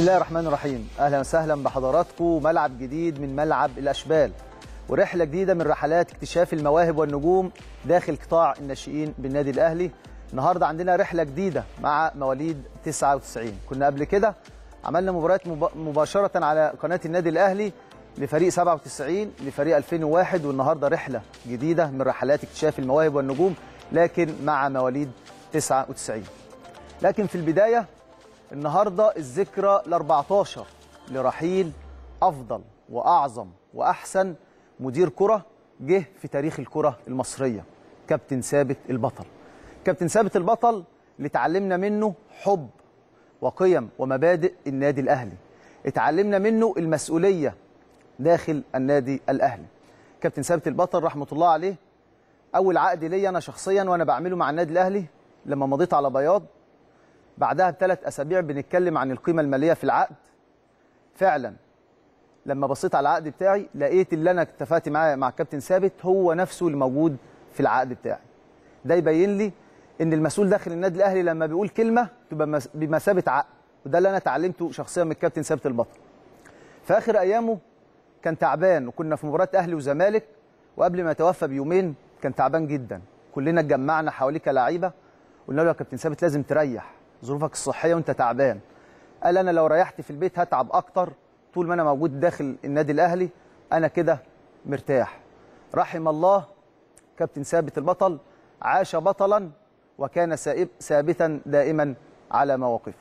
الله الرحمن الرحيم اهلا وسهلا بحضراتكم ملعب جديد من ملعب الاشبال ورحله جديده من رحلات اكتشاف المواهب والنجوم داخل قطاع الناشئين بالنادي الاهلي النهارده عندنا رحله جديده مع مواليد 99 كنا قبل كده عملنا مباريات مب- مباشره على قناه النادي الاهلي لفريق 97 لفريق 2001 والنهارده رحله جديده من رحلات اكتشاف المواهب والنجوم لكن مع مواليد 99 لكن في البدايه النهارده الذكرى ال 14 لرحيل افضل واعظم واحسن مدير كره جه في تاريخ الكره المصريه كابتن ثابت البطل كابتن ثابت البطل اللي اتعلمنا منه حب وقيم ومبادئ النادي الاهلي اتعلمنا منه المسؤوليه داخل النادي الاهلي كابتن ثابت البطل رحمه الله عليه اول عقد ليا انا شخصيا وانا بعمله مع النادي الاهلي لما مضيت على بياض بعدها بثلاث اسابيع بنتكلم عن القيمه الماليه في العقد فعلا لما بصيت على العقد بتاعي لقيت اللي انا اتفقت معاه مع الكابتن ثابت هو نفسه اللي موجود في العقد بتاعي ده يبين لي ان المسؤول داخل النادي الاهلي لما بيقول كلمه تبقى مس- بمثابه عقد وده اللي انا اتعلمته شخصيا من الكابتن ثابت البطل في اخر ايامه كان تعبان وكنا في مباراه اهلي وزمالك وقبل ما يتوفى بيومين كان تعبان جدا كلنا اتجمعنا حواليه كلاعيبه قلنا له يا كابتن ثابت لازم تريح ظروفك الصحيه وانت تعبان قال انا لو ريحت في البيت هتعب اكتر طول ما انا موجود داخل النادي الاهلي انا كده مرتاح رحم الله كابتن ثابت البطل عاش بطلا وكان سائب ثابتا دائما على مواقفه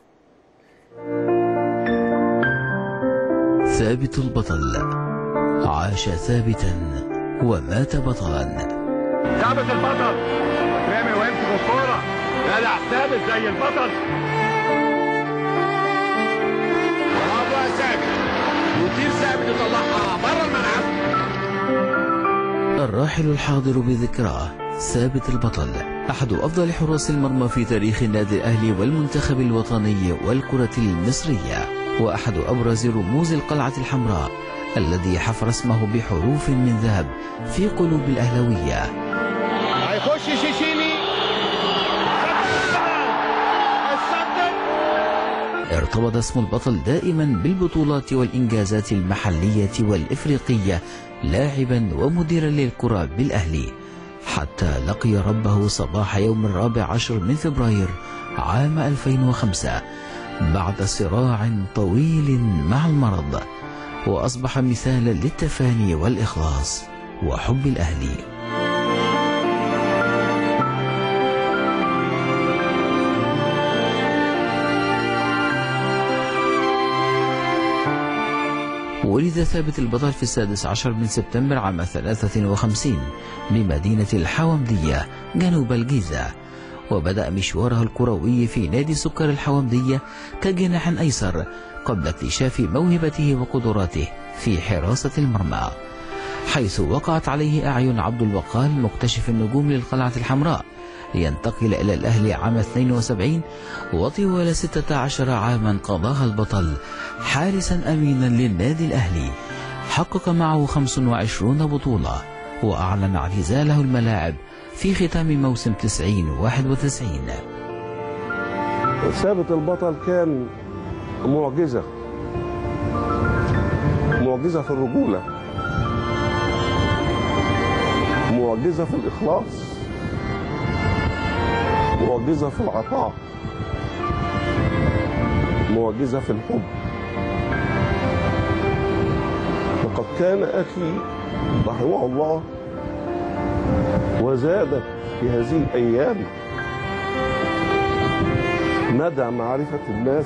ثابت البطل عاش ثابتا ومات بطلا ثابت البطل رامي ويمسك الكوره جدع ثابت زي البطل برافو يا ثابت يطير ثابت يطلعها بره الملعب الراحل الحاضر بذكراه ثابت البطل أحد أفضل حراس المرمى في تاريخ النادي الأهلي والمنتخب الوطني والكرة المصرية وأحد أبرز رموز القلعة الحمراء الذي حفر اسمه بحروف من ذهب في قلوب الأهلوية هيخش شيشيني الصدر ارتبط اسم البطل دائما بالبطولات والإنجازات المحلية والإفريقية لاعبا ومديرا للكرة بالأهلي حتى لقي ربه صباح يوم الرابع عشر من فبراير عام 2005 بعد صراع طويل مع المرض وأصبح مثالا للتفاني والإخلاص وحب الأهلي ولد ثابت البطل في السادس عشر من سبتمبر عام 53 بمدينة الحومدية جنوب الجيزة وبدأ مشواره الكروي في نادي سكر الحومدية كجناح أيسر قبل اكتشاف موهبته وقدراته في حراسة المرمى حيث وقعت عليه أعين عبد الوقال مكتشف النجوم للقلعة الحمراء لينتقل إلى الأهلي عام 72 وطوال 16 عاما قضاها البطل حارسا أمينا للنادي الأهلي حقق معه 25 بطولة وأعلن اعتزاله الملاعب في ختام موسم 90 91 ثابت البطل كان معجزة معجزة في الرجولة معجزة في الإخلاص معجزة في العطاء معجزة في الحب لقد كان أخي رحمه الله وزادت في هذه الأيام مدى معرفة الناس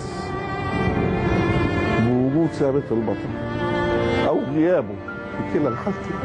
بوجود ثابت البطل أو غيابه في كلا الحالتين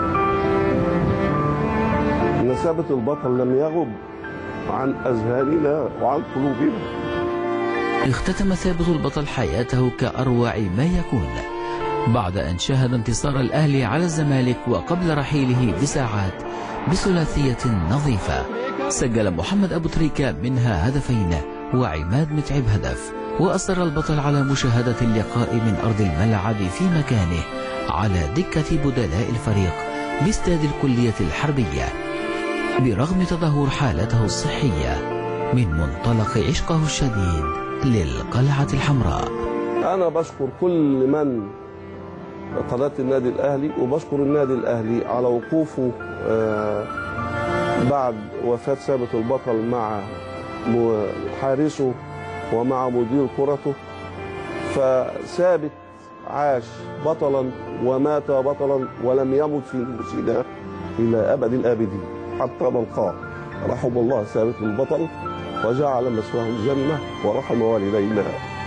إن ثابت البطل لم يغب عن أذهاننا وعن قلوبنا اختتم ثابت البطل حياته كأروع ما يكون بعد أن شاهد انتصار الأهلي على الزمالك وقبل رحيله بساعات بثلاثية نظيفة سجل محمد أبو تريكة منها هدفين وعماد متعب هدف وأصر البطل على مشاهدة اللقاء من أرض الملعب في مكانه على دكة بدلاء الفريق باستاد الكلية الحربية برغم تدهور حالته الصحية من منطلق عشقه الشديد للقلعة الحمراء انا بشكر كل من قناه النادي الاهلي وبشكر النادي الاهلي على وقوفه آه، بعد وفاه ثابت البطل مع م- حارسه ومع مدير كرته فثابت عاش بطلا ومات بطلا ولم يمت في نفوسنا الى ابد الابدين حتى نلقاه رحم الله ثابت البطل وجعل مثواه الجنه ورحم والدينا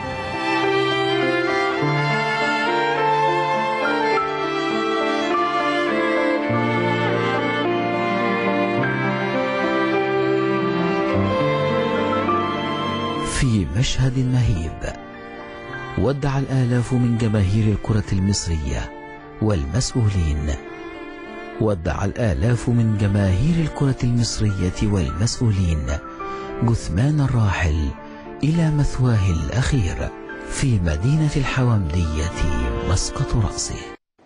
في مشهد مهيب ودع الآلاف من جماهير الكرة المصرية والمسؤولين ودع الآلاف من جماهير الكرة المصرية والمسؤولين جثمان الراحل إلى مثواه الأخير في مدينة الحومدية مسقط رأسه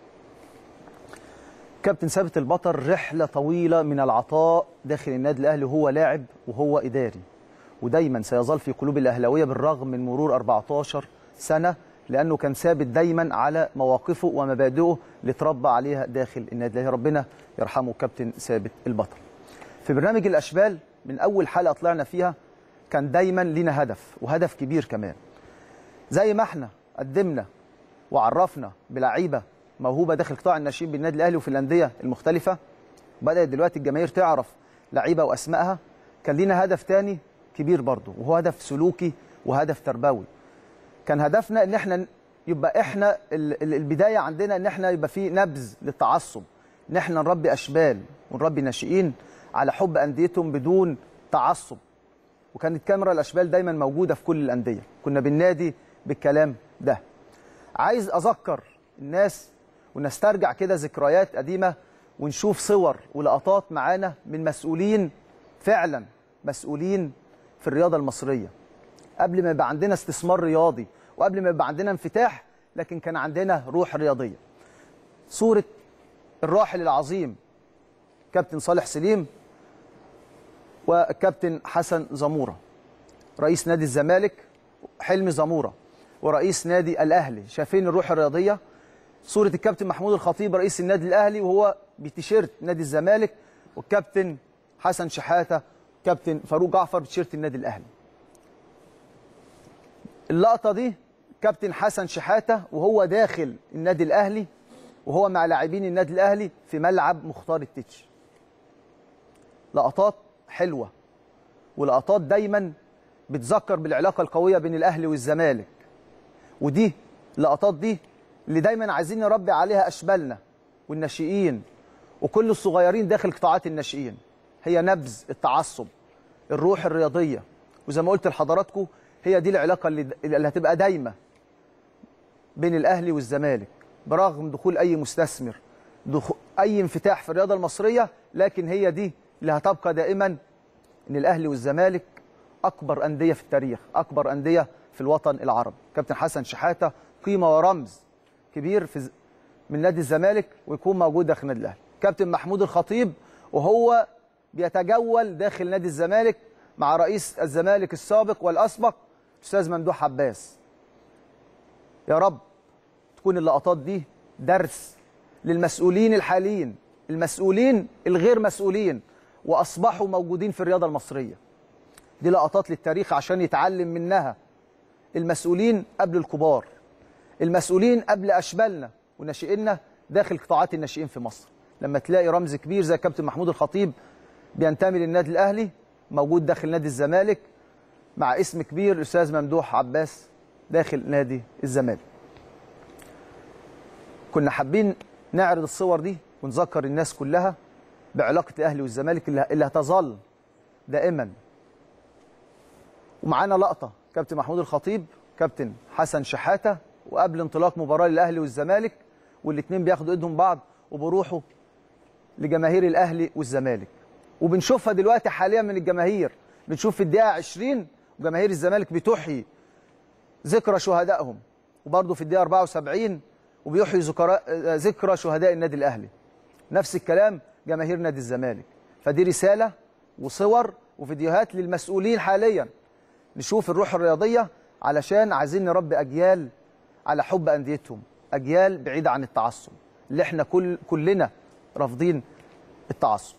كابتن ثابت البطل رحله طويله من العطاء داخل النادي الاهلي وهو لاعب وهو اداري ودايما سيظل في قلوب الاهلاويه بالرغم من مرور 14 سنه لانه كان ثابت دايما على مواقفه ومبادئه اللي اتربى عليها داخل النادي الاهلي ربنا يرحمه كابتن ثابت البطل في برنامج الاشبال من اول حلقه طلعنا فيها كان دايما لينا هدف وهدف كبير كمان زي ما احنا قدمنا وعرفنا بلعيبه موهوبه داخل قطاع الناشئين بالنادي الاهلي وفي الانديه المختلفه بدات دلوقتي الجماهير تعرف لعيبه واسمائها كان لينا هدف تاني كبير برضه وهو هدف سلوكي وهدف تربوي كان هدفنا ان احنا يبقى احنا ال- ال- البدايه عندنا ان احنا يبقى في نبذ للتعصب ان احنا نربي اشبال ونربي ناشئين على حب انديتهم بدون تعصب وكانت كاميرا الاشبال دايما موجوده في كل الانديه كنا بالنادي بالكلام ده عايز اذكر الناس ونسترجع كده ذكريات قديمه ونشوف صور ولقطات معانا من مسؤولين فعلا مسؤولين في الرياضه المصريه قبل ما يبقى عندنا استثمار رياضي وقبل ما يبقى عندنا انفتاح لكن كان عندنا روح رياضيه صوره الراحل العظيم كابتن صالح سليم والكابتن حسن زموره رئيس نادي الزمالك حلمي زموره ورئيس نادي الاهلي شايفين الروح الرياضيه صوره الكابتن محمود الخطيب رئيس النادي الاهلي وهو بتيشيرت نادي الزمالك والكابتن حسن شحاته كابتن فاروق جعفر بتيشيرت النادي الاهلي اللقطه دي كابتن حسن شحاته وهو داخل النادي الاهلي وهو مع لاعبين النادي الاهلي في ملعب مختار التتش لقطات حلوه ولقطات دايما بتذكر بالعلاقه القويه بين الاهلي والزمالك ودي اللقطات دي اللي دايما عايزين نربي عليها اشبالنا والناشئين وكل الصغيرين داخل قطاعات الناشئين هي نبذ التعصب الروح الرياضيه وزي ما قلت لحضراتكم هي دي العلاقه اللي, اللي هتبقى دايمه بين الاهلي والزمالك برغم دخول اي مستثمر دخول اي انفتاح في الرياضه المصريه لكن هي دي اللي هتبقى دائما ان الاهلي والزمالك اكبر انديه في التاريخ اكبر انديه في الوطن العربي كابتن حسن شحاته قيمه ورمز كبير في ز- من نادي الزمالك ويكون موجود داخل النادي الاهلي كابتن محمود الخطيب وهو بيتجول داخل نادي الزمالك مع رئيس الزمالك السابق والاسبق الاستاذ ممدوح عباس يا رب تكون اللقطات دي درس للمسؤولين الحاليين المسؤولين الغير مسؤولين واصبحوا موجودين في الرياضه المصريه دي لقطات للتاريخ عشان يتعلم منها المسؤولين قبل الكبار المسؤولين قبل اشبالنا وناشئيننا داخل قطاعات الناشئين في مصر لما تلاقي رمز كبير زي كابتن محمود الخطيب بينتمي للنادي الاهلي موجود داخل نادي الزمالك مع اسم كبير الاستاذ ممدوح عباس داخل نادي الزمالك كنا حابين نعرض الصور دي ونذكر الناس كلها بعلاقه الاهلي والزمالك اللي اللي هتظل دائما ومعانا لقطه كابتن محمود الخطيب كابتن حسن شحاته وقبل انطلاق مباراه للاهلي والزمالك والاثنين بياخدوا ايدهم بعض وبيروحوا لجماهير الاهلي والزمالك وبنشوفها دلوقتي حاليا من الجماهير بنشوف في الدقيقه 20 وجماهير الزمالك بتحيي ذكرى شهدائهم وبرضه في الدقيقه 74 وبيحيي ذكرى ذكرى شهداء النادي الاهلي نفس الكلام جماهير نادي الزمالك فدي رساله وصور وفيديوهات للمسؤولين حاليا نشوف الروح الرياضيه علشان عايزين نربي اجيال على حب انديتهم اجيال بعيده عن التعصب اللي احنا كل كلنا رافضين التعصب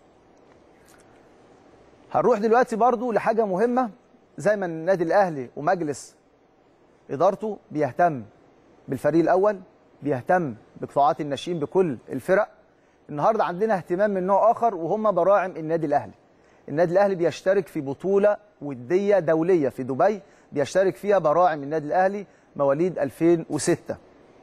هنروح دلوقتي برضو لحاجه مهمه زي ما النادي الاهلي ومجلس ادارته بيهتم بالفريق الاول بيهتم بقطاعات الناشئين بكل الفرق النهارده عندنا اهتمام من نوع اخر وهم براعم النادي الاهلي النادي الاهلي بيشترك في بطوله وديه دوليه في دبي بيشترك فيها براعم النادي الاهلي مواليد 2006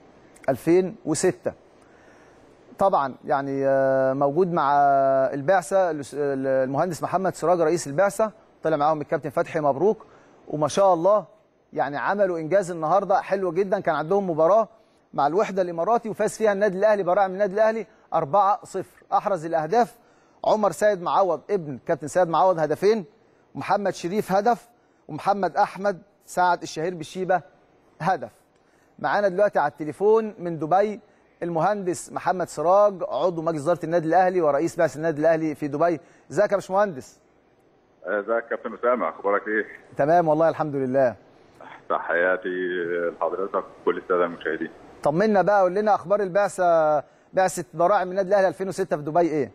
2006 طبعا يعني آه، موجود مع البعثه الأس- المهندس محمد سراج رئيس البعثه طلع معاهم الكابتن فتحي مبروك وما شاء الله يعني عملوا انجاز النهارده حلو جدا كان عندهم مباراه مع الوحده الاماراتي وفاز فيها النادي الاهلي براعم النادي الاهلي 4-0 احرز الاهداف عمر سيد معوض ابن كابتن سيد معوض هدفين ومحمد شريف هدف ومحمد احمد سعد الشهير بالشيبه هدف معانا دلوقتي على التليفون من دبي المهندس محمد سراج عضو مجلس اداره النادي الاهلي ورئيس بعثه النادي الاهلي في دبي ازيك يا باشمهندس ازيك يا كابتن اسامه اخبارك ايه؟ تمام والله الحمد لله تحياتي لحضرتك وكل الساده المشاهدين. طمنا بقى قول لنا اخبار البعثه بعثه براعم النادي الاهلي 2006 في دبي ايه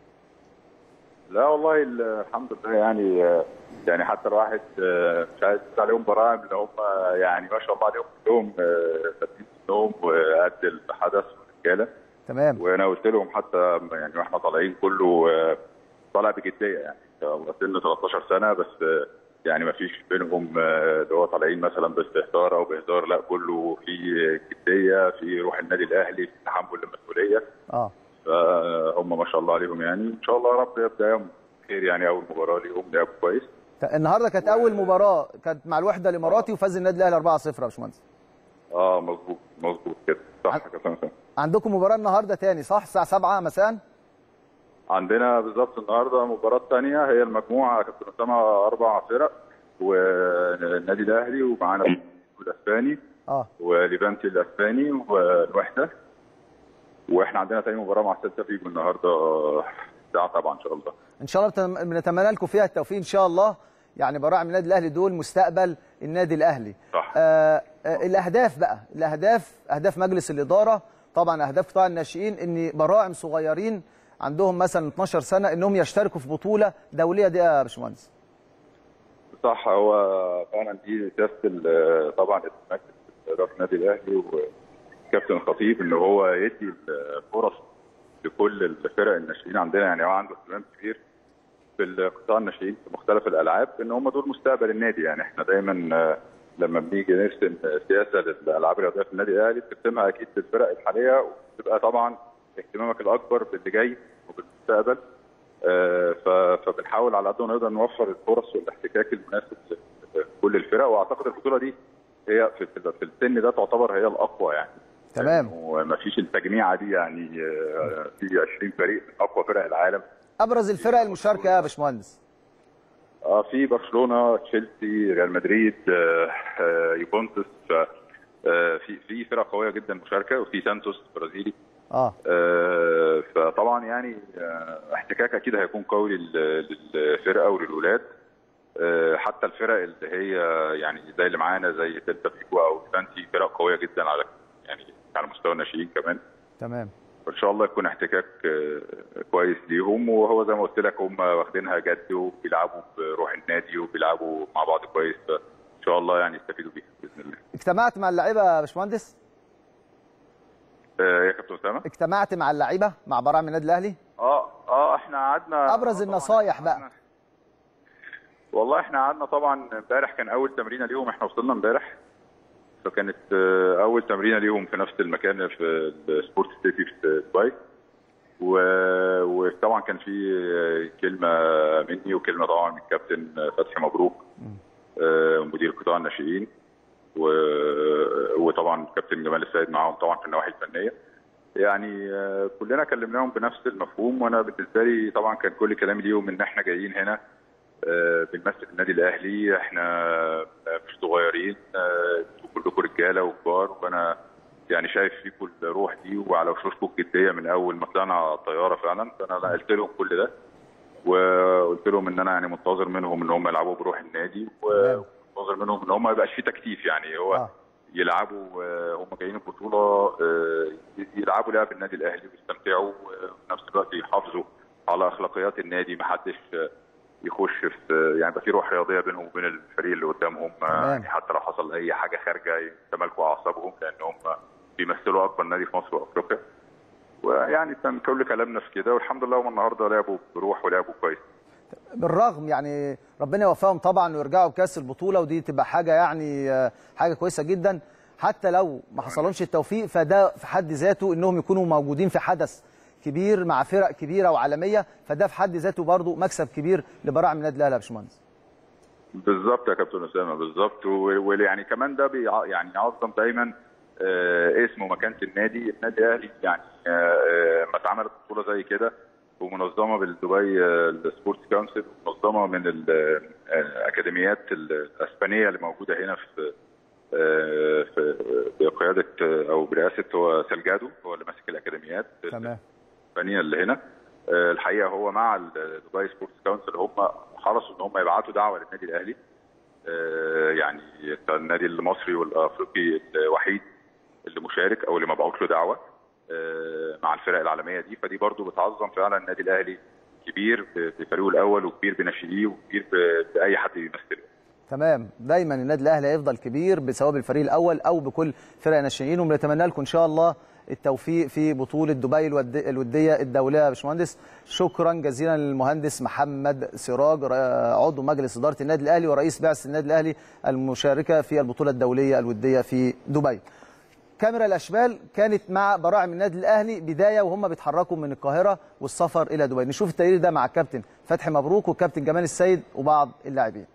لا والله ال- الحمد لله يعني يعني حتى الواحد آه، مش عايز يقول عليهم براعم اللي هم يعني ما شاء الله عليهم كلهم آه، ثابتين سنهم وقد الحدث والرجاله تمام وانا قلت لهم حتى يعني واحنا طالعين كله آه، طالع بجديه يعني هو سن 13 سنه بس آه، يعني ما فيش بينهم آه، اللي هو طالعين مثلا باستهتار او بهزار لا كله في جديه في روح النادي الاهلي في تحمل المسؤوليه اه فهم ما شاء الله عليهم يعني ان شاء الله يا رب يبدا يوم خير يعني اول مباراه ليهم لعبوا كويس ت- النهارده كانت اول مباراه كانت مع الوحده الاماراتي وفاز النادي الاهلي 4-0 يا باشمهندس اه مظبوط مظبوط كده صح يا كابتن حسام. عندكم مباراه النهارده تاني صح الساعه 7 مساء عندنا بالظبط النهارده مباراه ثانيه هي المجموعه يا كابتن اسامه اربع فرق والنادي الاهلي ومعانا الاسباني اه وليفانتي الاسباني والوحده واحنا عندنا تاني مباراه مع سيلتا فيجو النهارده الساعه 7 ان شاء الله ان شاء الله بتم- بنتمنى لكم فيها التوفيق ان شاء الله يعني براعم النادي الاهلي دول مستقبل النادي الاهلي صح. آه آه الاهداف بقى الاهداف اهداف مجلس الاداره طبعا اهداف قطاع الناشئين ان براعم صغيرين عندهم مثلا 12 سنه انهم يشتركوا في بطوله دوليه دي يا باشمهندس صح هو فعلا دي سياسه ال- طبعا مجلس اداره النادي الاهلي وكابتن الخطيب ان هو يدي الفرص لكل الفرق الناشئين عندنا يعني هو عنده اهتمام كبير في القطاع الناشئين في مختلف الالعاب ان هم دول مستقبل النادي يعني احنا دايما آه، لما بنيجي نرسم سياسه للالعاب الرياضيه في النادي الاهلي بترسمها اكيد للفرق الحاليه وبتبقى طبعا اهتمامك الاكبر باللي جاي وبالمستقبل آه، ف- فبنحاول على قد ما نقدر نوفر الفرص والاحتكاك المناسب لكل الفرق واعتقد البطوله دي هي في في السن ده تعتبر هي الاقوى يعني تمام وما فيش التجميعه دي يعني آه، في 20 فريق من اقوى فرق العالم ابرز الفرق المشاركه يا باشمهندس اه في برشلونه تشيلسي ريال مدريد آه، آه، يوفنتوس ف آه، في في فرق قويه جدا مشاركه وفي سانتوس برازيلي اه آه، فطبعا يعني آه، احتكاك اكيد هيكون قوي لل- للفرقه وللولاد آه، حتى الفرق اللي هي يعني زي اللي معانا زي سيلتا فيجو او فانتي فرق قويه جدا على يعني على مستوى الناشئين كمان تمام وان شاء الله يكون احتكاك آه، كويس ليهم وهو زي ما قلت لك هم واخدينها جد وبيلعبوا بروح النادي وبيلعبوا مع بعض كويس فان شاء الله يعني يستفيدوا بيها باذن الله. اجتمعت مع اللعيبه يا باشمهندس آه، يا كابتن اسامه اجتمعت مع اللعيبه مع براعم النادي الاهلي اه اه احنا قعدنا ابرز آه، طبعاً النصايح بقى قعدنا- والله احنا قعدنا طبعا امبارح كان اول تمرينه ليهم احنا وصلنا امبارح فكانت آه، اول تمرينه ليهم في نفس المكان في السبورت سيتي في دبي و- وطبعا كان في آه، كلمه مني وكلمه طبعا من الكابتن فتحي مبروك آه، مدير قطاع الناشئين و- وطبعا الكابتن جمال السيد معاهم طبعا في النواحي الفنيه يعني آه، كلنا كلمناهم بنفس المفهوم وانا بالنسبه لي طبعا كان كل كلامي ليهم ان احنا جايين هنا آه، بنمثل النادي الاهلي احنا آه، مش صغيرين آه، انتوا كلكم رجاله وكبار وانا يعني شايف فيكم الروح دي وعلى وشوشكم الجديه من اول ما طلعنا على الطياره فعلا فانا قلت لهم كل ده وقلت لهم ان انا يعني منتظر منهم ان هم يلعبوا بروح النادي تمام. ومنتظر منهم ان هم ما يبقاش في تكتيف يعني هو آه. يلعبوا آه، هم جايين البطوله آه، يلعبوا لعب النادي الاهلي ويستمتعوا آه، وفي نفس الوقت يحافظوا على اخلاقيات النادي ما حدش آه، يخش في يعني يبقى في روح رياضيه بينهم وبين الفريق اللي قدامهم آه، تمام. يعني حتى لو حصل اي حاجه خارجه يتمالكوا اعصابهم لانهم بيمثلوا اكبر نادي في مصر وافريقيا ويعني كان كل كلامنا في كده والحمد لله هم النهارده لعبوا بروح ولعبوا كويس بالرغم يعني ربنا يوفقهم طبعا ويرجعوا بكاس البطوله ودي تبقى حاجه يعني آه، حاجه كويسه جدا حتى لو ما حصلهمش التوفيق فده في حد ذاته انهم يكونوا موجودين في حدث كبير مع فرق كبيره وعالميه فده في حد ذاته برضه مكسب كبير لبراعم النادي الاهلي يا باشمهندس بالظبط يا كابتن اسامه بالظبط و- ويعني كمان ده بيع يعني يعظم دايما آه، اسم ومكانه النادي النادي الاهلي يعني آه، آه، ما اتعملت بطوله زي كده ومنظمه بالدبي آه، السبورتس كونسل ومنظمه من الاكاديميات الاسبانيه اللي موجوده هنا في آه، في بقياده آه، او برئاسه هو سالجادو هو اللي ماسك الاكاديميات تمام الاسبانيه اللي هنا آه، الحقيقه هو مع الدبي سبورتس كونسل هم حرصوا ان هم يبعتوا دعوه للنادي الاهلي آه، يعني النادي المصري والافريقي الوحيد اللي مشارك او اللي مبعوت له دعوه آه، مع الفرق العالميه دي فدي برضو بتعظم فعلا النادي الاهلي كبير بفريقه الاول وكبير بناشئيه وكبير ب- باي حد بيمثله تمام دايما النادي الاهلي هيفضل كبير سواء بالفريق الاول او بكل فرق الناشئين ونتمنى لكم ان شاء الله التوفيق في بطوله دبي الود- الوديه الدوليه يا باشمهندس شكرا جزيلا للمهندس محمد سراج ر- عضو مجلس اداره النادي الاهلي ورئيس بعثه النادي الاهلي المشاركه في البطوله الدوليه الوديه في دبي كاميرا الاشبال كانت مع براعم النادي الاهلي بدايه وهم بيتحركوا من القاهره والسفر الى دبي نشوف التقرير ده مع الكابتن فتحي مبروك والكابتن جمال السيد وبعض اللاعبين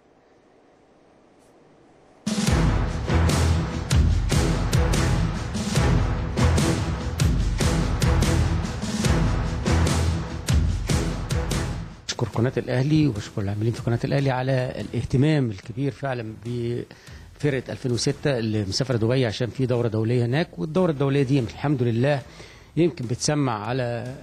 بشكر قناة الأهلي وبشكر العاملين في قناة الأهلي على الاهتمام الكبير فعلا بفرقة 2006 اللي مسافرة دبي عشان في دورة دولية هناك والدورة الدولية دي الحمد لله يمكن بتسمع على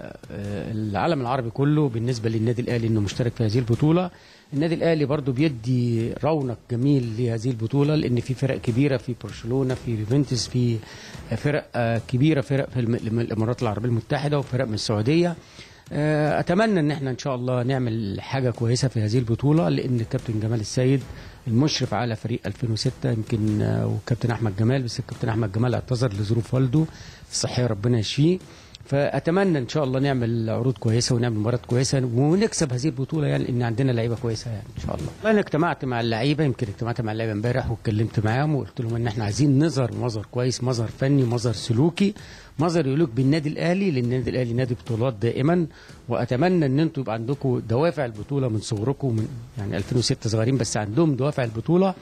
آه، العالم العربي كله بالنسبة للنادي الأهلي إنه مشترك في هذه البطولة النادي الأهلي برضو بيدي رونق جميل لهذه البطولة لأن في فرق كبيرة في برشلونة في يوفنتوس في فرق آه، كبيرة فرق في الم- الإمارات العربية المتحدة وفرق من السعودية آه، اتمنى ان احنا ان شاء الله نعمل حاجه كويسه في هذه البطوله لان الكابتن جمال السيد المشرف على فريق 2006 يمكن آه، والكابتن احمد جمال بس الكابتن احمد جمال اعتذر لظروف والده الصحيه ربنا يشفيه فاتمنى ان شاء الله نعمل عروض كويسه ونعمل مباريات كويسه ونكسب هذه البطوله يعني لان عندنا لعيبه كويسه يعني ان شاء الله. انا اجتمعت مع اللعيبه يمكن اجتمعت مع اللعيبه امبارح واتكلمت معاهم وقلت لهم ان احنا عايزين نظهر مظهر كويس مظهر فني مظهر سلوكي مظهر يليق بالنادي الاهلي لان النادي الاهلي نادي بطولات دائما واتمنى ان انتم يبقى عندكم دوافع البطوله من صغركم من يعني 2006 صغيرين بس عندهم دوافع البطوله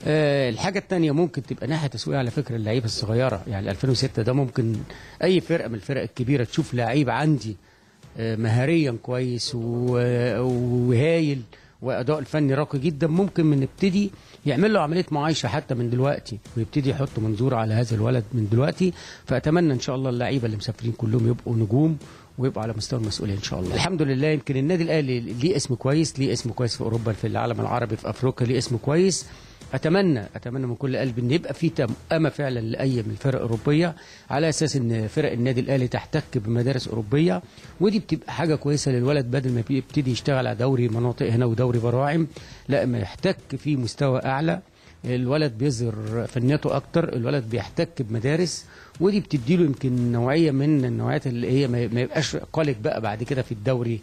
آه الحاجه الثانيه ممكن تبقى ناحيه تسويق على فكره اللعيبه الصغيره يعني 2006 ده ممكن اي فرقه من الفرق الكبيره تشوف لعيب عندي آه، مهاريا كويس و- وهايل واداء الفني راقي جدا ممكن من نبتدي يعمل له عمليه معايشه حتى من دلوقتي ويبتدي يحط منظور على هذا الولد من دلوقتي فاتمنى ان شاء الله اللعيبه اللي مسافرين كلهم يبقوا نجوم ويبقوا على مستوى المسؤوليه ان شاء الله. الحمد لله يمكن النادي الاهلي ليه اسم كويس، ليه اسم كويس في اوروبا في العالم العربي في افريقيا ليه اسم كويس. اتمنى اتمنى من كل قلبي ان يبقى في تمأمة فعلا لاي من الفرق الاوروبيه على اساس ان فرق النادي الاهلي تحتك بمدارس اوروبيه ودي بتبقى حاجه كويسه للولد بدل ما يبتدي يشتغل على دوري مناطق هنا ودوري براعم لا ما يحتك في مستوى اعلى الولد بيظهر فنياته اكتر الولد بيحتك بمدارس ودي بتديله يمكن نوعيه من النوعيات اللي هي ما ما يبقاش قلق بقى بعد كده في الدوري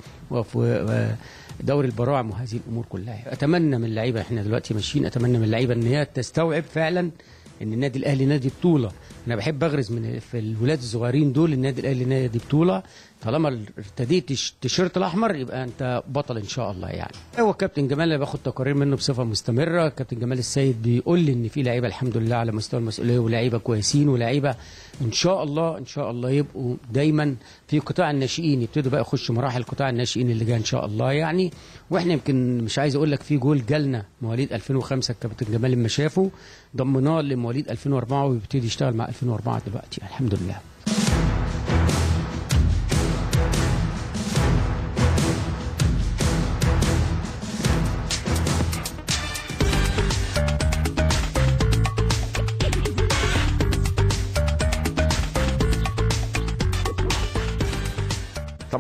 وفي دوري البراعم وهذه الامور كلها اتمنى من اللعيبه احنا دلوقتي ماشيين اتمنى من اللعيبه ان هي تستوعب فعلا ان النادي الاهلي نادي بطوله انا بحب اغرز من في الولاد الصغيرين دول النادي الاهلي نادي بطوله طالما ارتديت التيشيرت الاحمر يبقى انت بطل ان شاء الله يعني هو الكابتن جمال اللي باخد تقارير منه بصفه مستمره كابتن جمال السيد بيقول لي ان في لعيبه الحمد لله على مستوى المسؤوليه ولاعيبه كويسين ولاعيبه ان شاء الله ان شاء الله يبقوا دايما في قطاع الناشئين يبتدوا بقى يخشوا مراحل قطاع الناشئين اللي جايه ان شاء الله يعني واحنا يمكن مش عايز اقول لك في جول جالنا مواليد 2005 الكابتن جمال لما شافه ضمناه لمواليد 2004 ويبتدي يشتغل مع 2004 دلوقتي الحمد لله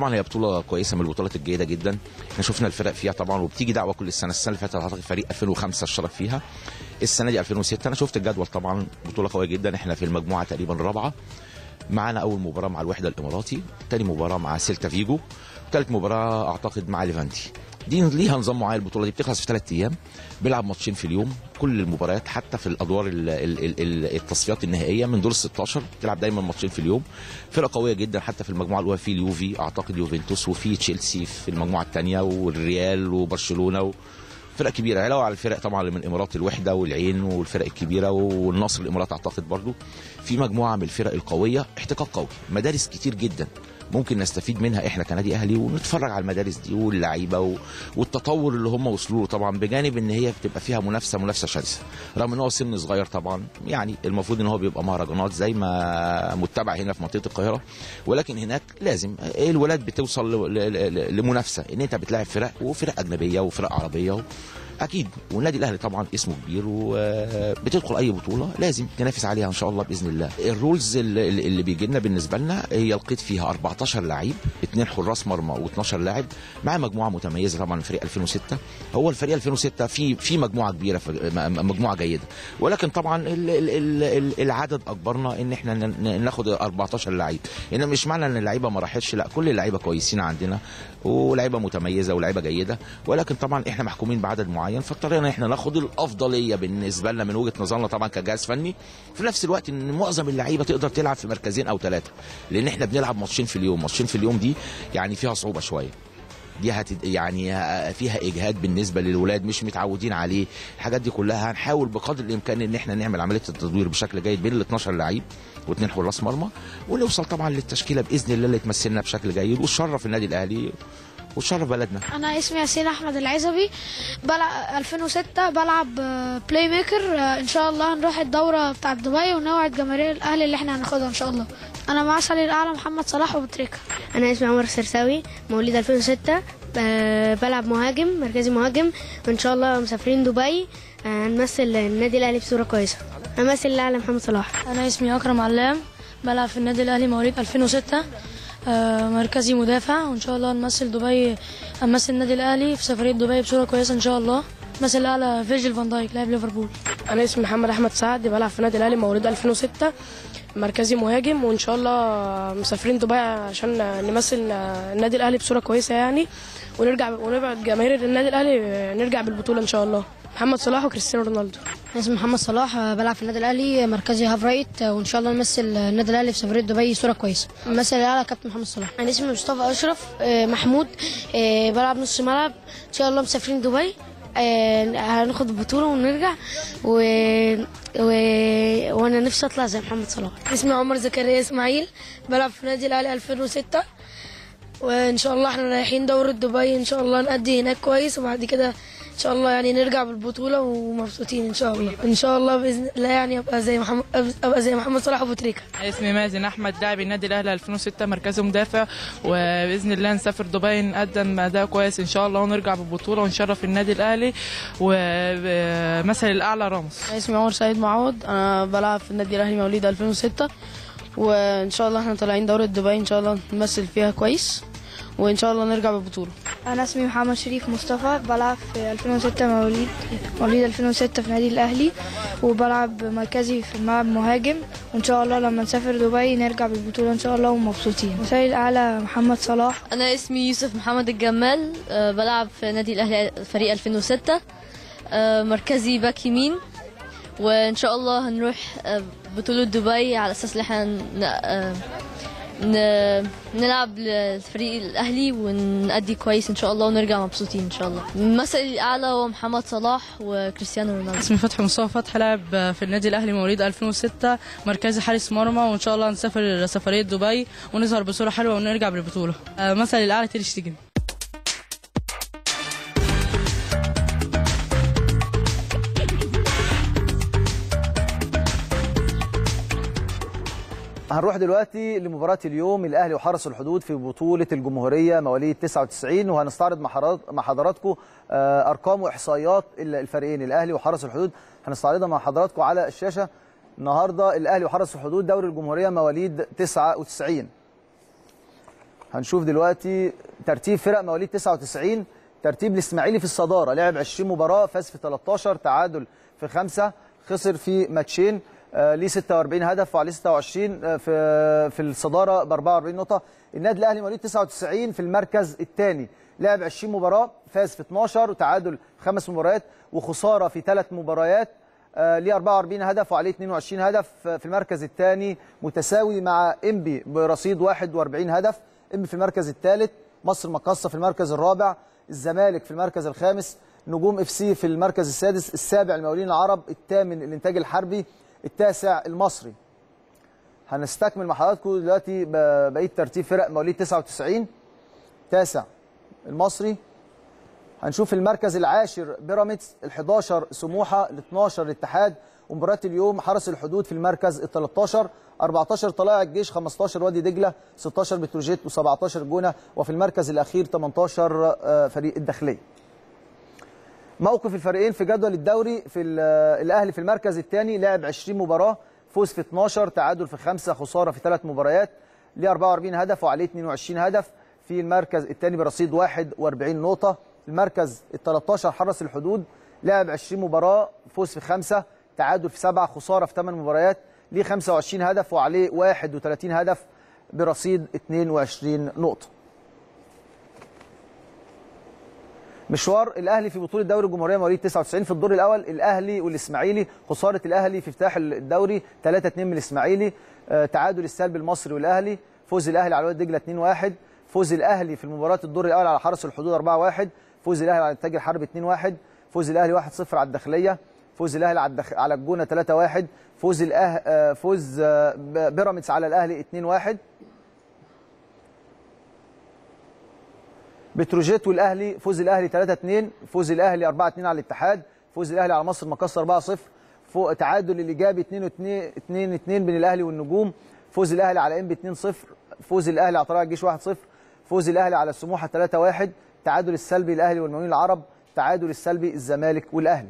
طبعا هي بطوله كويسه من البطولات الجيده جدا احنا شفنا الفرق فيها طبعا وبتيجي دعوه كل السنه السنه اللي فاتت اعتقد فريق 2005 اشترك فيها السنه دي 2006 انا شفت الجدول طبعا بطوله قويه جدا احنا في المجموعه تقريبا الرابعه معانا اول مباراه مع الوحده الاماراتي تاني مباراه مع سيلتا فيجو ثالث مباراه اعتقد مع ليفانتي دي ليها نظام معين البطوله دي بتخلص في ثلاث ايام بيلعب ماتشين في اليوم كل المباريات حتى في الادوار ال- ال- ال- ال- التصفيات النهائيه من دور ال 16 بتلعب دايما ماتشين في اليوم فرقه قويه جدا حتى في المجموعه الاولى في اليوفي اعتقد يوفنتوس وفي تشيلسي في المجموعه الثانيه والريال وبرشلونه و... فرق كبيره علاوه على الفرق طبعا اللي من الامارات الوحده والعين والفرق الكبيره والنصر الامارات اعتقد برضو في مجموعه من الفرق القويه احتكاك قوي مدارس كتير جدا ممكن نستفيد منها احنا كنادي اهلي ونتفرج على المدارس دي واللعيبه و... والتطور اللي هم وصلوا له طبعا بجانب ان هي بتبقى فيها منافسه منافسه شرسه رغم ان هو سن صغير طبعا يعني المفروض ان هو بيبقى مهرجانات زي ما متبع هنا في منطقه القاهره ولكن هناك لازم الولاد بتوصل ل... ل... ل... لمنافسه ان انت بتلاعب فرق وفرق اجنبيه وفرق عربيه و... اكيد والنادي الاهلي طبعا اسمه كبير وبتدخل اي بطوله لازم تنافس عليها ان شاء الله باذن الله الرولز اللي, اللي بيجي لنا بالنسبه لنا هي القيد فيها 14 لعيب اثنين حراس مرمى و12 لاعب مع مجموعه متميزه طبعا فريق 2006 هو الفريق 2006 في في مجموعه كبيره في مجموعه جيده ولكن طبعا ال ال ال العدد اجبرنا ان احنا ن- ناخد 14 لعيب يعني مش معنى ان اللعيبه ما راحتش لا كل اللعيبه كويسين عندنا ولعيبه متميزه ولعيبه جيده ولكن طبعا احنا محكومين بعدد معين فاضطرينا ان احنا ناخد الافضليه بالنسبه لنا من وجهه نظرنا طبعا كجهاز فني في نفس الوقت ان معظم اللعيبه تقدر تلعب في مركزين او ثلاثه لان احنا بنلعب ماتشين في اليوم ماتشين في اليوم دي يعني فيها صعوبه شويه دي هت يعني فيها اجهاد بالنسبه للولاد مش متعودين عليه الحاجات دي كلها هنحاول بقدر الامكان ان احنا نعمل عمليه التدوير بشكل جيد بين ال 12 لعيب واثنين حراس مرمى ونوصل طبعا للتشكيله باذن الله اللي تمثلنا بشكل جيد وتشرف النادي الاهلي وتشرف بلدنا انا اسمي ياسين احمد العزبي بلعب 2006 بلعب آه، بلاي ميكر آه، ان شاء الله هنروح الدوره بتاعت دبي ونوعد جماهير الاهلي اللي احنا هناخدها ان شاء الله انا مع سالي الاعلى محمد صلاح وبتريكا انا اسمي عمر السرساوي مواليد 2006 ب- بلعب مهاجم مركزي مهاجم وان شاء الله مسافرين دبي آه، هنمثل النادي الاهلي بصوره كويسه همثل الاعلى محمد صلاح انا اسمي اكرم علام بلعب في النادي الاهلي مواليد 2006 آه، مركزي مدافع وان شاء الله نمثل دبي امثل النادي الاهلي في سفريه دبي بصوره كويسه ان شاء الله مثل الاعلى فيرجيل فان دايك لاعب ليفربول انا اسمي محمد احمد سعد بلعب في النادي الاهلي مواليد 2006 مركزي مهاجم وان شاء الله مسافرين دبي عشان نمثل النادي الاهلي بصوره كويسه يعني ونرجع ونبعد جماهير النادي الاهلي نرجع بالبطوله ان شاء الله محمد صلاح وكريستيانو رونالدو اسمي محمد صلاح آه، بلعب في النادي الاهلي مركزي هاف رايت آه، وان شاء الله نمثل النادي الاهلي في سفريه دبي صوره كويسه مثل الاعلى كابتن محمد صلاح انا اسمي مصطفى اشرف آه، محمود آه، بلعب نص ملعب ان شاء الله مسافرين دبي آه، هناخد البطوله ونرجع و... و... وانا نفسي اطلع زي محمد صلاح اسمي عمر زكريا اسماعيل بلعب في النادي الاهلي 2006 وان شاء الله احنا رايحين دوره دبي ان شاء الله نأدي هناك كويس وبعد كده ان شاء الله يعني نرجع بالبطوله ومبسوطين ان شاء الله ان شاء الله باذن الله يعني ابقى زي محمد ابقى زي محمد صلاح ابو تريكه اسمي مازن احمد لاعب النادي الاهلي 2006 مركزه مدافع وباذن الله نسافر دبي نقدم اداء كويس ان شاء الله ونرجع بالبطوله ونشرف النادي الاهلي ومثل الاعلى راموس اسمي عمر سعيد معوض انا بلعب في النادي الاهلي مواليد 2006 وان شاء الله احنا طالعين دوره دبي ان شاء الله نمثل فيها كويس وان شاء الله نرجع بالبطوله انا اسمي محمد شريف مصطفى بلعب في 2006 مواليد مواليد 2006 في النادي الاهلي وبلعب مركزي في الملعب مهاجم وان شاء الله لما نسافر دبي نرجع بالبطوله ان شاء الله ومبسوطين مثالي الاعلى محمد صلاح انا اسمي يوسف محمد الجمال آه، بلعب في نادي الاهلي فريق 2006 آه، مركزي باك يمين وان شاء الله هنروح آه، بطولة دبي على اساس ان احنا ن- آه، ن- نلعب للفريق الاهلي ونأدي كويس ان شاء الله ونرجع مبسوطين ان شاء الله المثل الاعلى هو محمد صلاح وكريستيانو رونالدو اسمي فتحي مصطفى فتحي لاعب في النادي الاهلي مواليد 2006 مركزي حارس مرمى وان شاء الله نسافر سفريه دبي ونظهر بصوره حلوه ونرجع بالبطوله آه، مثل الاعلى تير شتيجن هنروح دلوقتي لمباراة اليوم الأهلي وحرس الحدود في بطولة الجمهورية مواليد 99 وهنستعرض مع حضرات- مع حضراتكم آه، أرقام وإحصائيات ال- الفريقين الأهلي وحرس الحدود هنستعرضها مع حضراتكم على الشاشة النهاردة الأهلي وحرس الحدود دوري الجمهورية مواليد 99 هنشوف دلوقتي ترتيب فرق مواليد 99 ترتيب الاسماعيلي في الصداره لعب 20 مباراه فاز في 13 تعادل في خمسه خسر في ماتشين آه، ليه 46 هدف وعليه 26 آه، في في الصداره ب 44 نقطه النادي الاهلي مواليد 99 في المركز الثاني لعب 20 مباراه فاز في 12 وتعادل في خمس مباريات وخساره في ثلاث مباريات آه، ليه 44 هدف وعليه 22 هدف آه، في المركز الثاني متساوي مع انبي برصيد 41 هدف انبي في المركز الثالث مصر مقصه في المركز الرابع الزمالك في المركز الخامس نجوم اف سي في المركز السادس السابع المقاولين العرب الثامن الانتاج الحربي التاسع المصري هنستكمل مع حضراتكم دلوقتي ب- بقيه ترتيب فرق مواليد 99 تاسع المصري هنشوف المركز العاشر بيراميدز ال11 سموحه ال12 الاتحاد ومباراه اليوم حرس الحدود في المركز ال13 14 طلائع الجيش 15 وادي دجله 16 بتروجيت و17 جونه وفي المركز الاخير 18 آه، فريق الداخليه موقف الفريقين في جدول الدوري في ال- الاهلي في المركز الثاني لعب 20 مباراه فوز في 12 تعادل في خمسه خساره في ثلاث مباريات ليه 44 هدف وعليه 22 هدف في المركز الثاني برصيد 41 نقطه المركز ال 13 حرس الحدود لعب 20 مباراه فوز في خمسه تعادل في سبعه خساره في ثمان مباريات ليه 25 هدف وعليه 31 هدف برصيد 22 نقطه مشوار الاهلي في بطوله دوري الجمهوريه مواليد 99 في الدور الاول الاهلي والاسماعيلي خساره الاهلي في افتتاح الدوري 3 2 من الاسماعيلي آه، تعادل السلبي المصري والاهلي فوز الاهلي على وادي دجله 2 1 فوز الاهلي في مباراه الدور الاول على حرس الحدود 4 1 فوز الاهلي على التاج الحرب 2 1 فوز الاهلي 1 0 على الداخليه فوز الاهلي على الدخ... على الجونه 3 1 فوز الأه... آه، فوز آه، ب- بيراميدز على الاهلي 2 1 بتروجيت والاهلي فوز الاهلي 3 2 فوز الاهلي 4 2 على الاتحاد فوز الاهلي على مصر مقصه 4 0 فوق تعادل الايجابي 2 2 2 2 بين الاهلي والنجوم فوز الاهلي على انبي 2 0 فوز الاهلي على طلائع الجيش 1 0 فوز الاهلي على سموحه 3 1 تعادل السلبي الاهلي والمقاولين العرب تعادل السلبي الزمالك والاهلي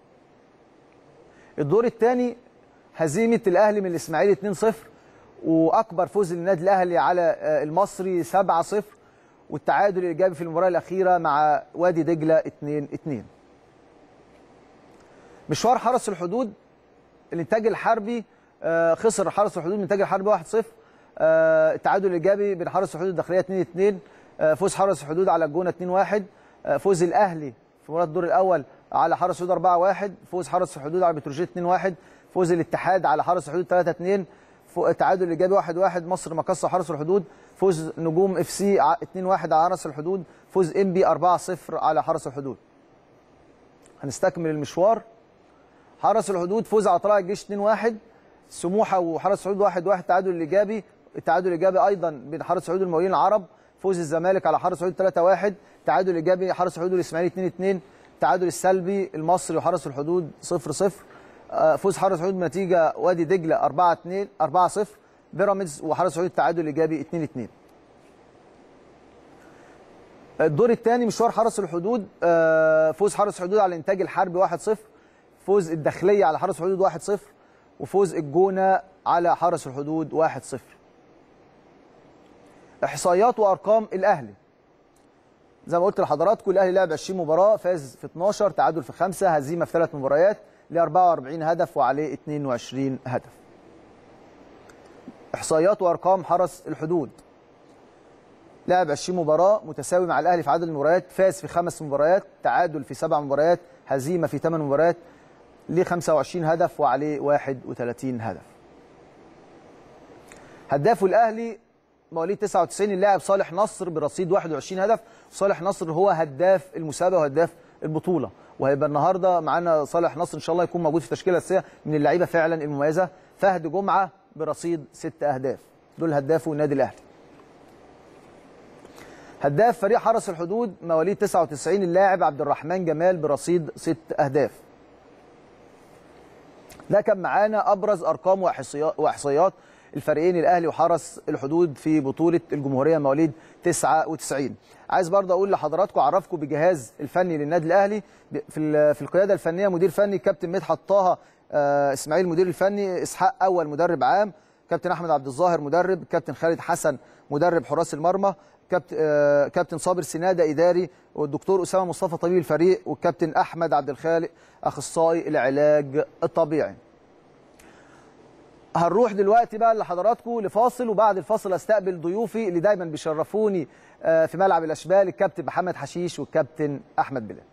الدور الثاني هزيمه الاهلي من الاسماعيلي 2 0 واكبر فوز للنادي الاهلي على آه، المصري 7 0 والتعادل الايجابي في المباراه الاخيره مع وادي دجله 2 2 مشوار حرس الحدود الانتاج الحربي آه، خسر حرس الحدود من الانتاج الحربي 1 0 التعادل الايجابي بين حرس الحدود الداخليه 2 2 آه، فوز حرس الحدود على الجونه 2 1 آه، فوز الاهلي في مباراه الدور الاول على حرس الحدود 4 1 فوز حرس الحدود على بتروجيت 2 1 فوز الاتحاد على حرس الحدود 3 2 فو- التعادل الايجابي 1 1 مصر مقصه حرس الحدود فوز نجوم اف سي 2 1 على حرس الحدود فوز ام بي 4 0 على حرس الحدود هنستكمل المشوار حرس الحدود فوز على طلائع الجيش 2 1 سموحه وحرس الحدود 1 1 تعادل الايجابي التعادل الايجابي ايضا بين حرس الحدود والمقاولين العرب فوز الزمالك على حرس الحدود 3 1 تعادل ايجابي حرس الحدود والاسماعيلي 2 2 تعادل السلبي المصري وحرس الحدود 0 0 فوز حرس الحدود بنتيجه وادي دجله 4 2 4 0 بيراميدز وحرس الحدود تعادل ايجابي 2 2 الدور الثاني مشوار حرس الحدود آه، فوز حرس الحدود على الانتاج الحربي 1-0 فوز الداخليه على حرس الحدود 1-0 وفوز الجونه على حرس الحدود 1-0 احصائيات وارقام الاهلي زي ما قلت لحضراتكم الاهلي لعب 20 مباراه فاز في 12 تعادل في 5 هزيمه في 3 مباريات ل 44 هدف وعليه 22 هدف احصائيات وارقام حرس الحدود لعب 20 مباراه متساوي مع الاهلي في عدد المباريات فاز في خمس مباريات تعادل في سبع مباريات هزيمه في ثمان مباريات ليه 25 هدف وعليه 31 هدف هداف الاهلي مواليد 99 اللاعب صالح نصر برصيد 21 هدف صالح نصر هو هداف المسابقه وهداف البطوله وهيبقى النهارده معانا صالح نصر ان شاء الله يكون موجود في التشكيله الاساسيه من اللعيبه فعلا المميزه فهد جمعه برصيد ست اهداف دول هدافه النادي الاهلي هداف فريق حرس الحدود مواليد 99 اللاعب عبد الرحمن جمال برصيد ست اهداف ده كان معانا ابرز ارقام وإحصائيات- واحصائيات الفريقين الاهلي وحرس الحدود في بطوله الجمهوريه مواليد 99 عايز برضه اقول لحضراتكم اعرفكم بجهاز الفني للنادي الاهلي ب- في ال- في القياده الفنيه مدير فني كابتن مدحت طه آه، اسماعيل مدير الفني اسحاق اول مدرب عام كابتن احمد عبد الظاهر مدرب كابتن خالد حسن مدرب حراس المرمى كابتن آه، كابتن صابر سناده اداري والدكتور اسامه مصطفى طبيب الفريق والكابتن احمد عبد الخالق اخصائي العلاج الطبيعي هنروح دلوقتي بقى لحضراتكم لفاصل وبعد الفاصل استقبل ضيوفي اللي دايما بيشرفوني آه، في ملعب الاشبال الكابتن محمد حشيش والكابتن احمد بلال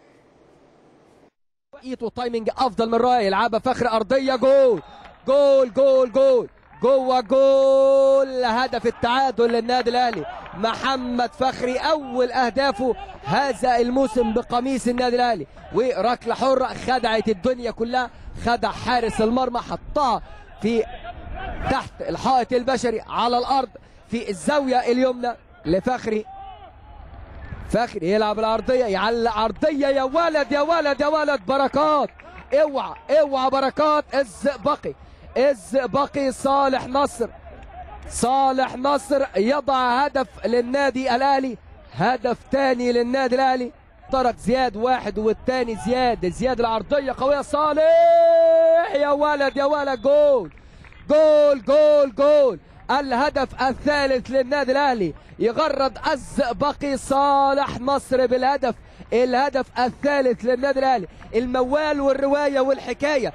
توقيت وتايمنج افضل من رائع يلعبها فخر ارضيه جول جول جول جول جوه جول هدف التعادل للنادي الاهلي محمد فخري اول اهدافه هذا الموسم بقميص النادي الاهلي وركله حره خدعت الدنيا كلها خدع حارس المرمى حطها في تحت الحائط البشري على الارض في الزاويه اليمنى لفخري فخري يلعب العرضية يعلق عرضية يا ولد يا ولد يا ولد بركات اوعى اوعى بركات الزئبقي الزئبقي صالح نصر صالح نصر يضع هدف للنادي الاهلي هدف تاني للنادي الاهلي ترك زياد واحد والتاني زياد زياد العرضية قوية صالح يا ولد يا ولد جول جول جول جول الهدف الثالث للنادي الاهلي يغرد الزئبقي صالح نصر بالهدف الهدف الثالث للنادي الاهلي الموال والروايه والحكايه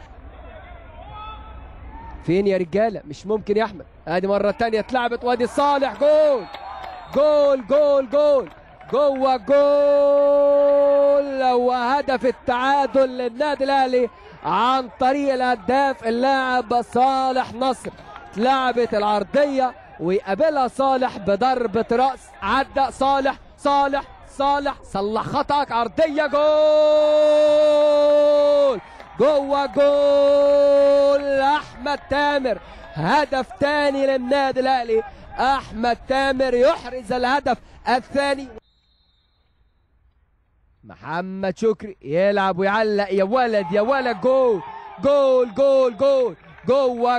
فين يا رجاله مش ممكن يا احمد ادي مره تانية اتلعبت وادي صالح جول جول جول جول جوه جول وهدف التعادل للنادي الاهلي عن طريق الهداف اللاعب صالح نصر اتلعبت العرضيه ويقابلها صالح بضربه راس عدى صالح صالح صالح صلح خطأك عرضيه جول جوه جول احمد تامر هدف تاني للنادي الاهلي احمد تامر يحرز الهدف الثاني محمد شكري يلعب ويعلق يا ولد يا ولد جول جول جول جول جوه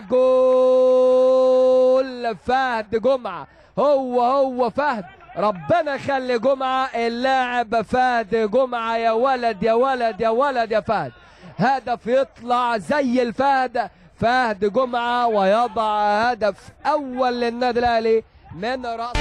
جول فهد جمعه هو هو فهد ربنا خلي جمعه اللاعب فهد جمعه يا ولد يا ولد يا ولد يا فهد هدف يطلع زي الفهد فهد جمعه ويضع هدف اول للنادي الاهلي من راس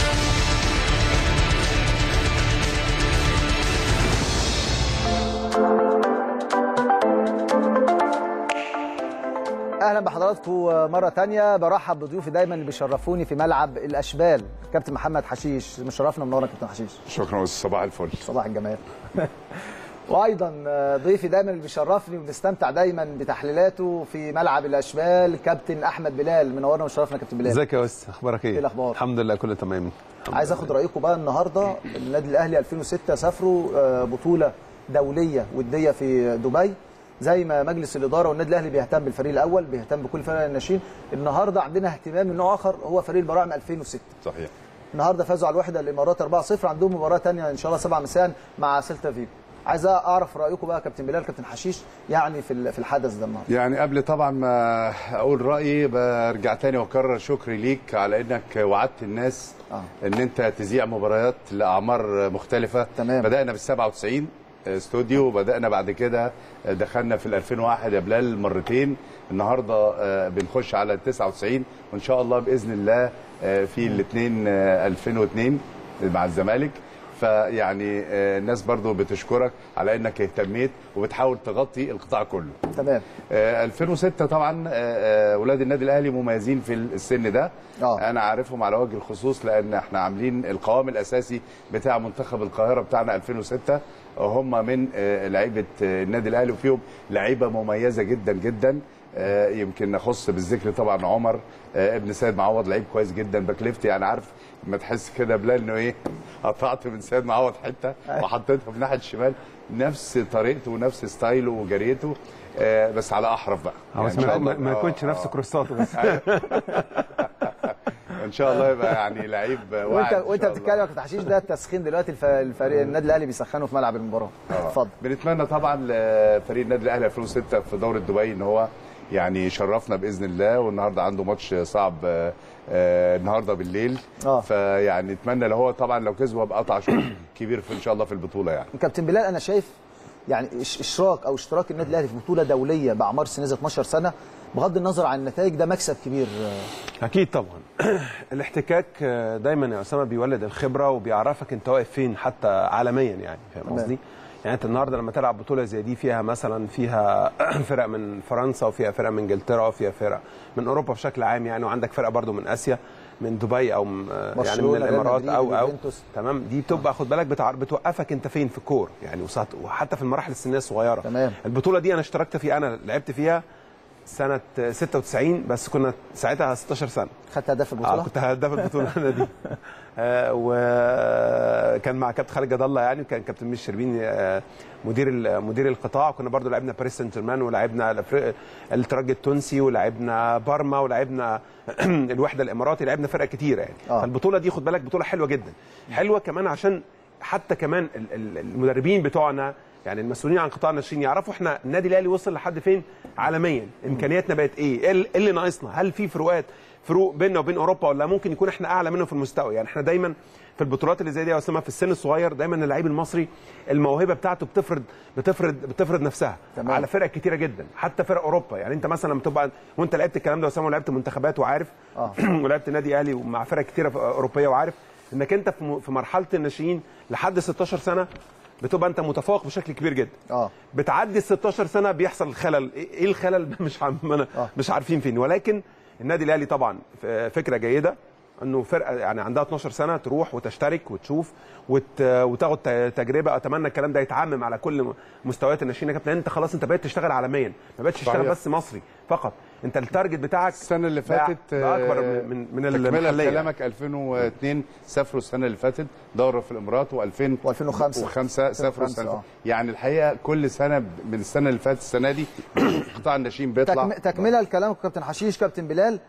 اهلا بحضراتكم مره تانية برحب بضيوفي دايما اللي بيشرفوني في ملعب الاشبال كابتن محمد حشيش مشرفنا منورنا كابتن حشيش شكرا استاذ صباح الفل صباح الجمال وايضا ضيفي دايما اللي بيشرفني وبنستمتع دايما بتحليلاته في ملعب الاشبال كابتن احمد بلال منورنا وشرفنا كابتن بلال ازيك يا استاذ اخبارك ايه ايه الاخبار الحمد لله كله تمام عايز اخد رايكم بقى النهارده النادي الاهلي 2006 سافروا آه، بطوله دوليه وديه في دبي زي ما مجلس الاداره والنادي الاهلي بيهتم بالفريق الاول بيهتم بكل فرق الناشئين النهارده عندنا اهتمام من نوع اخر هو فريق البراعم 2006 صحيح النهارده فازوا على الوحده الامارات 4-0 عندهم مباراه ثانيه ان شاء الله 7 مساء مع سيلتا فيجو عايز اعرف رايكم بقى كابتن بلال كابتن حشيش يعني في ال- في الحدث ده النهارده يعني قبل طبعا ما اقول رايي برجع تاني واكرر شكري ليك على انك وعدت الناس آه. ان انت تذيع مباريات لاعمار مختلفه تمام. بدانا بال 97 استوديو وبدانا بعد كده دخلنا في ال 2001 يا بلال مرتين النهارده آه، بنخش على ال 99 وان شاء الله باذن الله آه، في الاثنين 2002 مع الزمالك فيعني آه، الناس برضو بتشكرك على انك اهتميت وبتحاول تغطي القطاع كله تمام آه، 2006 طبعا آه، آه، اولاد النادي الاهلي مميزين في السن ده آه. انا عارفهم على وجه الخصوص لان احنا عاملين القوام الاساسي بتاع منتخب القاهره بتاعنا 2006 هم من آه، لعيبه آه، النادي الاهلي وفيهم لعيبه مميزه جدا جدا آه، يمكن نخص بالذكر طبعا عمر آه، ابن سيد معوض لعيب كويس جدا باك ليفت يعني عارف ما تحس كده بلال انه ايه قطعت من سيد معوض حته وحطيتها في ناحيه الشمال نفس طريقته ونفس ستايله وجريته آه، بس على احرف بقى هو يعني اسمه إن شاء ما, الله- ما آه، يكونش آه. نفس كروساته بس ان شاء الله يبقى يعني لعيب واعد وانت إن وانت شاء الله. بتتكلم يا كابتن حشيش ده التسخين دلوقتي الف- الفريق النادي الاهلي بيسخنوا في ملعب المباراه اتفضل بنتمنى طبعا لفريق النادي الاهلي 2006 في دوره دبي ان هو يعني يشرفنا باذن الله والنهارده عنده ماتش صعب آه، آه، النهارده بالليل آه. فيعني نتمنى لو هو طبعا لو كسبوا يبقى قطع شوط كبير في ان شاء الله في البطوله يعني كابتن بلال انا شايف يعني إش- اشراك او اشتراك النادي الاهلي في بطوله دوليه باعمار سن 12 سنه بغض النظر عن النتائج ده مكسب كبير آه، اكيد طبعا الاحتكاك آه، دايما يا اسامه بيولد الخبره وبيعرفك انت واقف فين حتى عالميا يعني فاهم تمام. قصدي يعني انت النهارده لما تلعب بطوله زي دي فيها مثلا فيها فرق من فرنسا وفيها فرق من انجلترا وفيها فرق من اوروبا بشكل عام يعني وعندك فرق برضو من اسيا من دبي او م- آه، يعني من برشلونة، ريال الامارات مدريد، او او يوفنتوس. تمام دي بتبقى خد بالك بتع... بتوقفك انت فين في الكور يعني وسط- وحتى في المراحل السنيه الصغيره تمام. البطوله دي انا اشتركت فيها انا لعبت فيها سنه 96 بس كنا ساعتها 16 سنه خدت هداف البطوله اه كنت هداف البطوله انا دي آه وكان مع كابتن خالد جد الله يعني وكان كابتن ميش شربيني آه مدير ال- مدير القطاع كنا برضو لعبنا باريس سان جيرمان ولعبنا الأفريق- الترجي التونسي ولعبنا بارما ولعبنا الوحده الاماراتي لعبنا فرق كتيره يعني آه. فالبطوله دي خد بالك بطوله حلوه جدا حلوه كمان عشان حتى كمان ال- ال- المدربين بتوعنا يعني المسؤولين عن قطاع الناشئين يعرفوا احنا النادي الاهلي وصل لحد فين عالميا امكانياتنا بقت ايه ايه ال- إيه اللي ناقصنا هل في فروقات فروق بيننا وبين اوروبا ولا ممكن يكون احنا اعلى منهم في المستوى يعني احنا دايما في البطولات اللي زي دي يا اسامه في السن الصغير دايما اللعيب المصري الموهبه بتاعته بتفرض بتفرض بتفرض نفسها تمام. على فرق كتيره جدا حتى فرق اوروبا يعني انت مثلا لما تبقى وانت لعبت الكلام ده يا اسامه ولعبت منتخبات وعارف اه ولعبت نادي اهلي ومع فرق كتيره في- اوروبيه وعارف انك انت في م- في مرحله الناشئين لحد 16 سنه بتبقى انت متفوق بشكل كبير جدا اه بتعدي ال 16 سنه بيحصل الخلل ايه إيه الخلل ده مش عم أنا آه. مش عارفين فين ولكن النادي الاهلي طبعا ف- فكره جيده انه فرقه يعني عندها 12 سنه تروح وتشترك وتشوف وت... وتاخد ت- تجربه اتمنى الكلام ده يتعمم على كل م- مستويات الناشئين يا كابتن لأن انت خلاص انت بقيت تشتغل عالميا ما بقتش تشتغل صحيح. بس مصري فقط انت التارجت بتاعك السنه اللي بقى- فاتت بقى اكبر آه، من من, من تكمله المحليه كلامك 2002 سافروا السنه اللي فاتت دوره في الامارات و2000 و2005 سافروا فرنسا، السنه آه. يعني الحقيقه كل سنه من السنه اللي فاتت السنه دي قطاع الناشئين بيطلع تكم... تكمله الكلام كابتن حشيش كابتن بلال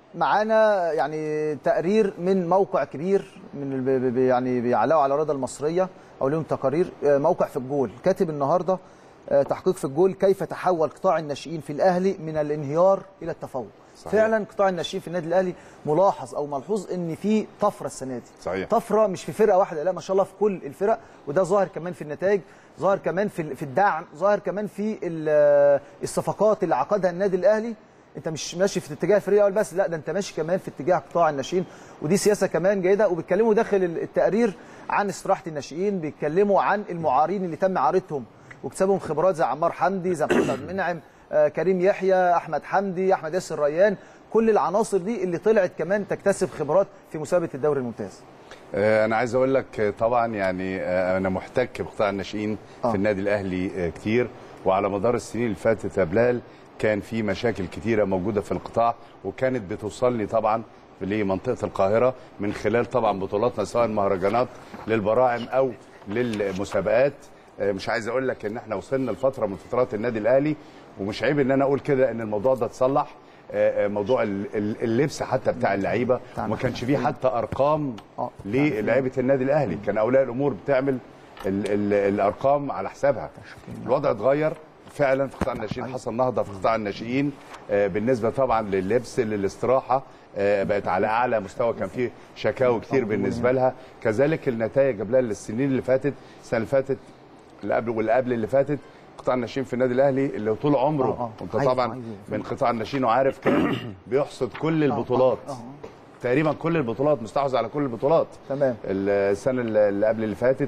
معانا يعني تقرير من موقع كبير من ال... ب- ب- يعني بيعلقوا على الرياضه المصريه او لهم تقارير آه، موقع في الجول كاتب النهارده آه، تحقيق في الجول كيف تحول قطاع الناشئين في الاهلي من الانهيار الى التفوق صحيح. فعلا قطاع الناشئين في النادي الاهلي ملاحظ او ملحوظ ان في طفره السنه دي صحيح. طفره مش في فرقه واحده لا ما شاء الله في كل الفرق وده ظاهر كمان في النتائج ظاهر كمان في في الدعم ظاهر كمان في ال- الصفقات اللي عقدها النادي الاهلي انت مش ماشي في اتجاه الفريق الاول بس لا ده انت ماشي كمان في اتجاه قطاع الناشئين ودي سياسه كمان جيده وبيتكلموا داخل التقرير عن استراحه الناشئين بيتكلموا عن المعارين اللي تم عارضهم واكتسابهم خبرات زي عمار حمدي زي محمد منعم آه، كريم يحيى احمد حمدي احمد ياسر ريان كل العناصر دي اللي طلعت كمان تكتسب خبرات في مسابقه الدوري الممتاز آه، انا عايز اقول لك آه، طبعا يعني آه، انا محتك بقطاع الناشئين آه. في النادي الاهلي آه، كتير وعلى مدار السنين اللي فاتت يا بلال كان في مشاكل كتيره موجوده في القطاع وكانت بتوصلني طبعا لمنطقه القاهره من خلال طبعا بطولاتنا سواء مهرجانات للبراعم او للمسابقات آه، مش عايز اقول لك ان احنا وصلنا لفتره من فترات النادي الاهلي ومش عيب ان انا اقول كده ان الموضوع ده اتصلح آه، آه، موضوع ال- ال- اللبس حتى بتاع اللعيبه وما كانش فيه حتى ارقام آه. للعيبه النادي الاهلي كان اولياء الامور بتعمل ال ال الارقام على حسابها الوضع اتغير فعلا في قطاع الناشئين حصل نهضه في قطاع الناشئين آه، بالنسبه طبعا لللبس للاستراحه آه، بقت على اعلى مستوى كان فيه شكاوي كتير بالنسبه لها كذلك النتائج قبلها السنين اللي فاتت السنه اللي فاتت اللي قبل واللي قبل اللي فاتت قطاع الناشئين في النادي الاهلي اللي طول عمره آه، آه. وانت أيوة، طبعا أيوة. من قطاع الناشئين وعارف كان بيحصد كل البطولات آه، آه. تقريبا كل البطولات مستحوذ على كل البطولات تمام السنه اللي قبل اللي فاتت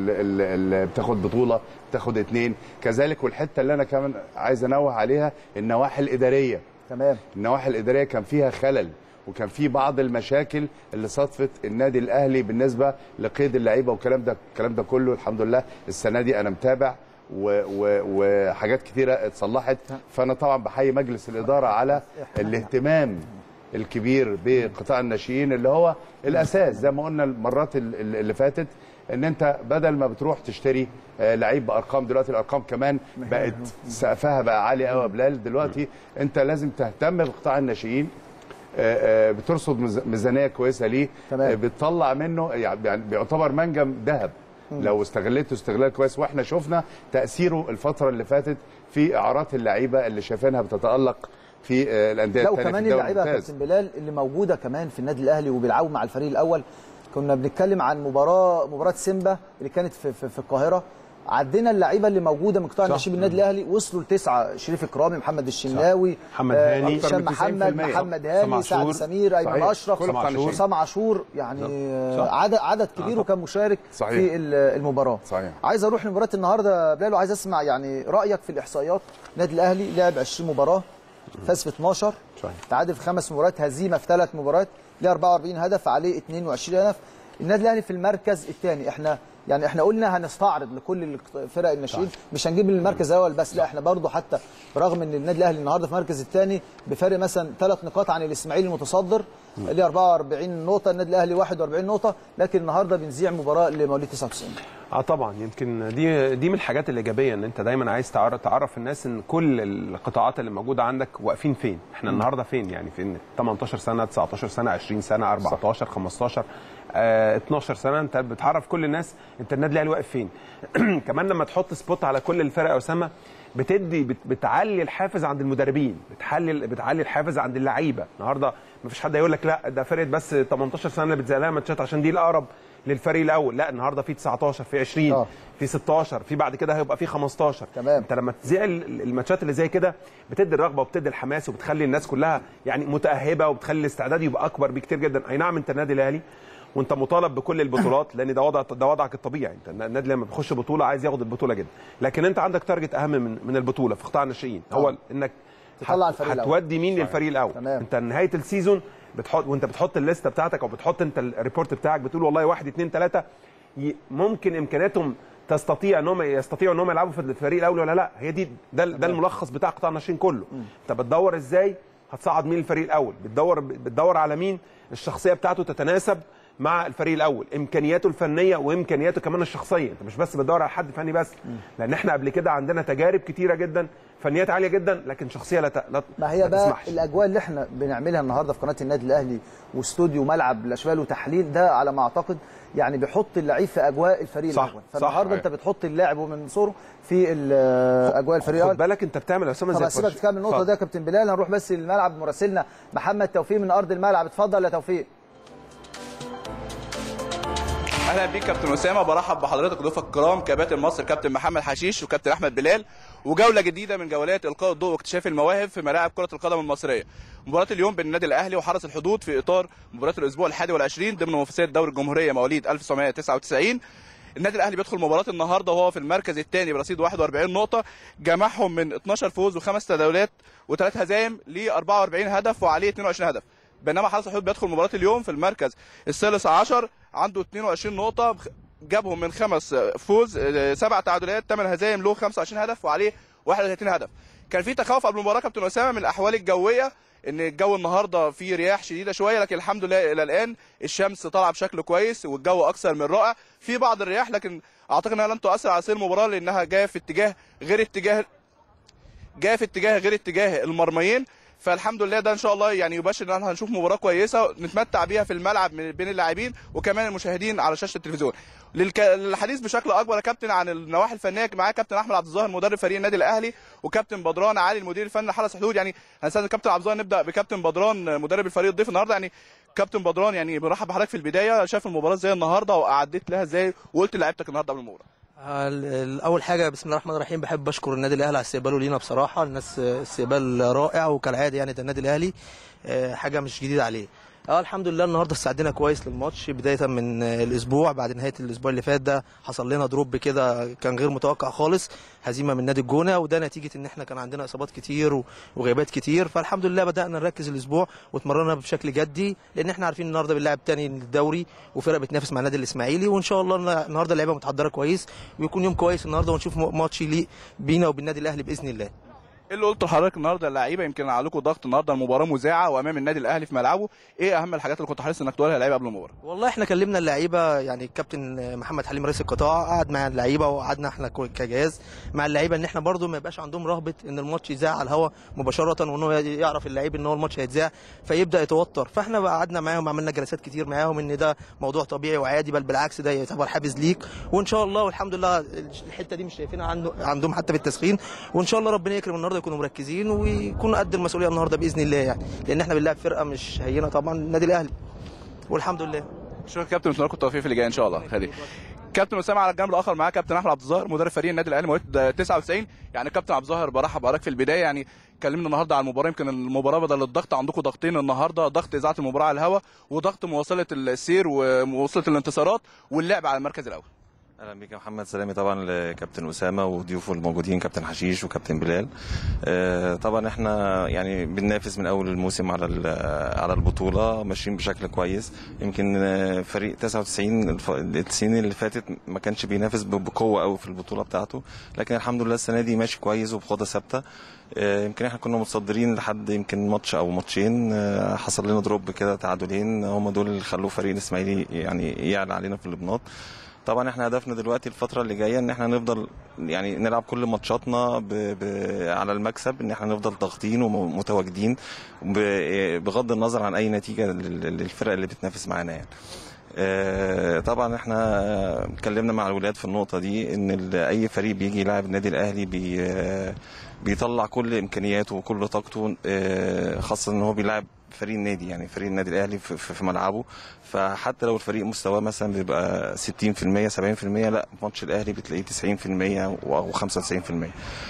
اللي بتاخد بطوله بتاخد اتنين كذلك والحته اللي انا كمان عايز انوه عليها النواحي الاداريه تمام النواحي الاداريه كان فيها خلل وكان في بعض المشاكل اللي صادفت النادي الاهلي بالنسبه لقيد اللعيبه والكلام ده الكلام ده كله الحمد لله السنه دي انا متابع و و وحاجات كتيره اتصلحت فانا طبعا بحيي مجلس الاداره على الاهتمام الكبير بقطاع الناشئين اللي هو الاساس زي ما قلنا المرات ال- ال- اللي فاتت ان انت بدل ما بتروح تشتري آه، لعيب بارقام دلوقتي الارقام كمان بقت سقفها بقى عالي قوي يا بلال دلوقتي انت لازم تهتم بقطاع الناشئين آه، آه، بترصد ميز- ميزانيه كويسه ليه تمام. آه، بتطلع منه يعني بيعتبر منجم ذهب لو استغلته استغلال كويس واحنا شفنا تاثيره الفتره اللي فاتت في اعارات اللعيبه اللي شايفينها بتتالق في آه، الانديه لا الثانيه في وكمان الدوري اللعيبه يا الممتاز كابتن بلال اللي موجوده كمان في النادي الاهلي وبيلعبوا مع الفريق الاول كنا بنتكلم عن مباراه مباراه سيمبا اللي كانت في في, في القاهره عدينا اللعيبه اللي موجوده من قطاع صح. الناشئين بالنادي الاهلي وصلوا لتسعه شريف اكرامي محمد الشناوي محمد آه، هاني. هشام أكتر من 90% محمد محمد هاني حسام سعد عاشور. سمير ايمن صحيح. اشرف كل قطاع الناشئين. حسام عاشور يعني آه، صح. عدد عدد كبير وكان مشارك صحيح. في ال- المباراه صحيح عايز اروح لمباراه النهارده يا بلال وعايز اسمع يعني رايك في الاحصائيات النادي الاهلي لعب 20 مباراه فاز في 12 صحيح. تعادل في خمس مباريات هزيمه في ثلاث مباريات ليه 44 هدف عليه 22 هدف النادي الاهلي في المركز الثاني احنا يعني احنا قلنا هنستعرض لكل الفرق الناشئين مش هنجيب المركز الاول بس لا احنا برضو حتى برغم ان النادي الاهلي النهارده في المركز الثاني بفارق مثلا ثلاث نقاط عن الاسماعيلي المتصدر ليه 44 نقطه النادي الاهلي 41 نقطه لكن النهارده بنذيع مباراه لمواليد 99 اه طبعا يمكن دي دي من الحاجات الايجابيه ان انت دايما عايز تعرف تعرف الناس ان كل القطاعات اللي موجوده عندك واقفين فين احنا النهارده فين يعني فين 18 سنه 19 سنه 20 سنه 14 15 آه 12 سنه انت بتعرف كل الناس انت النادي الاهلي واقف فين كمان لما تحط سبوت على كل الفرق يا اسامه بتدي بت- بتعلي الحافز عند المدربين بتحلي بتعلي الحافز عند اللعيبه النهارده مفيش حد هيقول لك لا ده فرقه بس 18 سنه اللي بتزقلها ماتشات عشان دي الاقرب للفريق الاول لا النهارده في 19 في 20 آه. في 16 في بعد كده هيبقى في 15 تمام. انت لما تذيع ال- الماتشات اللي زي كده بتدي الرغبه وبتدي الحماس وبتخلي الناس كلها يعني متاهبه وبتخلي الاستعداد يبقى اكبر بكتير جدا اي نعم انت النادي الاهلي وانت مطالب بكل البطولات لان ده وضع ده وضعك الطبيعي انت النادي لما بيخش بطوله عايز ياخد البطوله جدا لكن انت عندك تارجت اهم من من البطوله في قطاع الناشئين هو آه. انك تطلع هت- الفريق الأول. هتودي مين للفريق الاول تمام. انت نهايه السيزون بتحط وانت بتحط الليسته بتاعتك او بتحط انت الريبورت بتاعك بتقول والله واحد اثنين ثلاثه ي- ممكن امكانياتهم تستطيع ان هم يستطيعوا ان هم يلعبوا في الفريق الاول ولا لا هي دي ده, ده الملخص بتاع قطاع الناشئين كله انت بتدور ازاي هتصعد مين الفريق الاول بتدور بتدور على مين الشخصيه بتاعته تتناسب مع الفريق الاول امكانياته الفنيه وامكانياته كمان الشخصيه انت مش بس بتدور على حد فني بس لان احنا قبل كده عندنا تجارب كتيره جدا فنيات عاليه جدا لكن شخصيه لا, ت... لا ما هي ما بقى تسمحش. الاجواء اللي احنا بنعملها النهارده في قناه النادي الاهلي واستوديو ملعب الاشبال وتحليل ده على ما اعتقد يعني بيحط اللعيب في اجواء الفريق صح، الاول صح. فالنهارده انت بتحط اللاعب ومن صوره في ال- اجواء الفريق خد الاول بالك انت بتعمل يا اسامه طب زي اسيبك الفرش. تكمل النقطه اتفضل. دي يا كابتن بلال هنروح بس للملعب مراسلنا محمد توفيق من ارض الملعب اتفضل يا توفيق اهلا بيك كابتن اسامه برحب بحضرتك ضيوفك الكرام كباتن مصر كابتن محمد حشيش وكابتن احمد بلال وجوله جديده من جولات القاء الضوء واكتشاف المواهب في ملاعب كره القدم المصريه مباراه اليوم بين النادي الاهلي وحرس الحدود في اطار مباراه الاسبوع الحادي والعشرين ضمن منافسات دوري الجمهوريه مواليد 1999 النادي الاهلي بيدخل مباراه النهارده وهو في المركز الثاني برصيد 41 نقطه جمعهم من 12 فوز وخمس تداولات وثلاث هزايم ل 44 هدف وعليه 22 هدف بينما حرس الحدود بيدخل مباراه اليوم في المركز الثالث عشر عنده 22 نقطه بخ- جابهم من خمس فوز آه، سبع تعادلات ثمان هزايم له 25 هدف وعليه 31 هدف كان في تخوف قبل المباراه كابتن اسامه من الاحوال الجويه ان الجو النهارده فيه رياح شديده شويه لكن الحمد لله الى الان الشمس طالعه بشكل كويس والجو اكثر من رائع في بعض الرياح لكن اعتقد انها لن تؤثر على سير المباراه لانها جايه في اتجاه غير اتجاه جايه في اتجاه غير اتجاه المرميين فالحمد لله ده ان شاء الله يعني يبشر ان احنا هنشوف مباراه كويسه نتمتع بيها في الملعب من بين اللاعبين وكمان المشاهدين على شاشه التلفزيون للك... للحديث بشكل اكبر يا كابتن عن النواحي الفنيه معايا كابتن احمد عبد الظاهر مدرب فريق النادي الاهلي وكابتن بدران علي المدير الفني لحرس الحدود يعني هنستاذن كابتن عبد الظاهر نبدا بكابتن بدران مدرب الفريق الضيف النهارده يعني كابتن بدران يعني برحب بحضرتك في البدايه شاف المباراه ازاي النهارده واعديت لها ازاي وقلت لعيبتك النهارده قبل المباراه ال- ال- اول حاجه بسم الله الرحمن الرحيم بحب اشكر النادي الاهلي على استقباله لينا بصراحه الناس استقبال رائع وكالعاده يعني ده النادي الاهلي آه، حاجه مش جديده عليه اه الحمد لله النهارده استعدينا كويس للماتش بدايه من آه، الاسبوع بعد نهايه الاسبوع اللي فات ده حصل لنا دروب كده كان غير متوقع خالص هزيمه من نادي الجونه وده نتيجه ان احنا كان عندنا اصابات كتير و- وغيابات كتير فالحمد لله بدانا نركز الاسبوع واتمرنا بشكل جدي لان احنا عارفين النهارده بنلعب تاني الدوري وفرق بتنافس مع النادي الاسماعيلي وان شاء الله النهارده اللعيبه متحضره كويس ويكون يوم كويس النهارده ونشوف م- ماتش يليق بينا وبالنادي الاهلي باذن الله ايه اللي قلته لحضرتك النهارده اللعيبه يمكن عليكم ضغط النهارده المباراه مذاعه وامام النادي الاهلي في ملعبه ايه اهم الحاجات اللي كنت حريص انك تقولها للعيبه قبل المباراه والله احنا كلمنا اللعيبه يعني الكابتن محمد حليم رئيس القطاع قعد مع اللعيبه وقعدنا احنا كو- كجهاز مع اللعيبه ان احنا برضو ما يبقاش عندهم رهبه ان الماتش يذاع على الهواء مباشره وان هو يعرف اللعيب ان هو الماتش هيتذاع فيبدا يتوتر فاحنا بقى قعدنا معاهم عملنا جلسات كتير معاهم ان ده موضوع طبيعي وعادي بل بالعكس ده يعتبر حافز ليك وان شاء الله والحمد لله الحته دي مش شايفينها عنده عندهم حتى في التسخين وان شاء الله ربنا يكرم النهارده يكونوا مركزين ويكونوا قد المسؤوليه النهارده باذن الله يعني لان احنا بنلعب فرقه مش هينه طبعا النادي الاهلي والحمد لله شكرا كابتن نتمنى لكم التوفيق في اللي جاي ان شاء الله خلي كابتن اسامه على الجانب الاخر معاه كابتن احمد عبد الظاهر مدرب فريق النادي الاهلي مواليد 99 يعني كابتن عبد الظاهر برحب بحضرتك في البدايه يعني اتكلمنا النهارده على المباراه يمكن المباراه بدل الضغط عندكم ضغطين النهارده ضغط اذاعه المباراه على الهواء وضغط مواصله السير ومواصله الانتصارات واللعب على المركز الاول اهلا بيك يا محمد سلامي طبعا لكابتن اسامه وضيوفه الموجودين كابتن حشيش وكابتن بلال آه، طبعا احنا يعني بننافس من اول الموسم على ال- على البطوله ماشيين بشكل كويس يمكن آه، فريق 99 الف- السنين اللي فاتت ما كانش بينافس ب- بقوه قوي في البطوله بتاعته لكن الحمد لله السنه دي ماشي كويس وبخطى ثابته آه، يمكن احنا كنا متصدرين لحد يمكن ماتش او ماتشين آه، حصل لنا دروب كده تعادلين هم دول اللي خلوا فريق الاسماعيلي يعني يعلى علينا في البناط طبعا احنا هدفنا دلوقتي الفتره اللي جايه ان احنا نفضل يعني نلعب كل ماتشاتنا ب... ب... على المكسب ان احنا نفضل ضاغطين ومتواجدين ب... بغض النظر عن اي نتيجه لل- للفرق اللي بتنافس معانا يعني آه، طبعا احنا اتكلمنا مع الولاد في النقطه دي ان ال- اي فريق بيجي يلعب النادي الاهلي بي آه، بيطلع كل امكانياته وكل طاقته آه، خاصه ان هو بيلعب فريق النادي يعني فريق النادي الاهلي في, في في ملعبه فحتى لو الفريق مستواه مثلا بيبقى 60% 70% لا ماتش الاهلي بتلاقيه 90% او 95%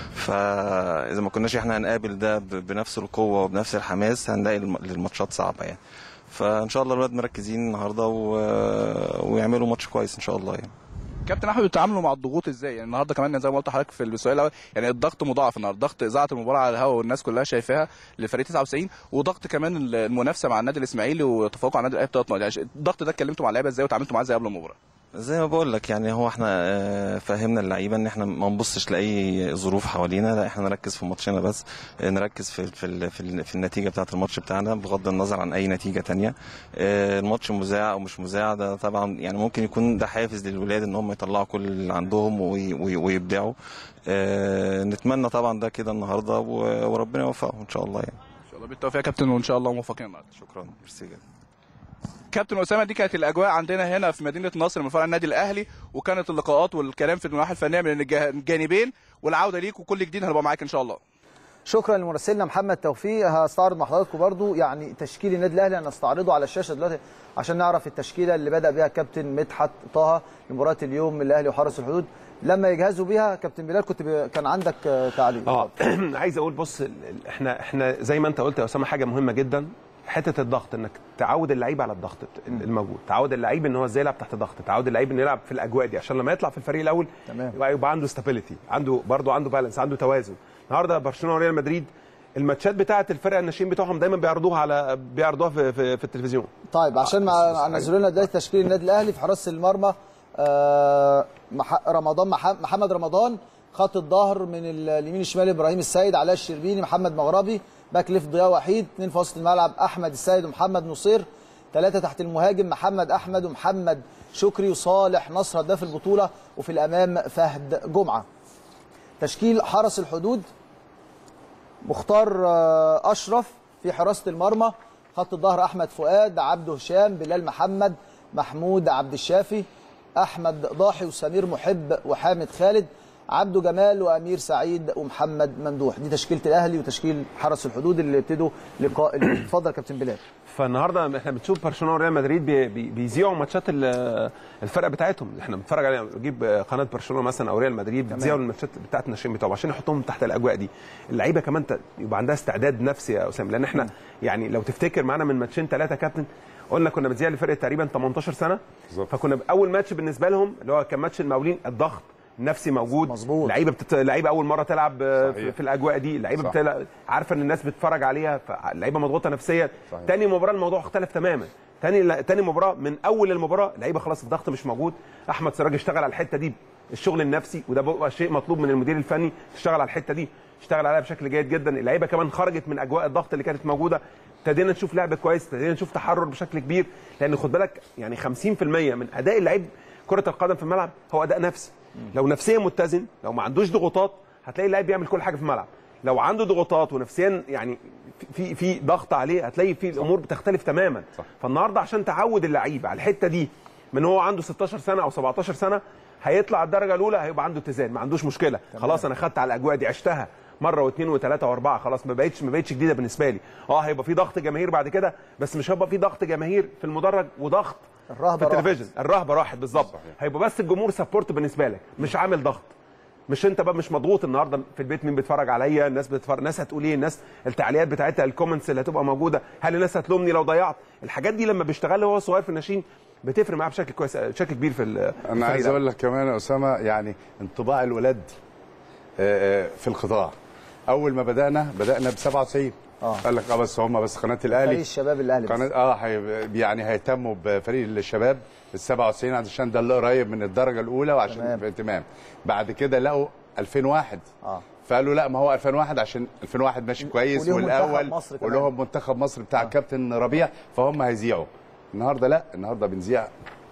فاذا ما كناش احنا هنقابل ده ب- بنفس القوه وبنفس الحماس هنلاقي الم- الماتشات صعبه يعني فان شاء الله الولاد مركزين النهارده و... ويعملوا ماتش كويس ان شاء الله يعني كابتن احمد بتتعاملوا مع الضغوط ازاي يعني النهارده كمان زي ما قلت لحضرتك في السؤال الاول يعني الضغط مضاعف النهارده ضغط اذاعه المباراه على الهواء والناس كلها شايفاها لفريق 99 وضغط كمان المنافسه مع النادي الاسماعيلي وتفوق على النادي الاهلي بثلاث نقط يعني الضغط ده اتكلمتوا مع اللعيبه ازاي وتعاملتوا معاه ازاي قبل المباراه زي ما بقول لك يعني هو احنا آه، فهمنا اللعيبه ان احنا ما نبصش لاي ظروف حوالينا لا احنا نركز في ماتشنا بس آه، نركز في في ال- في, ال- في النتيجه بتاعه الماتش بتاعنا بغض النظر عن اي نتيجه تانية آه، الماتش مذاع او مش مذاع ده طبعا يعني ممكن يكون ده حافز للولاد ان هم يطلعوا كل اللي عندهم وي- وي- ويبدعوا آه، نتمنى طبعا ده كده النهارده و- وربنا يوفقهم ان شاء الله يعني ان شاء الله بالتوفيق يا كابتن وان شاء الله موفقين النهارده شكرا ميرسي جدا كابتن اسامه دي كانت الاجواء عندنا هنا في مدينه نصر من فرع النادي الاهلي وكانت اللقاءات والكلام في النواحي الفنيه من الجه- الجانبين والعوده ليك وكل جديد هنبقى معاك ان شاء الله شكرا لمراسلنا محمد توفيق هستعرض مع حضراتكم برضو يعني تشكيل النادي الاهلي هنستعرضه على الشاشه دلوقتي عشان نعرف التشكيله اللي بدا بها كابتن مدحت طه لمباراه اليوم الاهلي وحرس الحدود لما يجهزوا بيها كابتن بلال كنت ب... كان عندك آه، تعليق اه عايز اقول بص ال- ال- احنا احنا زي ما انت قلت يا اسامه حاجه مهمه جدا حته الضغط انك تعود اللعيب على الضغط بت- الموجود تعود اللعيب ان هو ازاي يلعب تحت ضغط تعود اللعيب انه يلعب في الاجواء دي عشان لما يطلع في الفريق الاول تمام. يبقى, يبقى عنده ستابيليتي عنده برضه عنده بالانس عنده توازن النهارده برشلونه وريال مدريد الماتشات بتاعه الفرق الناشئين بتوعهم دايما بيعرضوها على بيعرضوها في, في, في التلفزيون طيب عشان مع نزلوا لنا دلوقتي تشكيل النادي الاهلي في حراسه المرمى آه، مح... رمضان مح... محمد رمضان خط الظهر من ال- اليمين الشمال ابراهيم السيد علاء الشربيني محمد مغربي باك ليفت ضياء وحيد اثنين في وسط الملعب احمد السيد ومحمد نصير ثلاثه تحت المهاجم محمد احمد ومحمد شكري وصالح نصر هداف البطوله وفي الامام فهد جمعه تشكيل حرس الحدود مختار آه، اشرف في حراسه المرمى خط الظهر احمد فؤاد عبده هشام بلال محمد محمود عبد الشافي احمد ضاحي وسمير محب وحامد خالد عبده جمال وامير سعيد ومحمد ممدوح دي تشكيله الاهلي وتشكيل حرس الحدود اللي ابتدوا لقاء اليوم اتفضل يا كابتن بلال فالنهارده احنا بنشوف برشلونه وريال مدريد بي بي بيذيعوا ماتشات ال- الفرق بتاعتهم احنا بنتفرج عليها نجيب قناه برشلونه مثلا او ريال مدريد بتذيعوا الماتشات بتاعت الناشئين بتوعهم عشان يحطوهم تحت الاجواء دي اللعيبه كمان ت- يبقى عندها استعداد نفسي يا اسامه لان احنا يعني لو تفتكر معانا من ماتشين ثلاثه كابتن قلنا كنا بنذيع لفرقه تقريبا 18 سنه فكنا اول ماتش بالنسبه لهم اللي هو كان ماتش المقاولين الضغط النفسي موجود مظبوط لعيبه بتت... لعيبه اول مره تلعب آه، في, صحيح. في الاجواء دي لعيبه صح. بتلعب عارفه ان الناس بتتفرج عليها فاللعيبه مضغوطه نفسيا صحيح. تاني مباراه الموضوع اختلف تماما تاني لا- تاني مباراه من اول المباراه اللعيبه خلاص الضغط مش موجود احمد سراج اشتغل على الحته دي الشغل النفسي وده بقى شيء مطلوب من المدير الفني تشتغل على الحته دي اشتغل عليها بشكل جيد جدا اللعيبه كمان خرجت من اجواء الضغط اللي كانت موجوده ابتدينا نشوف لعب كويس ابتدينا نشوف تحرر بشكل كبير لان خد بالك يعني 50% من اداء اللعيب كره القدم في الملعب هو اداء نفسي لو نفسيا متزن لو ما عندوش ضغوطات هتلاقي اللاعب بيعمل كل حاجه في الملعب لو عنده ضغوطات ونفسيا يعني في في ضغط عليه هتلاقي في الامور بتختلف تماما صح. فالنهارده عشان تعود اللعيب على الحته دي من هو عنده 16 سنه او 17 سنه هيطلع الدرجه الاولى هيبقى عنده اتزان ما عندوش مشكله تمام. خلاص انا خدت على الاجواء دي عشتها مره واثنين وثلاثه واربعه خلاص ما بقتش ما بقتش جديده بالنسبه لي اه هيبقى في ضغط جماهير بعد كده بس مش هيبقى في ضغط جماهير في المدرج وضغط الرهبة في التلفزيون الرهبه راحت بالظبط هيبقى بس الجمهور سبورت بالنسبه لك مش عامل ضغط مش انت بقى مش مضغوط النهارده في البيت مين بيتفرج عليا الناس بتتفرج الناس هتقول ايه الناس التعليقات بتاعتها الكومنتس اللي هتبقى موجوده هل الناس هتلومني لو ضيعت الحاجات دي لما بيشتغل وهو صغير في الناشئين بتفرق معاه بشكل كويس بشكل كبير في ال- في انا عايز الفريق اقول لك كمان يا اسامه يعني انطباع الولاد آه، آه، في القطاع اول ما بدانا بدانا ب 97 اه قال لك اه بس هم بس قناه الاهلي فريق الشباب الاهلي بس. قناه اه هي يعني هيهتموا بفريق الشباب ال 97 عشان ده اللي قريب من الدرجه الاولى وعشان تمام. اهتمام بعد كده لقوا 2001 اه فقالوا لا ما هو 2001 عشان 2001 ماشي كويس وليهم منتخب والاول مصر كمان. ولهم منتخب مصر بتاع الكابتن ربيع فهم هيذيعوا النهارده لا النهارده بنذيع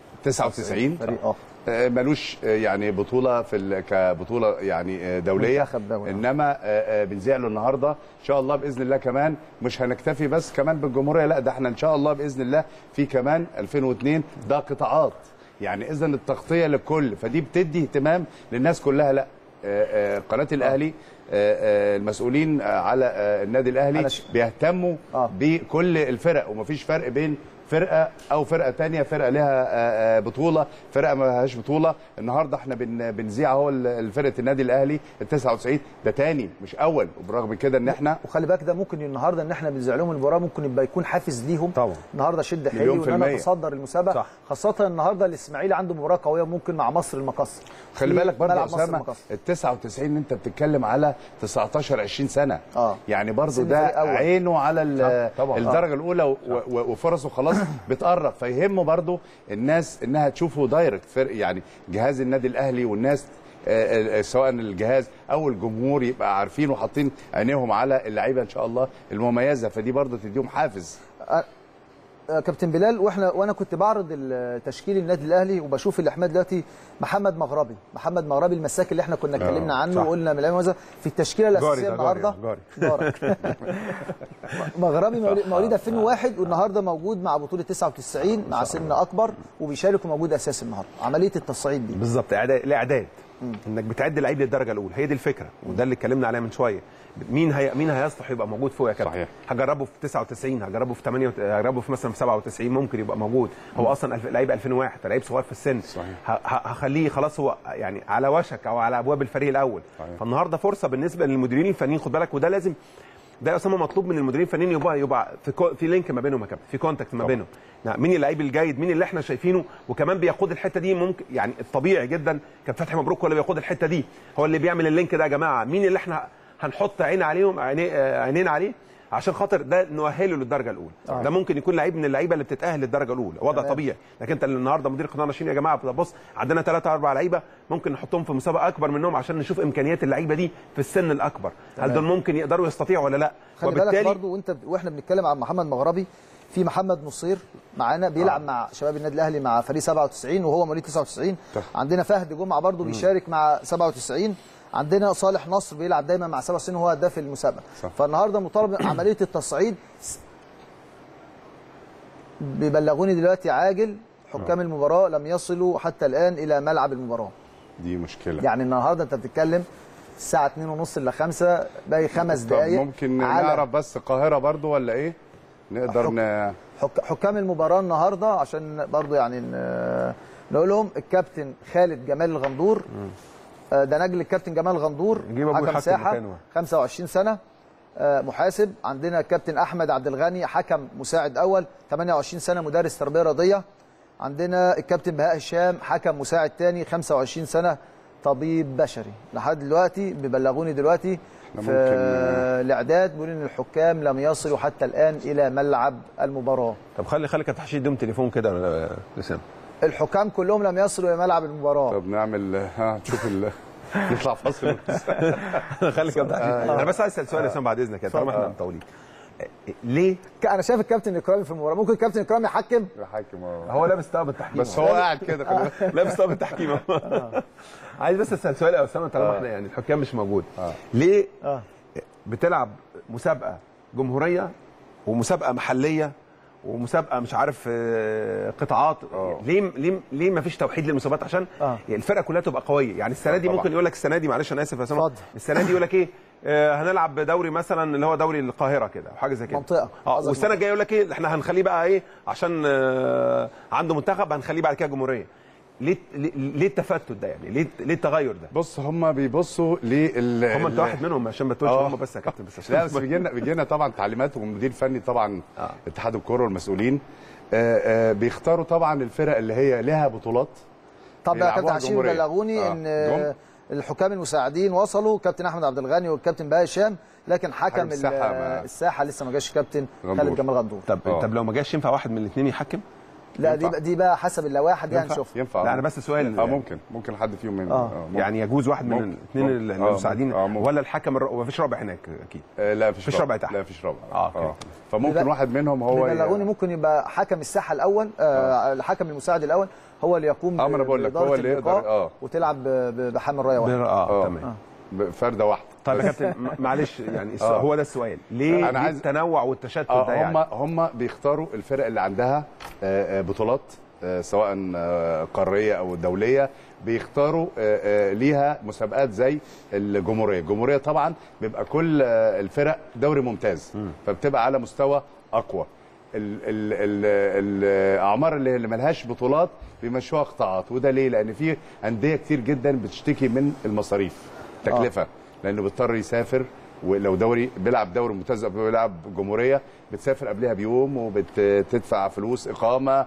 99 فريق اخر آه، ملوش آه، يعني بطوله في ال- كبطوله يعني آه، دوليه منتخب دولي. انما آه، آه، بنذيع له النهارده ان شاء الله باذن الله كمان مش هنكتفي بس كمان بالجمهوريه لا ده احنا ان شاء الله باذن الله في كمان 2002 ده قطاعات يعني اذا التغطيه للكل فدي بتدي اهتمام للناس كلها لا آه، آه، قناه الاهلي آه، آه، المسؤولين آه، على آه، النادي الاهلي بيهتموا بكل الفرق ومفيش فرق بين فرقه او فرقه تانية فرقه لها آه، آه، بطوله فرقه ما لهاش بطوله النهارده احنا بن- بنذيع اهو ال- فرقه النادي الاهلي ال 99 ده تاني مش اول وبرغم كده ان احنا وخلي بالك ده ممكن النهارده ان احنا بنذيع لهم المباراه ممكن يبقى يكون حافز ليهم طبعا النهارده شد حيلي مليون في وان انا المية. اتصدر المسابقه صح. خاصه النهارده الاسماعيلي عنده مباراه قويه ممكن مع مصر المقص خلي في بالك برضه يا ملعب مصر اسامه المقص ال 99 انت بتتكلم على 19 20 سنه اه يعني برضه سن ده فريق أول. عينه على ال- صح، طبعاً. الدرجه الاولى و- و- وفرصه خلاص بتقرب فيهمه برضه الناس انها تشوفه دايركت فرق يعني جهاز النادي الاهلي والناس آه، آه، سواء الجهاز او الجمهور يبقى عارفين وحاطين عينيهم على اللعيبه ان شاء الله المميزه فدي برضه تديهم حافز آه، كابتن بلال واحنا وانا كنت بعرض ال- تشكيل النادي الاهلي وبشوف الاحماد دلوقتي محمد مغربي محمد مغربي المساك اللي احنا كنا اتكلمنا عنه صح. وقلنا من الأيام في التشكيله جاري الاساسيه ده، النهارده جاري جارك مغربي مواليد- مواليد 2001 والنهارده موجود مع بطوله 99 مع سن اكبر وبيشارك وموجود اساسي النهارده عمليه التصعيد دي بالظبط اعداد الاعداد انك بتعد لعيب للدرجه الاولى هي دي الفكره وده اللي اتكلمنا عليه من شويه مين هي مين هيصلح يبقى موجود فوق يا كابتن صحيح. هجربه في 99 هجربه في 8 هجربه في مثلا في 97 ممكن يبقى موجود هو اصلا الف- لعيب 2001 لعيب صغير في السن صحيح. ه- ه- هخليه خلاص هو يعني على وشك او على ابواب الفريق الاول صحيح. فالنهارده فرصه بالنسبه للمديرين الفنيين خد بالك وده لازم ده يا اسامه مطلوب من المديرين الفنيين يبقى يبقى في كو في لينك ما بينهم يا كابتن في كونتاكت ما طبعا. بينهم نعم، مين اللعيب الجيد مين اللي احنا شايفينه وكمان بيقود الحته دي ممكن يعني الطبيعي جدا كان فتحي مبروك هو اللي بيقود الحته دي هو اللي بيعمل اللينك ده يا جماعه مين اللي احنا هنحط عين عليهم عيني- آه، عينين عليه عشان خاطر ده نؤهله للدرجه الاولى آه. ده ممكن يكون لعيب من اللعيبه اللي بتتاهل للدرجه الاولى وضع تمام. طبيعي لكن انت النهارده مدير قطاع ناشئين يا جماعه طب بص عندنا ثلاثة اربع لعيبه ممكن نحطهم في مسابقه اكبر منهم عشان نشوف امكانيات اللعيبه دي في السن الاكبر هل تمام. دول ممكن يقدروا يستطيعوا ولا لا خلي بالك برضو وانت واحنا بنتكلم عن محمد مغربي في محمد نصير معانا بيلعب آه. مع شباب النادي الاهلي مع فريق 97 وهو مواليد 99 عندنا فهد جمعه برضو بيشارك مع 97 عندنا صالح نصر بيلعب دايما مع 97 وهو هداف المسابقه صح. فالنهارده مطالب عمليه التصعيد بيبلغوني دلوقتي عاجل حكام المباراه لم يصلوا حتى الان الى ملعب المباراه دي مشكله يعني النهارده انت بتتكلم الساعه 2:30 ل 5 باقي خمس طب دقائق ممكن على- نعرف بس القاهره برضو ولا ايه نقدر ن... حك... حكام المباراه النهارده عشان برضو يعني ن- نقول لهم الكابتن خالد جمال الغندور آه، ده نجل الكابتن جمال غندور نجيب أبوه حكم يحكم ساحه مكانه. 25 سنه آه، محاسب عندنا الكابتن احمد عبد الغني حكم مساعد اول 28 سنه مدرس تربيه رياضيه عندنا الكابتن بهاء هشام حكم مساعد تاني 25 سنه طبيب بشري لحد دلوقتي بيبلغوني دلوقتي إحنا في ممكن- الاعداد بيقولوا ان الحكام لم يصلوا حتى الان الى ملعب المباراه طب خلي خلي كابتن حشيش يديهم تليفون كده يا اسامه الحكام كلهم لم يصلوا الى ملعب المباراه طب نعمل ها نشوف ال... نطلع فاصل خلي كابتن حشيش آه. انا بس عايز اسال سؤال يا اسامه بعد اذنك يا طالما احنا اتفضل. مطولين ليه ك- انا شايف الكابتن اكرامي في المباراه ممكن الكابتن اكرامي يحكم يحكم هو لابس طقم التحكيم بس هو قاعد كده خلي بالك. لابس طقم التحكيم عايز بس اسال سؤال يا اسامه طالما آه. احنا يعني الحكام مش موجود ليه اه بتلعب مسابقه جمهوريه ومسابقه محليه ومسابقه مش عارف آه، قطاعات ليه ليه ليه ما فيش توحيد للمسابقات عشان آه. يعني الفرقه كلها تبقى قويه يعني السنه دي طبعا. ممكن يقول لك السنه دي معلش انا اسف يا سامح اتفضل. السنه دي يقول لك ايه آه، هنلعب دوري مثلا اللي هو دوري القاهره كده او حاجه زي كده منطقة. اه قصدك والسنه الجايه يقول لك ايه احنا هنخليه بقى ايه عشان آه، عنده منتخب هنخليه بعد كده جمهوريه ليه ليه ليه التفتت ده يعني ليه ليه التغير ده بص هم بيبصوا لل هم انت ال- واحد منهم عشان ما تقولش آه. هم بس يا كابتن بس عشان لا بس بيجي لنا بيجي لنا طبعا تعليمات والمدير الفني طبعا آه. اتحاد الكوره والمسؤولين آه، آه، بيختاروا طبعا الفرق اللي هي لها بطولات طب يا بيلعبوها كابتن عشير جمهورية. بلغوني آه. ان جم. الحكام المساعدين وصلوا كابتن احمد عبد الغني والكابتن بهاء هشام لكن حكم حكم الساحة الساحه, ما- الساحة لسه ما جاش كابتن غندور. خالد جمال غندور طب آه. طب لو ما جاش ينفع واحد من الاثنين يحكم لا دي ينفع. بقى- دي بقى حسب اللوائح دي ينفع؟ هنشوفها ينفع لا انا بس سؤال اه ممكن ممكن حد فيهم من آه. ممكن. يعني يجوز واحد من ممكن. الاثنين ممكن. آه، المساعدين ممكن. آه، ممكن. ولا الحكم الر... ومفيش رابع هناك اكيد آه، لا فيش مفيش رابع تحت. لا فيش رابع آه، أوكي. فممكن لا. واحد منهم هو بلغوني ممكن يبقى حكم الساحه الاول آه الحكم المساعد الاول هو اللي يقوم آه، ما أنا بقول لك، بإدارة هو اللي يقدر- اللقاء آه. وتلعب ب- ب- بحامل رايه واحده اه آه. تمام فرده واحده طيب يا بس. كابتن م- معلش يعني السؤال آه. هو ده السؤال ليه أنا أنا عايز- التنوع والتشتت ده اه هم يعني هم بيختاروا الفرق اللي عندها آه، آه، بطولات آه، سواء آه، قاريه او دوليه بيختاروا آه، آه، ليها مسابقات زي الجمهوريه الجمهوريه طبعا بيبقى كل آه، الفرق دوري ممتاز فبتبقى على مستوى اقوى ال- ال- ال- الاعمار اللي اللي ملهاش بطولات بيمشوها قطاعات وده ليه لان في انديه كتير جدا بتشتكي من المصاريف تكلفه لانه بيضطر يسافر ولو دوري بيلعب دوري ممتاز أو بيلعب جمهوريه بتسافر قبلها بيوم وبتدفع فلوس اقامه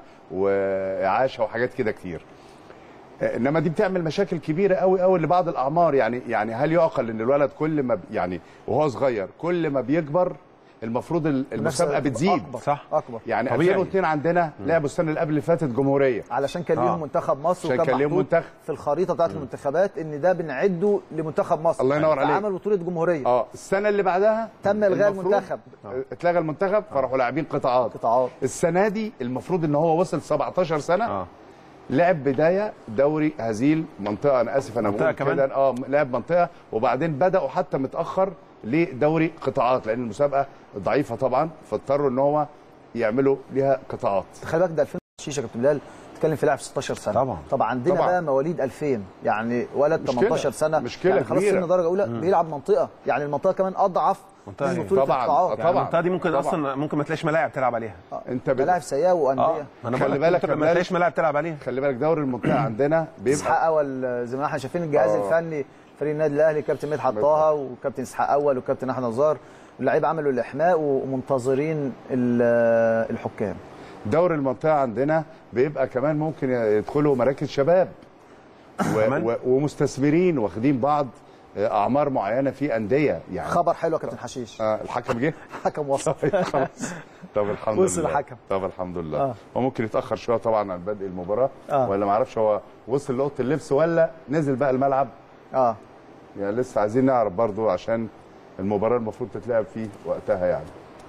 واعاشه وحاجات كده كتير انما دي بتعمل مشاكل كبيره قوي قوي لبعض الاعمار يعني يعني هل يعقل ان الولد كل ما ب- يعني وهو صغير كل ما بيكبر المفروض ال- المسابقه المنافسة بتزيد أكبر. صح اكبر يعني طبيعي. 2002 عندنا لعبوا السنه اللي قبل اللي فاتت جمهوريه علشان كان ليهم آه. منتخب مصر عشان وكان كان ليهم محطوط منتخب. في الخريطه بتاعت المنتخبات ان ده بنعده لمنتخب مصر الله ينور عليك. عمل بطوله جمهوريه اه السنه اللي بعدها تم إلغاء المفروض- المنتخب. اتلغى المنتخب فراحوا لاعبين قطاعات قطاعات السنه دي المفروض ان هو وصل 17 سنه اه لعب بدايه دوري هزيل منطقه انا اسف انا منطقة بقول كمان؟ كده اه لعب منطقه وبعدين بداوا حتى متاخر لدوري قطاعات لان المسابقه ضعيفه طبعا فاضطروا ان هو يعملوا ليها قطاعات خلي بالك ده 2000 شيشه يا كابتن بلال تتكلم في لاعب 16 سنه طبعا. طب عندنا طبعا. بقى مواليد 2000 يعني ولد مشكلة. 18 سنه مشكلة يعني خلاص كبيرة. سن درجه اولى بيلعب منطقه يعني المنطقه كمان اضعف منطقة من إيه؟ بطوله طبعاً. القطاعات آه، يعني طبعاً. المنطقه دي ممكن طبعاً. اصلا ممكن ما تلاقيش ملاعب تلعب عليها انت بت... ملاعب سيئه وانديه اه انا خلي بقول بالك لك يا ما بلال. تلاقيش ملاعب تلعب عليها خلي بالك دوري المنطقه عندنا بيبقى اسحاق اول زي ما احنا شايفين الجهاز آه. الفني فريق النادي الاهلي كابتن مدحت طه وكابتن اسحاق اول وكابتن احمد نزار اللعيبه عملوا الاحماء ومنتظرين ال- الحكام دوري المنطقه عندنا بيبقى كمان ممكن يدخلوا مراكز شباب و... كمان؟ و... ومستثمرين واخدين بعض اعمار معينه في انديه يعني خبر حلو يا كابتن حشيش آه الحكم جه حكم وصل خلاص طب الحمد وصل لله الحكم. طب الحمد لله آه. آه. وممكن يتاخر شويه طبعا عن بدء المباراه آه. آه. ولا ما اعرفش هو وصل لاوضه اللبس ولا نزل بقى الملعب اه يعني لسه عايزين نعرف برضو عشان المباراه المفروض تتلعب في وقتها يعني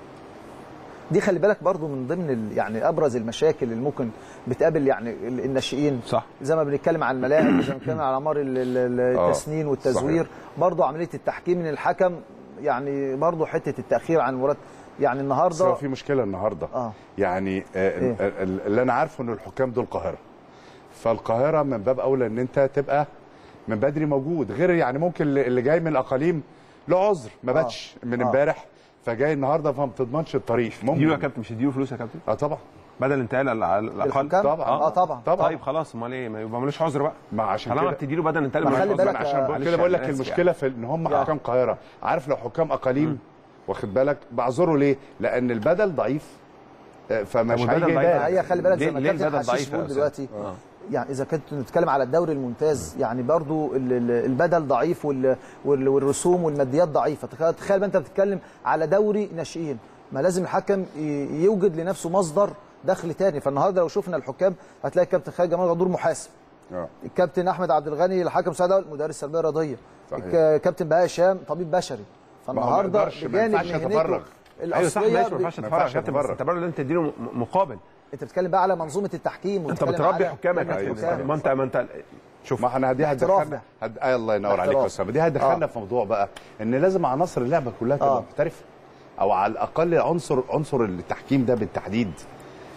دي خلي بالك برضو من ضمن ال- يعني ابرز المشاكل اللي ممكن بتقابل يعني ال- الناشئين صح زي ما بنتكلم عن الملاعب زي ما بنتكلم على اعمار ال- ال- آه، التسنين والتزوير برضو عمليه التحكيم من الحكم يعني برضو حته التاخير عن المباراه يعني بس النهارده هو في مشكله النهارده اه يعني آه إيه؟ ال- ال- اللي انا عارفه ان الحكام دول القاهره فالقاهره من باب اولى ان انت تبقى من بدري موجود غير يعني ممكن اللي اللي جاي من الاقاليم له عذر ما آه. باتش من آه. امبارح فجاي النهارده فما بتضمنش الطريق ديو يا ممكن كابتن مش هديله فلوس يا كابتن اه طبعا بدل انتقال على على الاقل الحكام طبعاً. اه طبعا طبعا طيب خلاص امال ايه ما يبقى ملوش عذر بقى ما عشان طالما كده بتدي له بدل انتقال ما ملوش خلي عذر. بالك عشان يا- معلش كده بقول لك أنا آسف المشكله في ان هم يعني. حكام قاهره عارف لو حكام اقاليم واخد بالك بعذره ليه لان البدل ضعيف آه، فمش طب والبدل هيجي ضعيف يبالغ. هي خلي بالك ليه- زي ما ليه كابتن البدل حشيش ضعيف يا بيقول أستاذ؟ دلوقتي آه. يعني اذا كنت نتكلم على الدوري الممتاز يعني برضو ال- ال- البدل ضعيف وال- وال- والرسوم والماديات ضعيفه تخيل- تخيل بقى انت بتتكلم على دوري ناشئين ما لازم الحكم ي- يوجد لنفسه مصدر دخل تاني فالنهارده لو شفنا الحكام هتلاقي الكابتن خالد جمال غندور محاسب آه. الكابتن احمد عبد الغني الحكم مساعد اول مدرس تربيه رياضيه صحيح. الكابتن بهاء هشام طبيب بشري ما هو ما فالنهارده يقدرش، ما بجانب ينفعش مهنته يتفرغ. ايوه صح الاصليه ماشي ما ينفعش ما تتفرج يا ينفعش كابتن بس تتفرج. انت برضه لازم تديله م- مقابل انت بتتكلم بقى على منظومه التحكيم انت وبتتكلم بتربي على حكامك لجنة أيوة، الحكام. ما انت ما انت شوف ما احنا دي الاحتراف هتدخلنا ده. هد... آه الله ينور عليك يا الاحتراف. اسامه دي هتدخلنا آه. في موضوع بقى ان لازم عناصر اللعبه كلها تبقى آه. محترفه او على الاقل عنصر عنصر التحكيم ده بالتحديد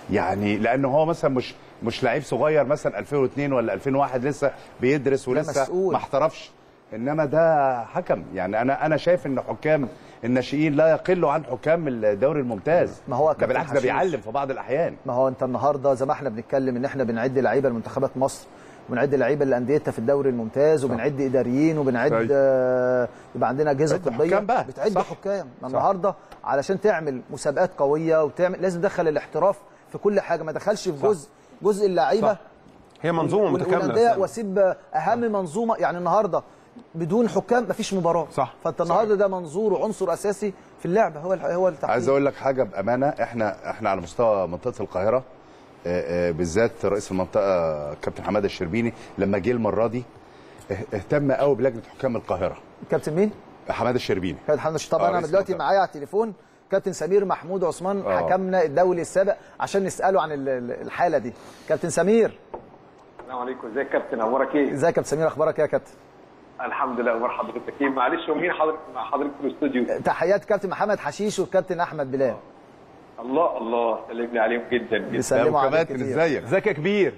يعني لان هو مثلا مش مش لعيب صغير مثلا 2002 ولا 2001 لسه بيدرس ولسه مسؤول. ما احترفش انما ده حكم يعني انا انا شايف ان حكام الناشئين لا يقلوا عن حكام الدوري الممتاز ما هو ده كابتن بالعكس ده حشيش. بيعلم في بعض الاحيان ما هو انت النهارده زي ما احنا بنتكلم ان احنا بنعد لعيبه لمنتخبات مصر وبنعد لعيبه لانديتها في الدوري الممتاز وبنعد اداريين وبنعد صحيح. آه، يبقى عندنا اجهزه بتعد طبيه حكام بقى. بتعد صح. حكام ما صح. النهارده علشان تعمل مسابقات قويه وتعمل لازم تدخل الاحتراف في كل حاجه ما دخلش في جزء جزء اللعيبه صح. هي منظومه وال- متكامله والأندية واسيب اهم منظومه يعني النهارده بدون حكام مفيش مباراه صح فانت النهارده ده منظور وعنصر اساسي في اللعبه هو الح- هو التحكيم عايز اقول لك حاجه بامانه احنا احنا على مستوى منطقه القاهره آه، آه، بالذات رئيس المنطقه كابتن حماده الشربيني لما جه المره دي اه- اهتم قوي بلجنه حكام القاهره كابتن مين؟ حماده الشربيني كابتن حمد طبعا آه، انا رئيس دلوقتي المنطقة. معايا على التليفون كابتن سمير محمود عثمان آه. حكمنا الدولي السابق عشان نساله عن ال- ال- الحاله دي كابتن سمير السلام عليكم ازيك يا كابتن اخبارك ايه؟ ازيك يا كابتن سمير اخبارك إيه يا كابتن الحمد لله اخبار حضرتك ايه؟ معلش ومين حضرتك مع حضرتك في الاستوديو؟ تحيات كابتن محمد حشيش والكابتن احمد بلال الله الله سلمني عليهم جدا جدا بيسلموا عليك وكباتن كتير. ازيك ازيك يا كبير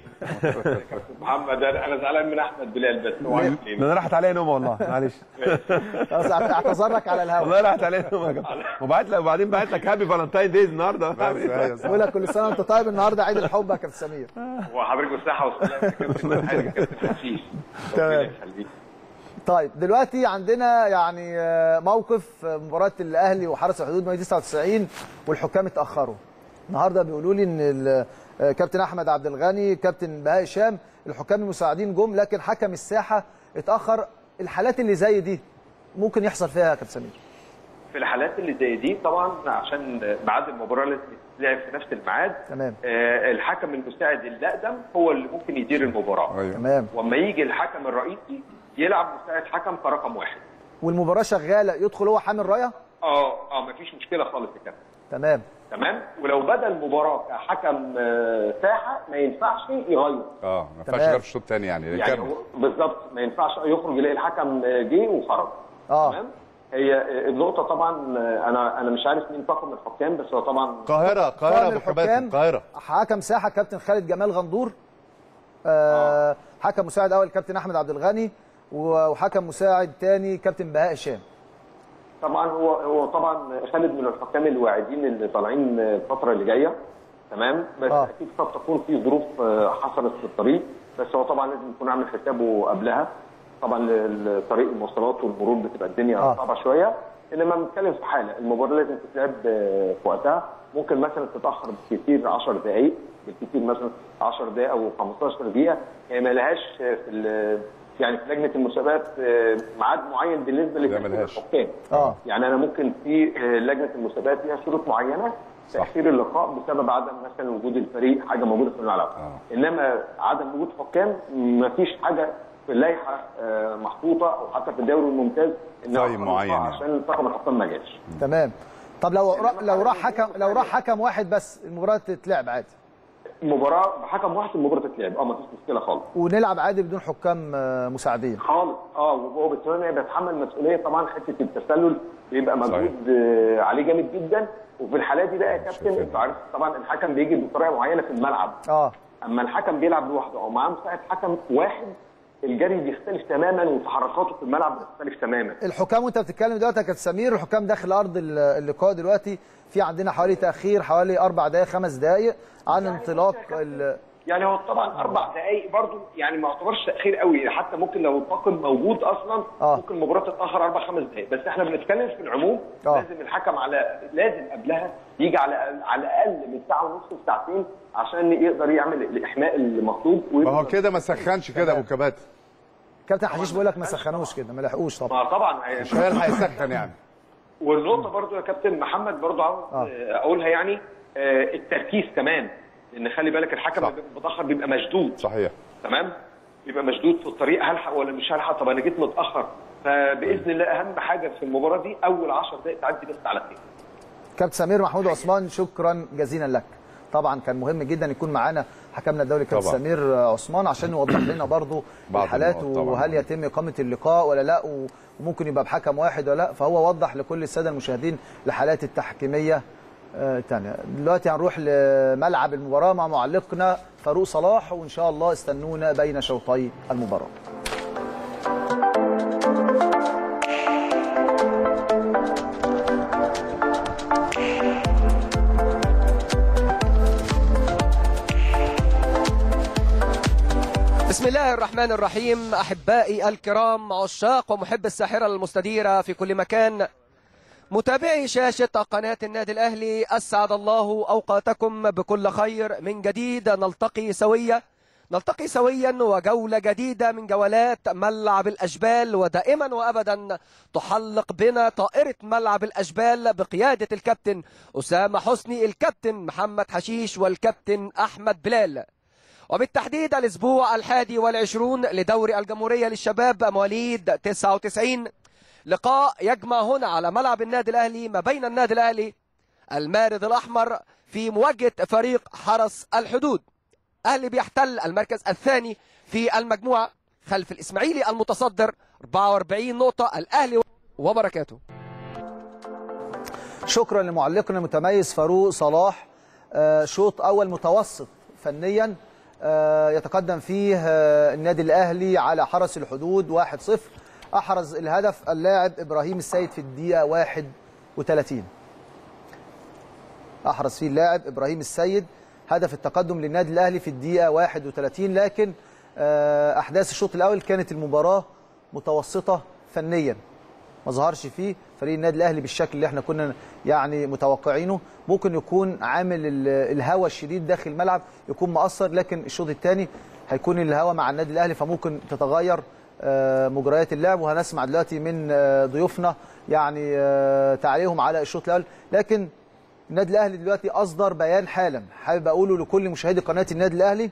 محمد انا أنا زعلان من احمد بلال بس هو عارف ليه. ده انا راحت عليا نوم والله معلش خلاص اعتذر لك على الهوا والله راحت عليا نوم يا كابتن وبعت لك وبعدين بعت لك هابي فالنتاين دايز النهارده بقول لك كل سنه وانت طيب النهارده عيد الحب يا كابتن سمير وحضرتك بالصحه والسلامه يا كابتن حضرتك يا كابتن حشيش تمام. ربنا يخليك. طيب دلوقتي عندنا يعني آه، موقف آه، مباراه الاهلي وحرس الحدود مواليد 99 والحكام اتاخروا النهارده بيقولوا لي ان ال- آه، كابتن احمد عبد الغني كابتن بهاء هشام الحكام المساعدين جم لكن حكم الساحه اتاخر الحالات اللي زي دي ممكن يحصل فيها يا كابتن سمير في الحالات اللي زي دي طبعا عشان ميعاد المباراه لازم تتلعب في نفس الميعاد تمام آه، الحكم المساعد الاقدم هو اللي ممكن يدير المباراه ايوه تمام واما يجي الحكم الرئيسي يلعب مساعد حكم كرقم واحد والمباراه شغاله يدخل هو حامل رايه اه اه مفيش مشكله خالص يا كابتن تمام تمام ولو بدا المباراه كحكم آه، ساحه ما ينفعش يغير اه ما ينفعش تمام. غير في الشوط الثاني يعني يعني كمل. هو بالظبط ما ينفعش يخرج يلاقي الحكم آه، جه وخرج اه تمام هي آه، النقطه طبعا آه، انا انا مش عارف مين طاقم الحكام بس هو طبعا القاهره القاهره قائم ابو كباتن الحكام القاهره حكم ساحه كابتن خالد جمال غندور آه حكم مساعد اول كابتن احمد عبد الغني و- وحكم مساعد تاني كابتن بهاء هشام طبعا هو هو طبعا خالد من الحكام الواعدين اللي طالعين الفتره اللي جايه تمام بس آه. آه. اكيد قد تكون في ظروف آه، حصلت في الطريق بس هو طبعا لازم يكون عامل حسابه قبلها طبعا ال- طريق المواصلات والمرور بتبقى الدنيا آه. آه. صعبه شويه انما بنتكلم في حاله المباراه لازم تتلعب آه، في وقتها ممكن مثلا تتاخر بالكثير 10 دقائق بالكثير مثلا 10 دقائق او 15 دقيقه يعني ما لهاش آه، في ال- يعني في لجنه المسابقات آه، ميعاد معين بالنسبه لا، لتأخير ملهاش. الحكام اه يعني انا ممكن في آه، لجنه المسابقات ليها شروط معينه تاخير اللقاء بسبب عدم مثلا وجود الفريق حاجه موجوده في الملعب آه. انما عدم وجود حكام ما فيش حاجه في اللائحه آه، محطوطه او حتى في الدوري الممتاز ان طيب أخر معين اللقاء يعني. عشان طاقم الحكام ما جاش تمام طب لو را- لو راح حكم لو راح حكم واحد بس المباراه تتلعب عادي مباراه بحكم واحد المباراه تتلعب اه ما فيش مشكله خالص ونلعب عادي بدون حكام آه، مساعدين خالص اه وهو بالتالي بيتحمل مسؤوليه طبعا حته التسلل بيبقى مجهود آه، عليه جامد جدا وفي الحالات دي بقى يا كابتن انت عارف طبعا الحكم بيجي بطريقه معينه في الملعب اه اما الحكم بيلعب لوحده او معاه مساعد حكم واحد الجري بيختلف تماما وتحركاته في الملعب بتختلف تماما الحكام وانت بتتكلم دلوقتي يا كابتن سمير الحكام داخل ارض ال- اللقاء دلوقتي في عندنا حوالي تاخير حوالي اربع دقائق خمس دقائق عن انطلاق ال- يعني هو طبعا اربع دقائق برضو يعني ما يعتبرش تاخير قوي حتى ممكن لو الطاقم موجود اصلا آه. ممكن المباراه تتاخر اربع خمس دقائق بس احنا بنتكلم في العموم آه. لازم الحكم على لازم قبلها يجي على على الاقل من ساعه ونص لساعتين عشان يقدر يعمل الاحماء المطلوب ما هو كده ما سخنش كده ابو كباتن كابتن حشيش بيقول لك ما سخنوش كده ما لحقوش طبعا ما طبعا مش هيلحق يسخن يعني والنقطه برضو يا كابتن محمد برضو عاوز آه. آه. اقولها يعني آه التركيز كمان لان خلي بالك الحكم صح. اللي متاخر بيبقى مشدود صحيح تمام بيبقى مشدود في الطريق هلحق ولا مش هلحق طب انا جيت متاخر فباذن الله اهم حاجه في المباراه دي اول 10 دقائق تعدي بس على خير كابتن سمير محمود عثمان شكرا جزيلا لك طبعا كان مهم جدا يكون معانا حكمنا الدولي كابتن طبعا. سمير عثمان عشان يوضح لنا برضو بعض الحالات النقط طبعا. وهل يتم اقامه اللقاء ولا لا وممكن يبقى بحكم واحد ولا لا فهو وضح لكل الساده المشاهدين الحالات التحكيميه آه، تانية دلوقتي هنروح لملعب المباراة مع معلقنا فاروق صلاح وإن شاء الله استنونا بين شوطي المباراة بسم الله الرحمن الرحيم أحبائي الكرام عشاق ومحب الساحرة المستديرة في كل مكان متابعي شاشة قناة النادي الأهلي أسعد الله أوقاتكم بكل خير من جديد نلتقي سوية نلتقي سويا وجولة جديدة من جولات ملعب الأشبال ودائما وأبدا تحلق بنا طائرة ملعب الأشبال بقيادة الكابتن أسامة حسني الكابتن محمد حشيش والكابتن أحمد بلال وبالتحديد الأسبوع الحادي والعشرون لدوري الجمهورية للشباب مواليد 99 لقاء يجمع هنا على ملعب النادي الأهلي ما بين النادي الأهلي المارد الأحمر في مواجهة فريق حرس الحدود أهلي بيحتل المركز الثاني في المجموعة خلف الإسماعيلي المتصدر 44 نقطة الأهلي وبركاته شكرا لمعلقنا المتميز فاروق صلاح آه، شوط أول متوسط فنيا آه، يتقدم فيه آه، النادي الأهلي على حرس الحدود 1-0 أحرز الهدف اللاعب إبراهيم السيد في الدقيقة 31 أحرز فيه اللاعب إبراهيم السيد هدف التقدم للنادي الأهلي في الدقيقة 31 لكن آه، أحداث الشوط الأول كانت المباراة متوسطة فنيا ما ظهرش فيه فريق النادي الاهلي بالشكل اللي احنا كنا يعني متوقعينه ممكن يكون عامل ال- الهوى الشديد داخل الملعب يكون مؤثر لكن الشوط الثاني هيكون الهوى مع النادي الاهلي فممكن تتغير آه، مجريات اللعب وهنسمع دلوقتي من آه، ضيوفنا يعني آه، تعليقهم على الشوط الاول لكن النادي الاهلي دلوقتي اصدر بيان حالا حابب اقوله لكل مشاهدي قناه النادي الاهلي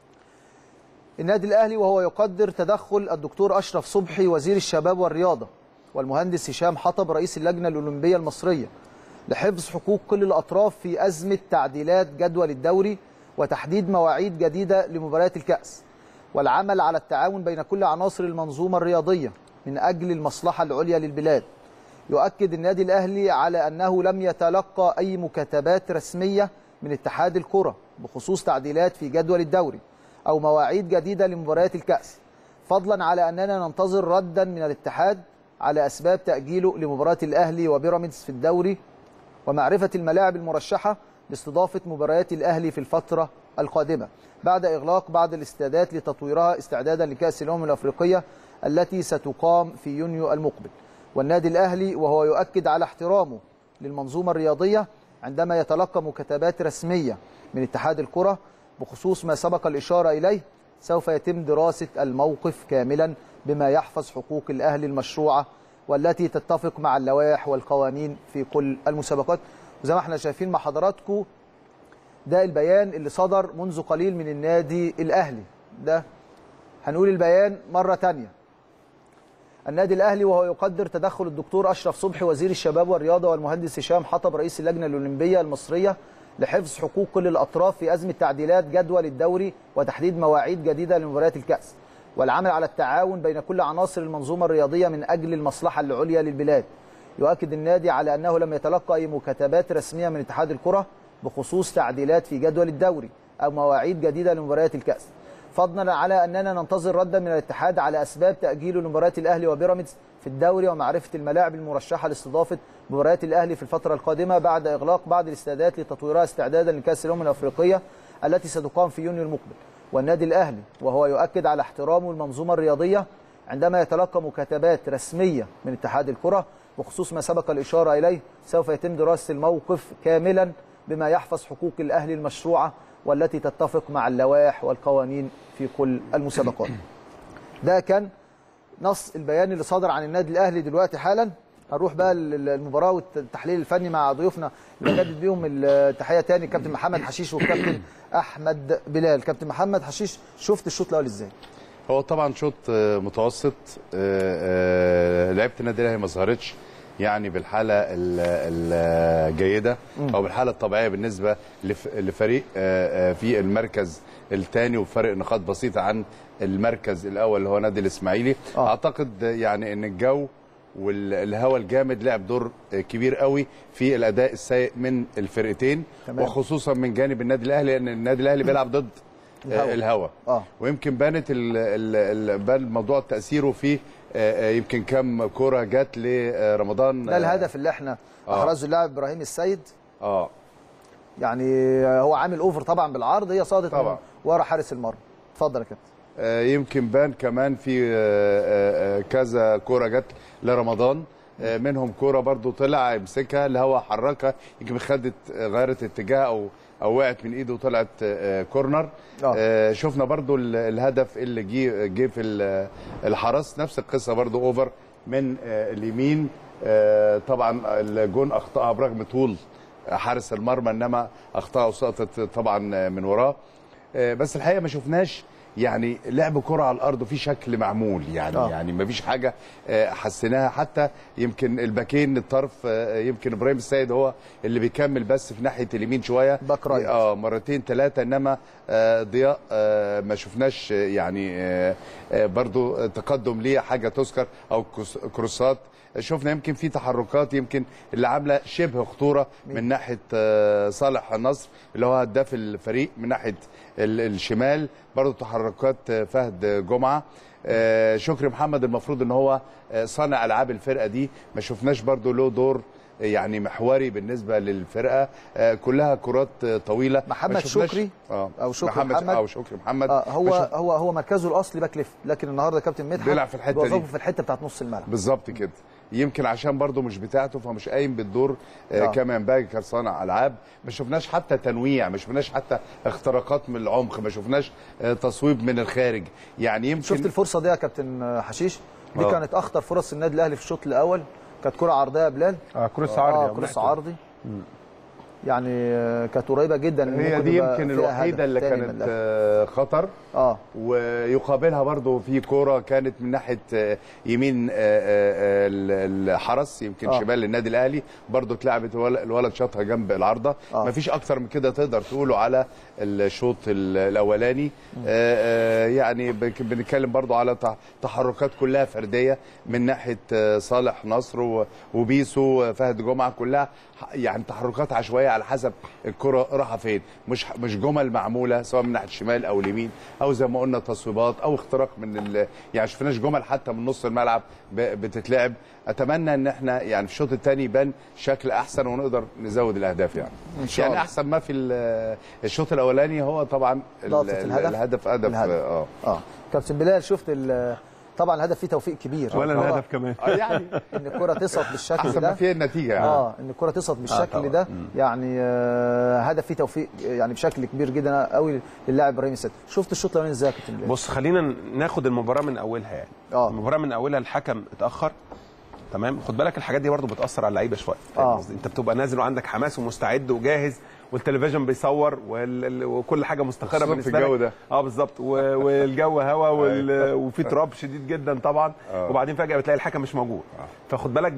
النادي الاهلي وهو يقدر تدخل الدكتور اشرف صبحي وزير الشباب والرياضه والمهندس هشام حطب رئيس اللجنه الاولمبيه المصريه لحفظ حقوق كل الاطراف في ازمه تعديلات جدول الدوري وتحديد مواعيد جديده لمباريات الكاس والعمل على التعاون بين كل عناصر المنظومه الرياضيه من اجل المصلحه العليا للبلاد يؤكد النادي الاهلي على انه لم يتلقى اي مكاتبات رسميه من اتحاد الكره بخصوص تعديلات في جدول الدوري او مواعيد جديده لمباريات الكاس فضلا على اننا ننتظر ردا من الاتحاد على اسباب تاجيله لمباراه الاهلي وبيراميدز في الدوري ومعرفه الملاعب المرشحه لاستضافه مباريات الاهلي في الفتره القادمه بعد اغلاق بعض الاستادات لتطويرها استعدادا لكاس الامم الافريقيه التي ستقام في يونيو المقبل والنادي الاهلي وهو يؤكد على احترامه للمنظومه الرياضيه عندما يتلقى مكاتبات رسميه من اتحاد الكره بخصوص ما سبق الاشاره اليه سوف يتم دراسه الموقف كاملا بما يحفظ حقوق الاهلي المشروعه والتي تتفق مع اللوائح والقوانين في كل المسابقات وزي ما احنا شايفين مع حضراتكم ده البيان اللي صدر منذ قليل من النادي الاهلي ده هنقول البيان مره تانية النادي الاهلي وهو يقدر تدخل الدكتور اشرف صبحي وزير الشباب والرياضه والمهندس هشام حطب رئيس اللجنه الاولمبيه المصريه لحفظ حقوق كل الاطراف في ازمه تعديلات جدول الدوري وتحديد مواعيد جديده لمباريات الكاس والعمل على التعاون بين كل عناصر المنظومه الرياضيه من اجل المصلحه العليا للبلاد يؤكد النادي على انه لم يتلقى اي مكاتبات رسميه من اتحاد الكره بخصوص تعديلات في جدول الدوري او مواعيد جديده لمباريات الكاس فضلا على اننا ننتظر ردا من الاتحاد على اسباب تاجيله لمباريات الاهلي وبيراميدز في الدوري ومعرفه الملاعب المرشحه لاستضافه مباريات الاهلي في الفتره القادمه بعد اغلاق بعض الاستادات لتطويرها استعدادا لكاس الامم الافريقيه التي ستقام في يونيو المقبل والنادي الاهلي وهو يؤكد على احترامه المنظومه الرياضيه عندما يتلقى مكاتبات رسميه من اتحاد الكره بخصوص ما سبق الاشاره اليه سوف يتم دراسه الموقف كاملا بما يحفظ حقوق الاهلي المشروعه والتي تتفق مع اللوائح والقوانين في كل المسابقات. ده كان نص البيان اللي صدر عن النادي الاهلي دلوقتي حالا هنروح بقى للمباراه والتحليل الفني مع ضيوفنا اللي بجدد بيهم التحيه تاني الكابتن محمد حشيش والكابتن احمد بلال كابتن محمد حشيش شفت الشوط الاول ازاي هو طبعا شوط آه، متوسط آه، آه، لعيبه النادي الاهلي ما ظهرتش يعني بالحاله ال- الجيده مم. او بالحاله الطبيعيه بالنسبه لف- لفريق آه، آه، في المركز الثاني وفرق نقاط بسيطه عن المركز الاول اللي هو نادي الاسماعيلي اعتقد يعني ان الجو والهواء الجامد لعب دور كبير قوي في الاداء السيء من الفرقتين تمام. وخصوصا من جانب النادي الاهلي لان النادي الاهلي بيلعب ضد الهوا. الهواء اه ويمكن بانت ال ال ال بان موضوع تاثيره في آه، آه، يمكن كم كوره جت لرمضان ده الهدف اللي احنا آه. احرزه اللاعب ابراهيم السيد اه يعني هو عامل اوفر طبعا بالعرض هي صادت طبعا. من ورا حارس المرمى اتفضل يا كابتن آه، يمكن بان كمان في آه، آه، آه، كذا كوره جت لرمضان آه، منهم كوره برضو طلع يمسكها الهوا حركها يمكن خدت آه، غيرت اتجاه او او وقعت من ايده وطلعت آه، كورنر آه. آه، شفنا برضو ال- الهدف اللي جه جه في ال- الحرس نفس القصه برضو اوفر من آه، اليمين آه، طبعا الجون اخطاها برغم طول حارس المرمى انما اخطاها وسقطت طبعا من وراه آه، بس الحقيقه ما شفناش يعني لعب كره على الارض وفي شكل معمول يعني آه. آه. يعني ما فيش حاجه آه، حسيناها حتى يمكن الباكين الطرف آه، يمكن ابراهيم السيد هو اللي بيكمل بس في ناحيه اليمين شويه باك رايت. اه مرتين ثلاثه انما آه، ضياء آه، ما شفناش آه، يعني آه، آه، برضو تقدم ليه حاجه تذكر او كروس- كروسات شفنا يمكن في تحركات يمكن اللي عامله شبه خطوره من ناحيه آه، صالح النصر اللي هو هداف الفريق من ناحيه ال- الشمال برضو تحركات آه، فهد جمعه آه، شكري محمد المفروض ان هو آه، صانع العاب الفرقه دي ما شفناش برضو له دور يعني محوري بالنسبه للفرقه آه، كلها كرات آه، طويله ما محمد شفناش- شكري اه او شكري محمد, محمد او شكري محمد آه هو ما شف- هو هو مركزه الاصلي باك ليفت لكن النهارده كابتن مدحت بيلعب في الحتة بيوظفه دي. في الحته بتاعت نص الملعب بالظبط كده يمكن عشان برضه مش بتاعته فمش قايم بالدور آه. آه. كما ينبغي كصانع العاب ما شفناش حتى تنويع ما شفناش حتى اختراقات من العمق ما شفناش آه، تصويب من الخارج يعني يمكن شفت الفرصه دي يا كابتن حشيش دي آه. كانت اخطر فرص النادي الاهلي في الشوط الاول كانت كره عرضيه يا بلال اه كروس عرضي اه يا كروس محمد. عرضي يعني آه، كانت قريبه جدا إن هي ممكن دي يبقى يمكن فيها الوحيده هدف اللي تاني من كانت الأهلي. آه، خطر اه ويقابلها برضه في كوره كانت من ناحيه آه، يمين آه، آه، ال- الحرس يمكن آه. شمال النادي الاهلي برضه اتلعبت الول- الولد شاطها جنب العارضه آه. مفيش اكتر من كده تقدر تقوله على الشوط ال- الاولاني آه، آه، يعني بك- بنتكلم برضه على تح- تحركات كلها فرديه من ناحيه آه، صالح نصر و- وبيسو آه، فهد جمعه كلها ح- يعني تحركات عشوائيه على حسب الكره رايحه فين مش مش جمل معموله سواء من ناحيه الشمال او اليمين او زي ما قلنا تصويبات او اختراق من ال... يعني شفناش جمل حتى من نص الملعب ب... بتتلعب اتمنى ان احنا يعني في الشوط الثاني يبان شكل احسن ونقدر نزود الاهداف يعني إن شاء يعني الله. احسن ما في ال- الشوط الاولاني هو طبعا ال- لقطة ال- الهدف. الهدف هدف الهدف. اه اه كابتن بلال شفت ال- طبعا الهدف فيه توفيق كبير ولا طبعاً الهدف كمان آه، يعني ان الكره تسقط بالشكل احسن ده ما فيه النتيجه يعني اه ان الكره تسقط بالشكل طبعاً. ده يعني آه هدف فيه توفيق يعني بشكل كبير جدا قوي للاعب ابراهيم السد شفت الشوط الاولاني ازاي يا كابتن بلال بص خلينا ناخد المباراه من اولها يعني اه المباراه من اولها الحكم اتاخر تمام خد بالك الحاجات دي برضو بتاثر على اللعيبه شويه فاهم آه. قصدي؟ انت بتبقى نازل وعندك حماس ومستعد وجاهز والتلفزيون بيصور وال... ال- وكل حاجه مستقره خصوصاً في بالنسبه الجو لك. ده. اه بالظبط و... والجو هوا وال... وفي تراب شديد جدا طبعا آه. وبعدين فجاه بتلاقي الحكم مش موجود فخد بالك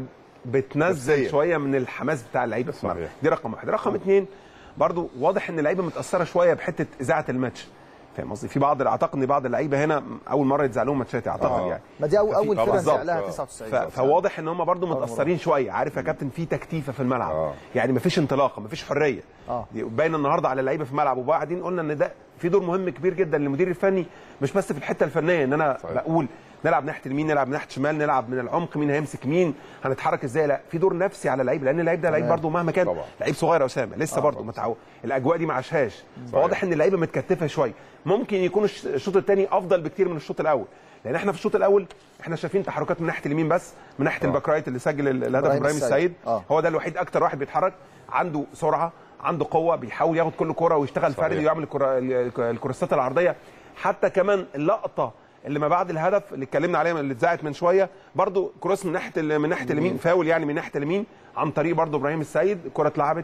بتنزل نفسياً. شويه من الحماس بتاع اللعيبه في الملعب صحيح. دي رقم واحد رقم اثنين برضو واضح ان اللعيبه متاثره شويه بحته اذاعه الماتش فاهم قصدي في بعض اعتقد ان بعض اللعيبه هنا اول مره يتذاع لهم ماتشات اعتقد آه. يعني ما دي أول- أول ففي- فرقة بالظبط. نزع لها آه. 99 ف- فواضح ان هم برضو متاثرين شويه عارف يا كابتن في تكتيفه في الملعب آه. يعني مفيش انطلاقه مفيش حريه اه دي باينه النهارده على اللعيبه في الملعب وبعدين قلنا ان ده في دور مهم كبير جدا للمدير الفني مش بس في الحته الفنيه ان انا صحيح. بقول نلعب ناحيه اليمين نلعب ناحيه الشمال نلعب من العمق مين هيمسك مين هنتحرك ازاي لا في دور نفسي على اللعيب لان اللعيب ده لعيب تمام. برده مهما كان طبعا. لعيب صغير يا اسامه لسه آه، برده طبعا. متعود الاجواء دي ما عاشهاش فواضح ان اللعيبه متكتفه شويه ممكن يكون الش- الشوط الثاني افضل بكتير من الشوط الاول لان احنا في الشوط الاول احنا شايفين تحركات من ناحيه اليمين بس من ناحيه الباك رايت اللي سجل ال- الهدف إبراهيم ابراهيم السيد. السيد آه. هو ده الوحيد اكتر واحد بيتحرك عنده سرعه عنده قوه بيحاول ياخد كل كره ويشتغل صحيح. فردي ويعمل الكرة- ال- الكروسات العرضيه حتى كمان اللقطه اللي ما بعد الهدف اللي اتكلمنا عليها اللي اتذاعت من شويه برضو كروس من ناحيه ال- من ناحيه اليمين فاول يعني من ناحيه اليمين عن طريق برضو ابراهيم السيد الكره اتلعبت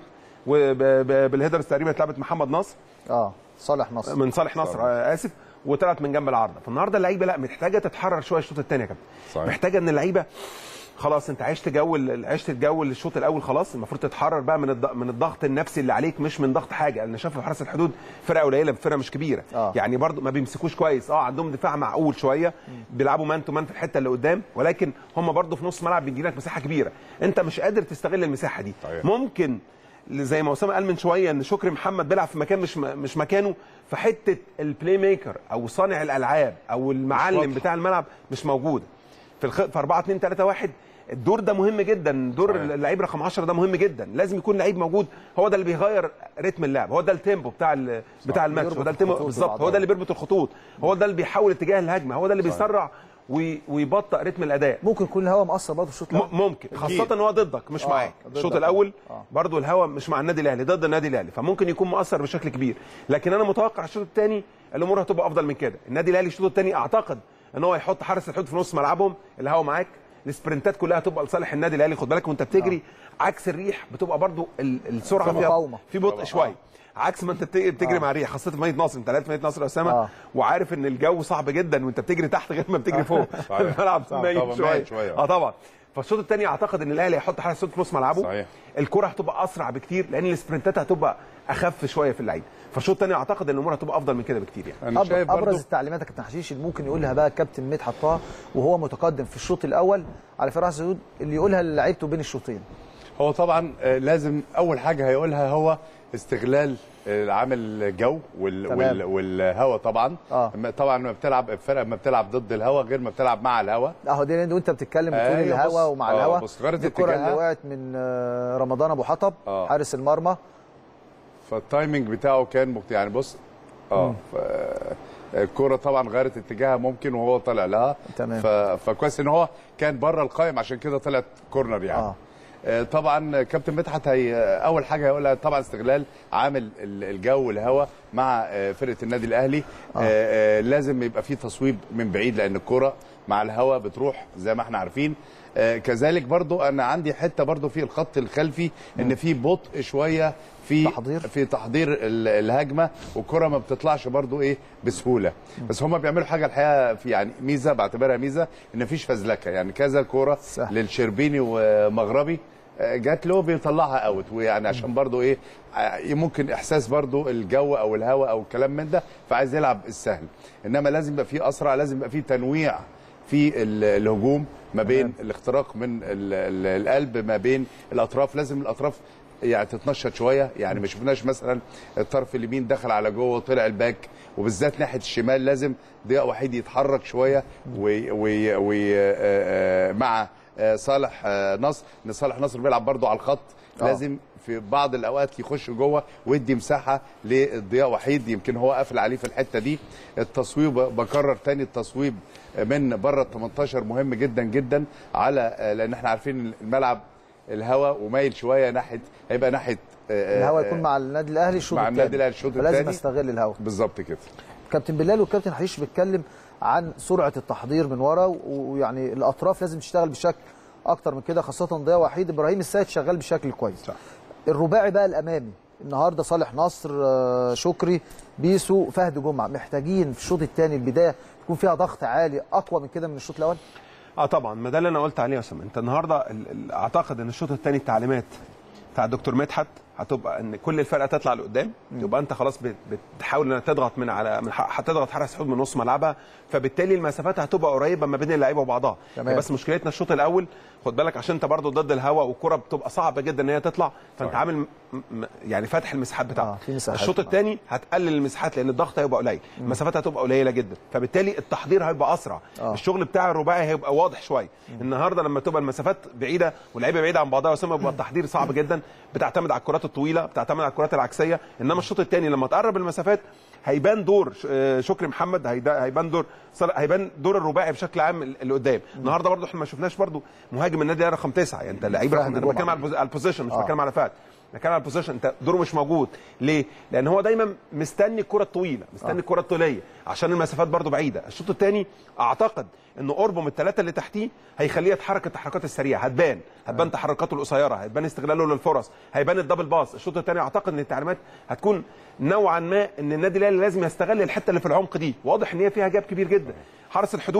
وبالهيدرز تقريبا اتلعبت محمد نصر اه صالح نصر من صالح نصر آه، اسف وطلعت من جنب العارضه فالنهارده اللعيبه لا محتاجه تتحرر شويه الشوط الثاني يا كابتن صحيح. محتاجه ان اللعيبه خلاص انت عشت جو ال- عشت الجو الشوط الاول خلاص المفروض تتحرر بقى من الض- من الضغط النفسي اللي عليك مش من ضغط حاجه انا شايف في حرس الحدود فرقه قليله فرقه مش كبيره آه. يعني برضو ما بيمسكوش كويس اه عندهم دفاع معقول شويه بيلعبوا مان تو مان في الحته اللي قدام ولكن هم برضو في نص ملعب بيدي لك مساحه كبيره انت مش قادر تستغل المساحه دي صحيح. ممكن زي ما اسامه قال من شويه ان شكري محمد بيلعب في مكان مش م- مش مكانه في حته البلاي ميكر او صانع الالعاب او المعلم واضحة. بتاع الملعب مش موجوده في الخ... في 4 2 3 1 الدور ده مهم جدا دور صحيح. اللعيب رقم 10 ده مهم جدا لازم يكون لعيب موجود هو ده اللي بيغير رتم اللعب هو ده التيمبو بتاع ال... بتاع الماتش بيربط هو ده التيمبو الخطوط بالظبط ببعضها. هو ده اللي بيربط الخطوط هو ده اللي بيحول اتجاه الهجمه هو ده اللي صحيح. بيسرع وي... ويبطئ رتم الاداء ممكن يكون الهواء مؤثر برضه في الشوط الأول. م- ممكن خاصة ان هو ضدك مش آه، معاك ضدك. الشوط الاول آه. برضو الهوا مش مع النادي الاهلي ضد النادي الاهلي فممكن يكون مؤثر بشكل كبير لكن انا متوقع الشوط الثاني الامور هتبقى افضل من كده النادي الاهلي الشوط الثاني اعتقد ان هو يحط حارس الحدود في نص ملعبهم الهوا معاك السبرنتات كلها هتبقى لصالح النادي الاهلي خد بالك وانت بتجري عكس الريح بتبقى برضو ال- السرعه في فيها مقاومة. في بطء طبعا. شويه عكس ما انت بت- بتجري آه. مع الريح خاصه في مدينه نصر انت لعبت في مدينه نصر يا اسامه آه. وعارف ان الجو صعب جدا وانت بتجري تحت غير ما بتجري فوق صحيح. الملعب صعب ميت طبعا، شويه ميت شوية. اه طبعا فالشوط الثاني اعتقد ان الاهلي هيحط حارس صوت في نص ملعبه صحيح. الكره هتبقى اسرع بكتير لان السبرنتات هتبقى اخف شويه في اللعيب فالشوط الثاني اعتقد ان الامور هتبقى افضل من كده بكتير يعني انا أب- شايف ابرز برضو التعليمات يا كابتن حشيش اللي ممكن يقولها بقى الكابتن مدحت طه وهو متقدم في الشوط الاول على فرح سعود اللي يقولها لعيبته بين الشوطين هو طبعا آه، لازم اول حاجه هيقولها هو استغلال آه، عامل الجو وال تمام. وال والهواء طبعا آه. أما طبعا لما بتلعب الفرقه لما بتلعب ضد الهواء غير ما بتلعب مع الهواء اهو دي وانت بتتكلم بتقول أيوة، الهوا بص. ومع آه، الهوا بص، غيرت دي الكره اللي اتجاهها. وقعت من آه، رمضان ابو حطب آه. حارس المرمى فالتايمنج بتاعه كان مكت... يعني بص اه ف... الكرة طبعا غيرت اتجاهها ممكن وهو طالع لها تمام. ف... فكويس ان هو كان بره القائم عشان كده طلعت كورنر يعني آه. آه. طبعا كابتن مدحت هي اول حاجه هيقولها طبعا استغلال عامل ال- الجو والهواء مع آه، فرقه النادي الاهلي آه. آه لازم يبقى في تصويب من بعيد لان الكره مع الهواء بتروح زي ما احنا عارفين آه كذلك برضو انا عندي حته برضو في الخط الخلفي ان في بطء شويه في تحضير. في تحضير ال- الهجمه والكره ما بتطلعش برضو ايه بسهوله بس هم بيعملوا حاجه الحقيقه في يعني ميزه بعتبرها ميزه ان مفيش فزلكه يعني كذا كوره سهل. للشربيني ومغربي آه، جات له بيطلعها اوت ويعني عشان برضو ايه آه، ممكن احساس برضو الجو او الهواء او الكلام من ده فعايز يلعب السهل انما لازم يبقى فيه اسرع لازم يبقى فيه تنويع في ال- الهجوم ما بين الاختراق من ال- ال- القلب ما بين الاطراف لازم الاطراف يعني تتنشط شويه يعني ما شفناش مثلا الطرف اليمين دخل على جوه وطلع الباك وبالذات ناحيه الشمال لازم ضياء وحيد يتحرك شويه وي وي وي آه، آه، مع آه، صالح آه، نصر ان صالح نصر بيلعب برضه على الخط آه. لازم في بعض الاوقات يخش جوه ويدي مساحه للضياء وحيد يمكن هو قافل عليه في الحته دي التصويب بكرر تاني التصويب من بره ال 18 مهم جدا جدا على آه، لان احنا عارفين الملعب الهواء ومايل شويه ناحيه هيبقى ناحيه آه، الهوا آه، يكون مع النادي الاهلي الشوط مع الثاني النادي الاهلي الشوط لازم الثاني استغل الهوا بالظبط كده كابتن بلال والكابتن حشيش بيتكلم عن سرعه التحضير من ورا و- ويعني الاطراف لازم تشتغل بشكل اكتر من كده خاصه ضياء وحيد ابراهيم السيد شغال بشكل كويس صح. الرباعي بقى الامامي النهارده صالح نصر آه، شكري بيسو فهد جمعه محتاجين في الشوط الثاني البدايه يكون فيها ضغط عالي اقوى من كده من الشوط الاول اه طبعا ما ده اللي انا قلت عليه يا اسامه انت النهارده ال- ال- اعتقد ان الشوط الثاني التعليمات بتاع الدكتور مدحت هتبقى ان كل الفرقه تطلع لقدام يبقى انت خلاص بت- بتحاول انك تضغط من على من ح- هتضغط حارس حدود من نص ملعبها فبالتالي المسافات هتبقى قريبه ما بين اللعيبه وبعضها تمام. هي بس مشكلتنا الشوط الاول خد بالك عشان انت برضو ضد الهواء والكره بتبقى صعبه جدا ان هي تطلع فانت عامل م- م- يعني فاتح المساحات بتاعتك آه، في مساحات. الشوط الثاني هتقلل المساحات لان الضغط هيبقى قليل المسافات هتبقى قليله جدا فبالتالي التحضير هيبقى اسرع آه. الشغل بتاع الرباعي هيبقى واضح شويه النهارده لما تبقى المسافات بعيده واللعيبه بعيده عن بعضها وسام بيبقى التحضير صعب جدا بتعتمد على الكرات الطويله بتعتمد على الكرات العكسيه انما الشوط الثاني لما تقرب المسافات هيبان دور ش- آه، شكري محمد هيدا- هيبان دور صار- هيبان دور الرباعي بشكل عام اللي قدام النهارده برضو احنا ما شفناش برضو مهاجم النادي الأهلي رقم تسعه يعني انت اللعيبه فهد رقم انا جمعة. بتكلم على البوز- على البوزيشن مش آه. بتكلم على فهد بتكلم على البوزيشن انت دوره مش موجود ليه؟ لان هو دايما مستني الكره الطويله مستني آه. الكره الطوليه عشان المسافات برضو بعيده الشوط الثاني اعتقد ان قربه من الثلاثه اللي تحتيه هيخليه يتحرك التحركات السريعه هتبان هتبان تحركاته القصيره هتبان استغلاله للفرص هيبان الدبل باص الشوط الثاني اعتقد ان التعليمات هتكون نوعا ما ان النادي الاهلي لازم يستغل الحته اللي في العمق دي واضح ان هي فيها جاب كبير جدا حرس الحدود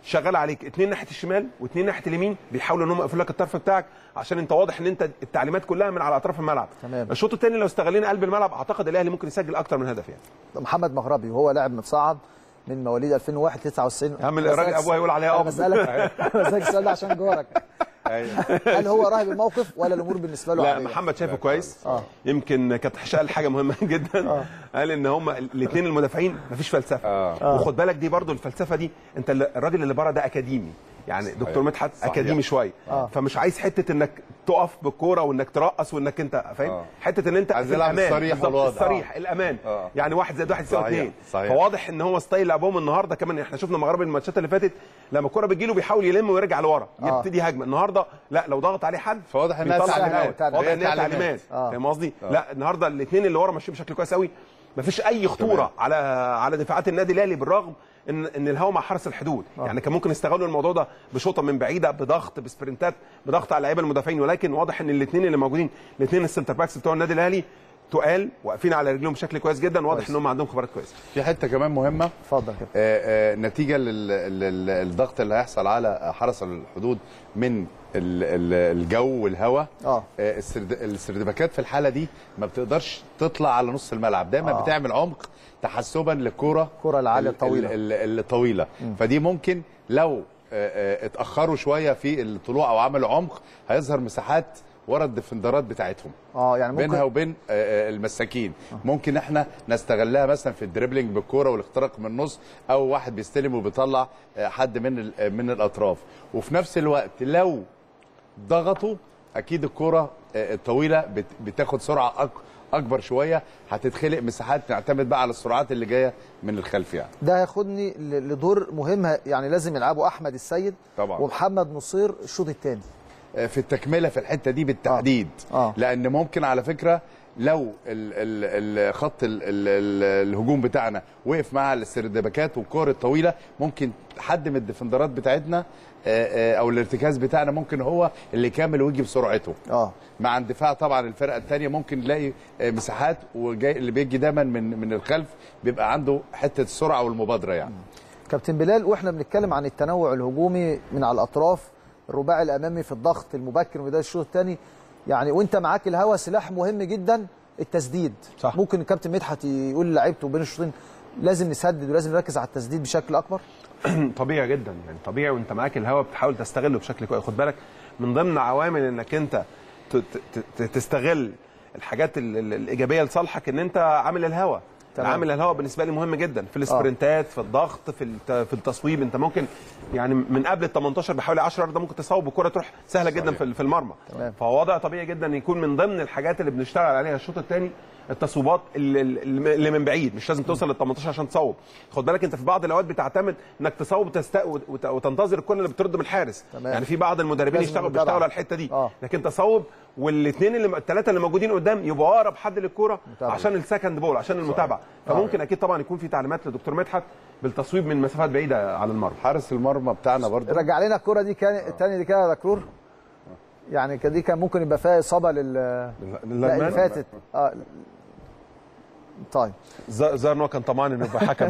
شغال عليك اثنين ناحيه الشمال واثنين ناحيه اليمين بيحاولوا ان هم يقفلوا لك الطرف بتاعك عشان انت واضح ان انت التعليمات كلها من على اطراف الملعب تمام. الشوط الثاني لو استغلينا قلب الملعب اعتقد الاهلي ممكن يسجل اكتر من هدف يعني محمد مغربي وهو لاعب متصعد من مواليد 2001 99 يا عم الراجل ابوه هيقول عليها انا اب بسالك أنا بسالك السؤال ده عشان جارك هل هو راهب الموقف ولا الامور بالنسبه له لا عادية؟ محمد شايفه كويس اه يمكن كانت قال حاجه مهمه جدا قال ان هم الاثنين المدافعين مفيش فلسفه آه. وخد بالك دي برضو الفلسفه دي انت ال- الراجل اللي بره ده اكاديمي يعني دكتور مدحت صحيح. اكاديمي شويه آه. فمش عايز حته انك تقف بالكوره وانك ترقص وانك انت فاهم آه. حته ان انت عايز في يلعب الأمان. الصريح بالظبط، والواضح. الصريح الامان آه. يعني واحد زائد واحد يساوي صحيح. اثنين صحيح. فواضح ان هو ستايل لعبهم النهارده كمان احنا شفنا مغربي الماتشات اللي فاتت لما الكوره بتجيله بيحاول يلم ويرجع لورا آه. يبتدي هجمه النهارده لا لو ضغط عليه حد فواضح انها بيطلع تعليمات. تعليمات واضح هي انها تعليمات. تعليمات آه. فاهم قصدي؟ آه. لا النهارده الاثنين اللي ورا ماشيين بشكل كويس قوي مفيش اي خطوره على على دفاعات النادي الاهلي بالرغم ان ان الهوا مع حرس الحدود آه. يعني كان ممكن يستغلوا الموضوع ده بشوطه من بعيده بضغط بسبرنتات بضغط على اللعيبه المدافعين ولكن واضح ان الاثنين اللي موجودين الاثنين السنتر باكس بتوع النادي الاهلي تقال واقفين على رجلهم بشكل كويس جدا واضح كويس. ان هم عندهم خبرات كويسه في حته كمان مهمه اتفضل كده آه، آه، نتيجه للضغط اللي هيحصل على حرس الحدود من ال- ال- الجو والهواء اه آه، السرد- السردباكات في الحاله دي ما بتقدرش تطلع على نص الملعب دايما آه. آه. بتعمل عمق تحسبا للكره الكرة العالية ال- الطويلة. ال- ال- الطويله فدي ممكن لو آه، آه، اتاخروا شويه في الطلوع او عملوا عمق هيظهر مساحات ورا الديفندرات بتاعتهم اه يعني ممكن بينها وبين آه، آه، المساكين ممكن احنا نستغلها مثلا في الدريبلينج بالكوره والاختراق من النص او واحد بيستلم وبيطلع آه، حد من ال- آه، من الاطراف وفي نفس الوقت لو ضغطوا اكيد الكوره آه، الطويله بت- بتاخد سرعه أك- اكبر شويه هتتخلق مساحات نعتمد بقى على السرعات اللي جايه من الخلف يعني ده هياخدني ل- لدور مهم ه- يعني لازم يلعبوا احمد السيد طبعا. ومحمد نصير الشوط الثاني آه، في التكمله في الحته دي بالتحديد آه. لان ممكن على فكره لو ال ال ال خط ال ال ال الهجوم بتاعنا وقف مع السردباكات والكور الطويله ممكن حد من الديفندرات بتاعتنا آه، آه، او الارتكاز بتاعنا ممكن هو اللي يكمل ويجي بسرعته اه مع اندفاع طبعا الفرقه الثانيه ممكن نلاقي آه، مساحات وجاي اللي بيجي دايما من من الخلف بيبقى عنده حته السرعه والمبادره يعني كابتن بلال واحنا بنتكلم عن التنوع الهجومي من على الاطراف الرباعي الامامي في الضغط المبكر وده الشوط الثاني يعني وانت معاك الهوا سلاح مهم جدا التسديد صح. ممكن الكابتن مدحت يقول للعيبته بين الشوطين لازم نسدد ولازم نركز على التسديد بشكل اكبر طبيعي جدا يعني طبيعي وانت معاك الهواء بتحاول تستغله بشكل كويس خد بالك من ضمن عوامل انك انت ت- ت- ت- تستغل الحاجات ال- ال- الايجابيه لصالحك ان انت عامل الهواء تمام. عامل الهواء بالنسبه لي مهم جدا في السبرنتات في الضغط في الت- في التصويب انت ممكن يعني من قبل ال 18 بحوالي 10 يارده ممكن تصوب الكره تروح سهله جدا في ال- في المرمى تمام. فهو وضع طبيعي جدا يكون من ضمن الحاجات اللي بنشتغل عليها الشوط الثاني التصويبات اللي, اللي من بعيد مش لازم توصل لل 18 عشان تصوب خد بالك انت في بعض الاوقات بتعتمد انك تصوب وتست... وت- وتنتظر الكره اللي بترد من الحارس تمام. يعني في بعض المدربين لازم يشتغلوا المتابعة. بيشتغلوا على الحته دي آه. لكن تصوب والاثنين اللي الثلاثه اللي موجودين قدام يبقوا اقرب حد للكوره متابعة. عشان السكند بول عشان المتابعه فممكن اكيد طبعا يكون في تعليمات لدكتور مدحت بالتصويب من مسافات بعيده على المرمى حارس المرمى بتاعنا برضه رجع لنا الكره دي كان الثانيه دي كده يا دكتور يعني كان دي كان ممكن يبقى فيها اصابه لل لا اللي للمان؟ فاتت اه طيب ز- ظهر ان هو كان طمعان انه يبقى حكم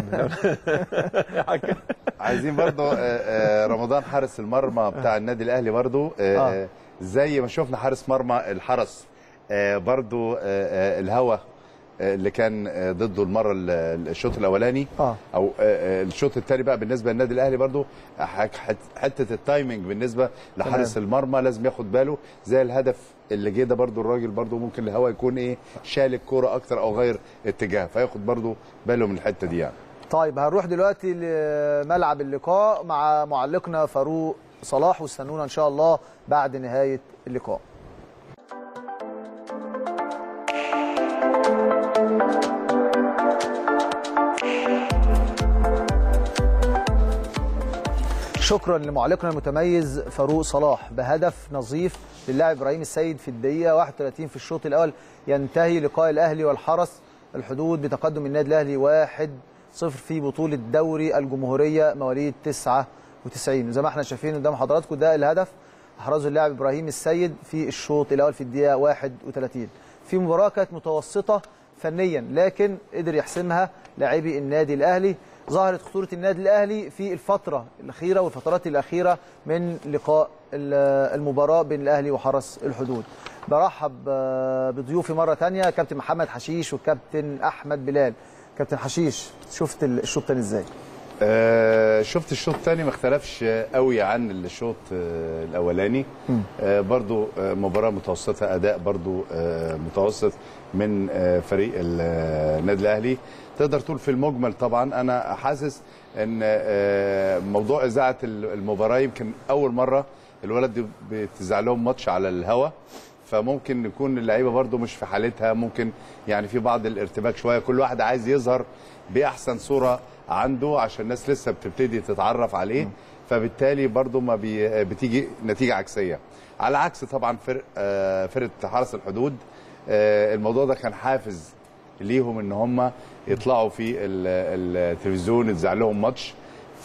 حكم. عايزين برضو آه، آه، رمضان حارس المرمى بتاع النادي الاهلي برضو آه، آه. آه، زي ما شفنا حارس مرمى الحرس آه، برضو آه، آه، الهوا آه، اللي كان آه، ضده المره ال- الشوط الاولاني اه او آه، آه، الشوط الثاني بقى بالنسبه للنادي الاهلي برضو حك- حت- حته التايمنج بالنسبه لحارس المرمى لازم ياخد باله زي الهدف اللي جه ده برضو الراجل برضو ممكن الهوا يكون ايه شال الكوره اكتر او غير اتجاه فياخد برضو باله من الحته دي يعني طيب هنروح دلوقتي لملعب اللقاء مع معلقنا فاروق صلاح واستنونا ان شاء الله بعد نهايه اللقاء شكرا لمعلقنا المتميز فاروق صلاح بهدف نظيف للاعب ابراهيم السيد في الدقيقه 31 في الشوط الاول ينتهي لقاء الاهلي والحرس الحدود بتقدم النادي الاهلي 1 0 في بطوله دوري الجمهوريه مواليد 99 وزي ما احنا شايفين قدام حضراتكم ده الهدف احرزه اللاعب ابراهيم السيد في الشوط الاول في الدقيقه 31 في مباراه كانت متوسطه فنيا لكن قدر يحسمها لاعبي النادي الاهلي ظهرت خطوره النادي الاهلي في الفتره الاخيره والفترات الاخيره من لقاء ال- المباراه بين الاهلي وحرس الحدود برحب آه، بضيوفي مره ثانيه كابتن محمد حشيش والكابتن احمد بلال كابتن حشيش شفت الشوط الثاني ازاي آه، شفت الشوط الثاني ما اختلفش قوي عن الشوط آه، الاولاني آه، برضو آه، مباراه متوسطه اداء برضو آه، متوسط من آه، فريق ال- آه، النادي الاهلي تقدر تقول في المجمل طبعا انا حاسس ان آه، موضوع اذاعه المباراه يمكن اول مره الولد دي بتذاع لهم ماتش على الهوا فممكن يكون اللعيبه برضو مش في حالتها ممكن يعني في بعض الارتباك شويه كل واحد عايز يظهر باحسن صوره عنده عشان الناس لسه بتبتدي تتعرف عليه فبالتالي برضو ما بي بتيجي نتيجه عكسيه على عكس طبعا فرق آه، فرقه حرس الحدود آه، الموضوع ده كان حافز ليهم ان هم يطلعوا في ال- التلفزيون يتذاع لهم ماتش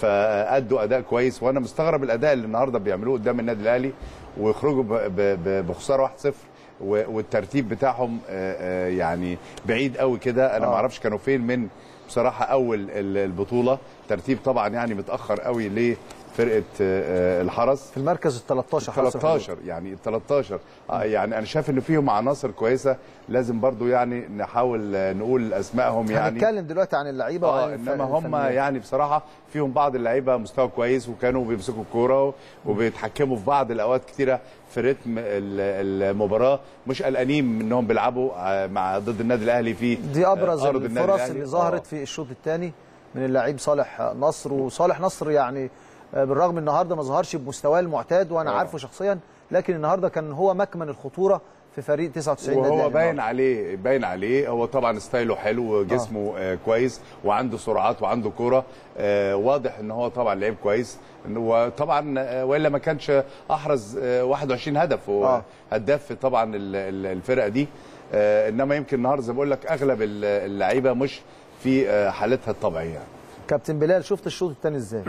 فادوا اداء كويس وانا مستغرب الاداء اللي النهارده بيعملوه قدام النادي الاهلي ويخرجوا ب- ب- ب- بخساره 1-0 و- والترتيب بتاعهم آه، آه، يعني بعيد قوي كده انا ما اعرفش كانوا فين من بصراحه اول ال- البطوله ترتيب طبعا يعني متاخر قوي لفرقه آه، آه، الحرس في المركز ال 13 حرس الحدود. 13 يعني ال 13 آه، يعني انا شايف ان فيهم عناصر كويسه لازم برضو يعني نحاول آه، نقول اسمائهم يعني هنتكلم دلوقتي عن اللعيبه اه وعن الفرق انما هم الفنيات. يعني بصراحه فيهم بعض اللعيبه مستوى كويس وكانوا بيمسكوا الكوره وبيتحكموا في بعض الاوقات كتيره في رتم ال- المباراه مش قلقانين انهم بيلعبوا آه، مع ضد النادي الاهلي في دي ابرز آه، أرض النادي الفرص الأهلي. اللي آه. ظهرت في الشوط الثاني من اللعيب صالح نصر وصالح نصر يعني آه، بالرغم النهارده ما ظهرش بمستواه المعتاد وانا آه. عارفه شخصيا لكن النهارده كان هو مكمن الخطوره في فريق 99 نادي وهو الأهلي باين النهاردة. عليه باين عليه هو طبعا ستايله حلو وجسمه آه. كويس وعنده سرعات وعنده كوره آه واضح ان هو طبعا لعيب كويس وطبعا آه والا ما كانش احرز آه 21 هدف هو آه. هداف طبعا ال- ال- الفرقه دي آه انما يمكن النهارده زي ما بقول لك اغلب ال- اللعيبه مش في آه حالتها الطبيعيه يعني. كابتن بلال شفت الشوط الثاني ازاي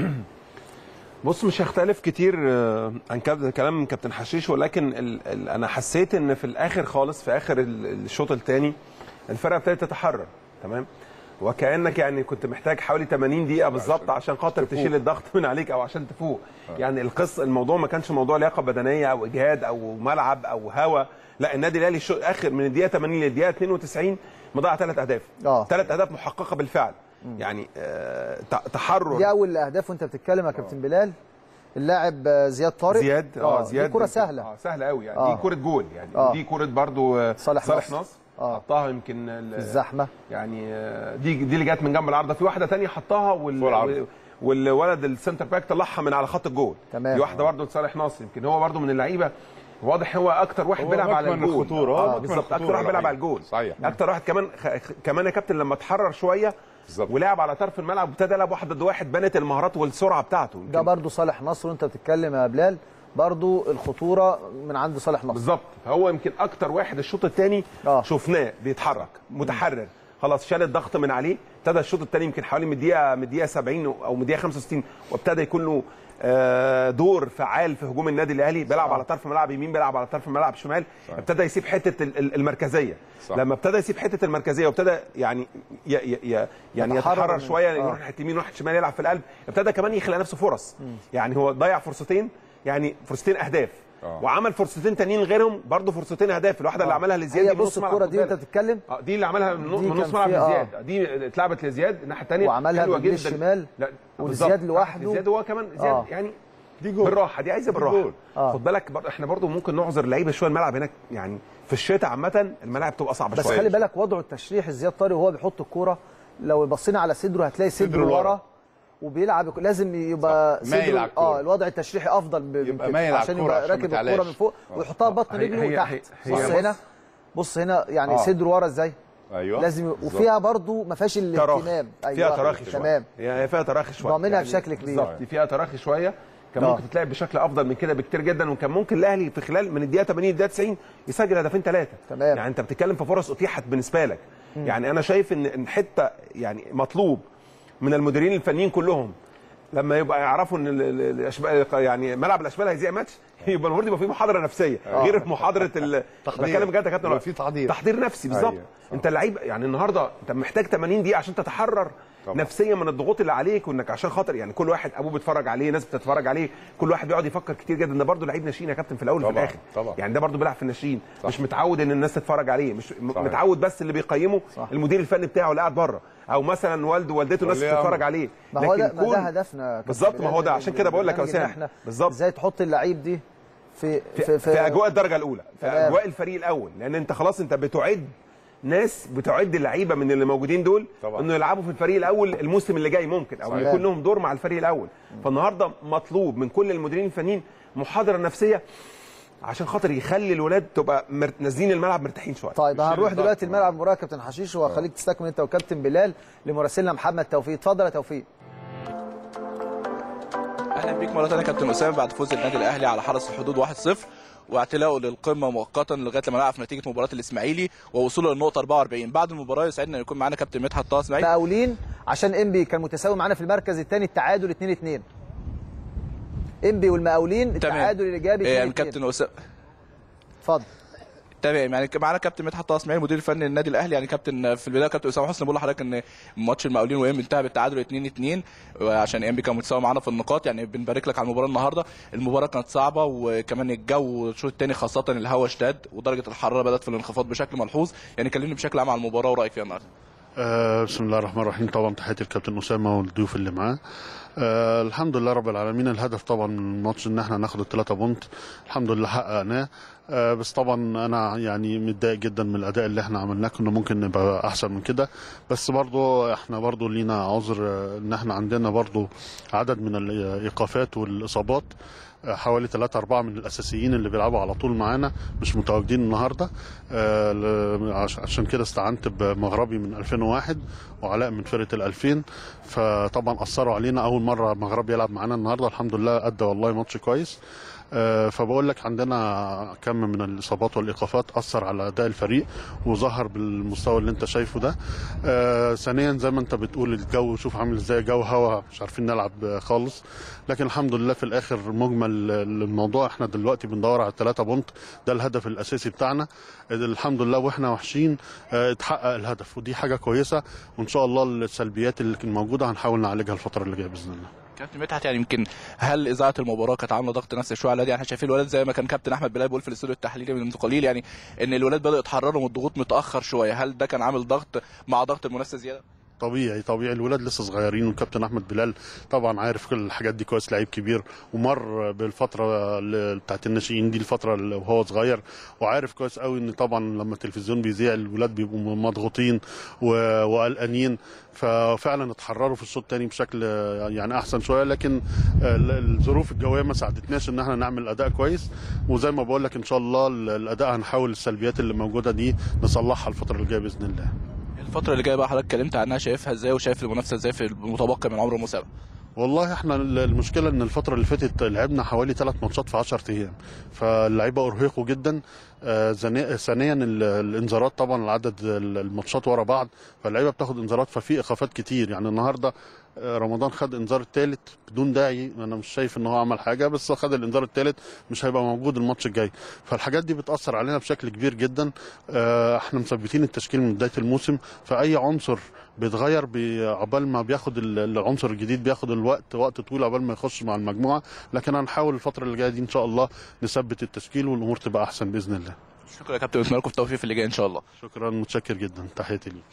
بص مش هختلف كتير آه، عن كاب- كلام كابتن حشيش ولكن ال ال انا حسيت ان في الاخر خالص في اخر ال- الشوط الثاني الفرقه ابتدت تتحرر تمام وكانك يعني كنت محتاج حوالي 80 دقيقه بالظبط عشان خاطر تشيل الضغط من عليك او عشان تفوق يعني القصه الموضوع ما كانش موضوع لياقه بدنيه او اجهاد او ملعب او هوا لا النادي الاهلي الشو- اخر من الدقيقه 80 للدقيقه 92 مضيع ثلاث اهداف اه ثلاث اهداف محققه بالفعل يعني آه ت- تحرر دي اول الاهداف وانت بتتكلم يا كابتن بلال اللاعب آه، زياد طارق زياد اه زياد دي كره سهله اه سهله قوي يعني آه. دي كوره جول يعني آه. دي كوره برضو آه، صالح صالح نصر. نصر آه. حطها يمكن ال- في الزحمه يعني آه، دي دي اللي جت من جنب العارضه في واحده تانية حطها وال... فوق العارضة. والولد السنتر باك طلعها من على خط الجول تمام. دي واحده برضو لصالح نصر يمكن هو برضو من اللعيبه واضح هو اكتر واحد هو بيلعب على مكمن الجول الخطورة، اه مكمن بالظبط اكتر الخطورة واحد بيلعب على الوحيد. الجول صحيح. اكتر واحد كمان خ... كمان يا كابتن لما اتحرر شويه بالظبط. ولعب على طرف الملعب وابتدى يلعب واحد ضد واحد بنت المهارات والسرعه بتاعته ده برضو صالح نصر وانت بتتكلم يا بلال برضو الخطوره من عند صالح نصر بالظبط هو يمكن اكتر واحد الشوط الثاني آه. شفناه بيتحرك متحرر خلاص شال الضغط من عليه ابتدى الشوط الثاني يمكن حوالي من الدقيقه من الدقيقه 70 او من الدقيقه 65 وابتدى يكون له آه، دور فعال في هجوم النادي الاهلي بيلعب على طرف الملعب يمين بيلعب على طرف الملعب شمال ابتدى يسيب حته ال- ال- المركزيه صح. لما ابتدى يسيب حته المركزيه وابتدى يعني ي ي ي يعني يتحرر يتحرر من- شويه آه. يروح ناحيه يمين يروح شمال يلعب في القلب ابتدى كمان يخلق نفسه فرص يعني هو ضيع فرصتين يعني فرصتين اهداف آه. وعمل فرصتين تانيين غيرهم برضه فرصتين اهداف الواحده اللي عملها لزياد هي دي من بص نص ملعب، الكره خد دي وانت بالك. بتتكلم اه دي اللي عملها من نص دي من كان نص ملعب فيها- لزياد دي اتلعبت لزياد الناحيه الثانيه وعملها برجليه الشمال ولزياد لوحده. زياد هو كمان زياد آه. يعني دي جول بالراحه دي عايزه دي بالراحه جول. آه. خد بالك بر... احنا برضه ممكن نعذر لعيبه شويه الملعب هناك يعني في الشتاء عامه الملاعب بتبقى صعبه بس شويه خلي بالك وضعه التشريحي زياد طارق وهو بيحط الكوره لو بصينا على صدره هتلاقي صدره صدره ورا لورا. وبيلعب لازم يبقى صح. مايل صدره على الكورة. اه الوضع التشريحي افضل ب- من يبقى كده، مايل على عشان الكورة يبقى عشان ما راكب تعلاش. الكوره من فوق آه. ويحطها ببطن هي- رجله هي- تحت هي- بص هي- هنا بص هنا يعني آه. صدره ورا ازاي ايوه لازم بالظبط. وفيها برضو ما فيهاش الاهتمام فيها تراخي شويه تمام هي هي فيها تراخي شويه ضامنها بشكل كبير. بالظبط دي فيها تراخي شويه كان آه. ممكن تتلعب بشكل افضل من كده بكتير جدا وكان ممكن الاهلي في خلال من الدقيقه 80 للدقيقه 90 يسجل هدفين ثلاثه تمام. يعني انت بتتكلم في فرص اتيحت بالنسبه لك يعني انا شايف ان ان حته يعني مطلوب من المديرين الفنيين كلهم لما يبقى يعرفوا ان ال- ال- الاشبال يعني ملعب الاشبال هيذيع ماتش يبقى المفروض يبقى في محاضره نفسيه غير محاضره ال- تحضير. بتكلم بجد يا كابتن يبقى في تحضير. تحضير نفسي بالظبط أيوة. انت اللعيب يعني النهارده انت محتاج 80 دقيقه عشان تتحرر طبعا. نفسيا من الضغوط اللي عليك وانك عشان خاطر يعني كل واحد ابوه بيتفرج عليه ناس بتتفرج عليه كل واحد بيقعد يفكر كتير جدا ده برضه لعيب ناشئين يا كابتن في الاول وفي طبعاً، الاخر طبعاً. يعني ده برضه بيلعب في الناشئين صح. مش متعود ان الناس تتفرج عليه مش م- صحيح. متعود بس اللي بيقيمه صح. المدير الفني بتاعه اللي قاعد بره او مثلا والده ووالدته ناس وليه بتتفرج أمر. عليه ما هو ده لكن ما كون- ده هدفنا يا كابتن بالظبط ما هو ده بلال عشان كده بقول لك يا البرنامج إن اسامه احنا بالظبط ازاي تحط اللعيب دي في في, في اجواء الدرجه الاولى في تمام. اجواء الفريق الاول لان انت خلاص انت بتعد ناس بتعد اللعيبه من اللي موجودين دول طبعا. انه يلعبوا في الفريق الاول الموسم اللي جاي ممكن او صحيح. يكون لهم دور مع الفريق الاول فالنهارده مطلوب من كل المديرين الفنيين محاضره نفسيه عشان خاطر يخلي الولاد تبقى مر... نازلين الملعب مرتاحين شويه طيب هنروح دلوقتي الملعب المباراه كابتن حشيش وهخليك تستكمل انت وكابتن بلال لمراسلنا محمد توفيق اتفضل يا توفيق اهلا بيك مره ثانيه كابتن اسامه بعد فوز النادي الاهلي على حرس الحدود 1-0 واعتلاؤه للقمه مؤقتا لغايه لما نعرف نتيجه مباراه الاسماعيلي ووصوله للنقطه 44 بعد المباراه يسعدنا ان يكون معانا كابتن مدحت طه اسماعيل مقاولين عشان انبي كان متساوي معانا في المركز الثاني التعادل 2 2 انبي والمقاولين التعادل الايجابي إيه، 2 يعني 2 كابتن اسامه اتفضل تمام يعني معانا كابتن مدحت طه اسماعيل المدير الفني للنادي الاهلي يعني كابتن في البدايه كابتن اسامه حسني بقول لحضرتك ان ماتش المقاولين وام انتهى بالتعادل 2 2 وعشان انبي كان متساوي معانا في النقاط يعني بنبارك لك على المباراه النهارده المباراه كانت صعبه وكمان الجو الشوط الثاني خاصه الهواء اشتد ودرجه الحراره بدات في الانخفاض بشكل ملحوظ يعني كلمني بشكل عام عن المباراه ورايك فيها النهارده آه بسم الله الرحمن الرحيم طبعا تحياتي الكابتن اسامه والضيوف اللي معاه آه الحمد لله رب العالمين الهدف طبعا من الماتش ان احنا ناخد الثلاثه بونت الحمد لله حققناه آه بس طبعا انا يعني متضايق جدا من الاداء اللي احنا عملناه كنا ممكن نبقى احسن من كده بس برضو احنا برضو لينا عذر آه، ان احنا عندنا برضو عدد من الايقافات والاصابات آه، حوالي 3 4 من الاساسيين اللي بيلعبوا على طول معانا مش متواجدين النهارده آه، ل- عش- عشان كده استعنت بمغربي من 2001 وعلاء من فرقه ال 2000 فطبعا اثروا علينا اول مره مغربي يلعب معانا النهارده الحمد لله ادى والله ماتش كويس آه، فبقول لك عندنا كم من الاصابات والايقافات اثر على اداء الفريق وظهر بالمستوى اللي انت شايفه ده آه، ثانيا زي ما انت بتقول الجو شوف عامل ازاي جو هوا مش عارفين نلعب آه، خالص لكن الحمد لله في الاخر مجمل الموضوع احنا دلوقتي بندور على الثلاثه بونت ده الهدف الاساسي بتاعنا الحمد لله واحنا وحشين آه، اتحقق الهدف ودي حاجه كويسه وان شاء الله السلبيات اللي كانت موجوده هنحاول نعالجها الفتره اللي جايه باذن الله كابتن مدحت يعني يمكن هل اذاعه المباراه كانت عامله ضغط نفسي شويه على دي يعني احنا شايفين الولاد زي ما كان كابتن احمد بلال بيقول في الاستوديو التحليلي من قليل يعني ان الولاد بداوا يتحرروا من الضغوط متاخر شويه هل ده كان عامل ضغط مع ضغط المنافسه زياده طبيعي طبيعي الولاد لسه صغيرين والكابتن احمد بلال طبعا عارف كل الحاجات دي كويس لعيب كبير ومر بالفتره ال- بتاعت الناشئين دي الفتره اللي وهو صغير وعارف كويس قوي ان طبعا لما التلفزيون بيذيع الولاد بيبقوا مضغوطين و- وقلقانين ففعلا اتحرروا في الشوط الثاني بشكل يعني احسن شويه لكن ال- الظروف الجويه ما ساعدتناش ان احنا نعمل اداء كويس وزي ما بقول لك ان شاء الله ال- الاداء هنحاول السلبيات اللي موجوده دي نصلحها الفتره اللي جايه باذن الله الفتره اللي جايه بقى حضرتك اتكلمت عنها شايفها ازاي وشايف المنافسه ازاي في المتبقي من عمر المسابقه والله احنا المشكله ان الفتره اللي فاتت لعبنا حوالي ثلاث ماتشات في 10 ايام فاللعيبه ارهقوا جدا آه، ثانيا ثانيا ال- الانذارات طبعا عدد الماتشات ورا بعض فاللعيبه بتاخد انذارات ففي ايقافات كتير يعني النهارده آه، رمضان خد انذار الثالث بدون داعي انا مش شايف ان هو عمل حاجه بس خد الانذار الثالث مش هيبقى موجود الماتش الجاي فالحاجات دي بتاثر علينا بشكل كبير جدا آه، احنا مثبتين التشكيل من بدايه الموسم فاي عنصر بيتغير بي- عقبال ما بياخد ال- العنصر الجديد بياخد الوقت وقت طويل عقبال ما يخش مع المجموعه لكن هنحاول الفتره اللي جايه دي ان شاء الله نثبت التشكيل والامور تبقى احسن باذن الله شكرا يا كابتن اتمنى لكم التوفيق في اللي جاي ان شاء الله شكرا متشكر جدا تحياتي ليك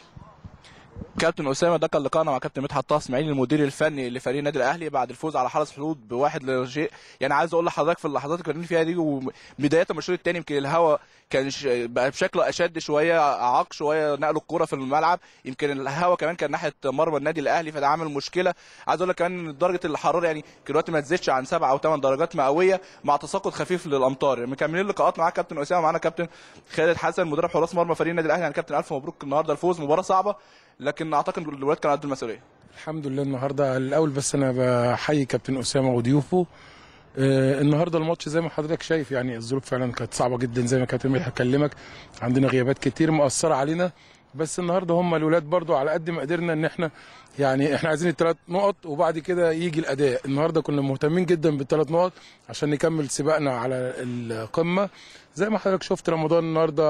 كابتن اسامه ده كان لقاءنا مع كابتن مدحت طه اسماعيل المدير الفني لفريق النادي الاهلي بعد الفوز على حرس حدود بواحد لشيء يعني عايز اقول لحضرتك في اللحظات اللي كنا فيها دي وبدايه من الشوط الثاني يمكن الهواء كان ش... بقى بشكل اشد شويه اعاق شويه نقلوا الكره في الملعب يمكن الهواء كمان كان ناحيه مرمى النادي الاهلي فده عامل مشكله عايز اقول لك كمان ان درجه الحراره يعني كان دلوقتي ما تزيدش عن سبعة او ثمان درجات مئويه مع تساقط خفيف للامطار مكملين لقاءات معاك كابتن اسامه معانا كابتن خالد حسن مدرب حراس مرمى فريق النادي الاهلي يعني كابتن الف مبروك النهارده الفوز مباراه صعبه لكن اعتقد الولاد كانوا قد المسؤوليه الحمد لله النهارده الاول بس انا بحيي كابتن اسامه وضيوفه آه النهارده الماتش زي ما حضرتك شايف يعني الظروف فعلا كانت صعبه جدا زي ما كابتن مدحت كلمك عندنا غيابات كتير مأثره علينا بس النهارده هم الولاد برضو على قد ما قدرنا ان احنا يعني احنا عايزين الثلاث نقط وبعد كده يجي الاداء النهارده كنا مهتمين جدا بالثلاث نقط عشان نكمل سباقنا على القمه زي ما حضرتك شفت رمضان النهارده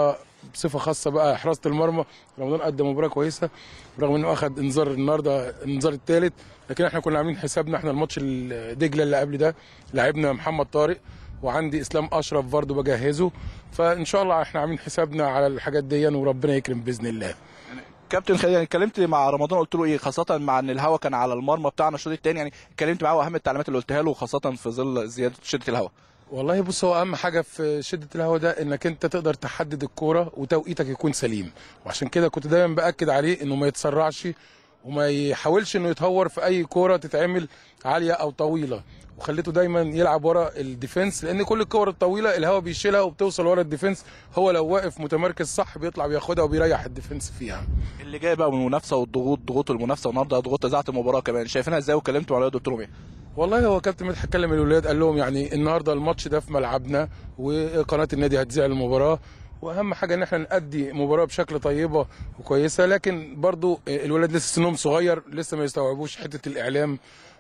بصفه خاصه بقى حراسه المرمى رمضان قدم مباراه كويسه رغم انه اخذ انذار النهارده الانذار الثالث لكن احنا كنا عاملين حسابنا احنا الماتش دجله اللي قبل ده لعبنا محمد طارق وعندي اسلام اشرف برضه بجهزه فان شاء الله احنا عاملين حسابنا على الحاجات دي وربنا يكرم باذن الله كابتن خالد يعني اتكلمت مع رمضان قلت له ايه خاصه مع ان الهوا كان على المرمى بتاعنا الشوط الثاني يعني اتكلمت معاه واهم التعليمات اللي قلتها له خاصه في ظل زياده شده الهوا والله بص هو اهم حاجه في شده الهوا ده انك انت تقدر تحدد الكوره وتوقيتك يكون سليم وعشان كده كنت دايما باكد عليه انه ما يتسرعش وما يحاولش انه يتهور في اي كوره تتعمل عاليه او طويله وخليته دايما يلعب ورا الديفنس لان كل الكور الطويله الهوا بيشيلها وبتوصل ورا الديفنس هو لو واقف متمركز صح بيطلع بياخدها وبيريح الديفنس فيها اللي جاي بقى من المنافسه والضغوط ضغوط المنافسه والنهارده ضغوط اذاعه المباراه كمان شايفينها ازاي وكلمتوا عليها قلت لهم ايه والله هو كابتن مدحت كلم الولاد قال لهم يعني النهارده الماتش ده في ملعبنا وقناه النادي هتذيع المباراه واهم حاجه ان احنا نأدي مباراه بشكل طيبه وكويسه لكن برضو الولاد لسه سنهم صغير لسه ما يستوعبوش حته الاعلام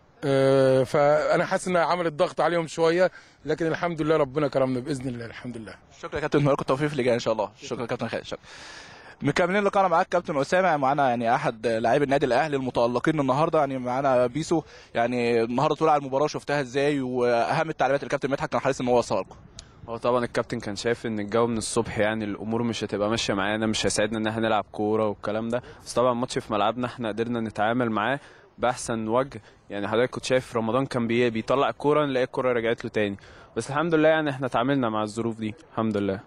آه، فانا حاسس انها عملت ضغط عليهم شويه لكن الحمد لله ربنا كرمنا باذن الله الحمد لله شكرا يا كابتن مبارك التوفيق في اللي جاي ان شاء الله شكرا يا كابتن خالد شكرا مكملين لقاءنا معاك كابتن اسامه معانا يعني احد لاعبي النادي الاهلي المتالقين النهارده يعني معانا بيسو يعني النهارده طول على المباراه شفتها ازاي واهم التعليمات اللي الكابتن مدحت كان حريص ان هو يوصلها لكم هو طبعا الكابتن كان شايف ان الجو من الصبح يعني الامور مش هتبقى ماشيه معانا مش هيساعدنا ان احنا نلعب كوره والكلام ده بس طبعا الماتش في ملعبنا احنا قدرنا نتعامل معاه باحسن وجه يعني حضرتك كنت شايف رمضان كان بي بيطلع الكوره نلاقي الكوره رجعت له تاني بس الحمد لله يعني احنا تعاملنا مع الظروف دي الحمد لله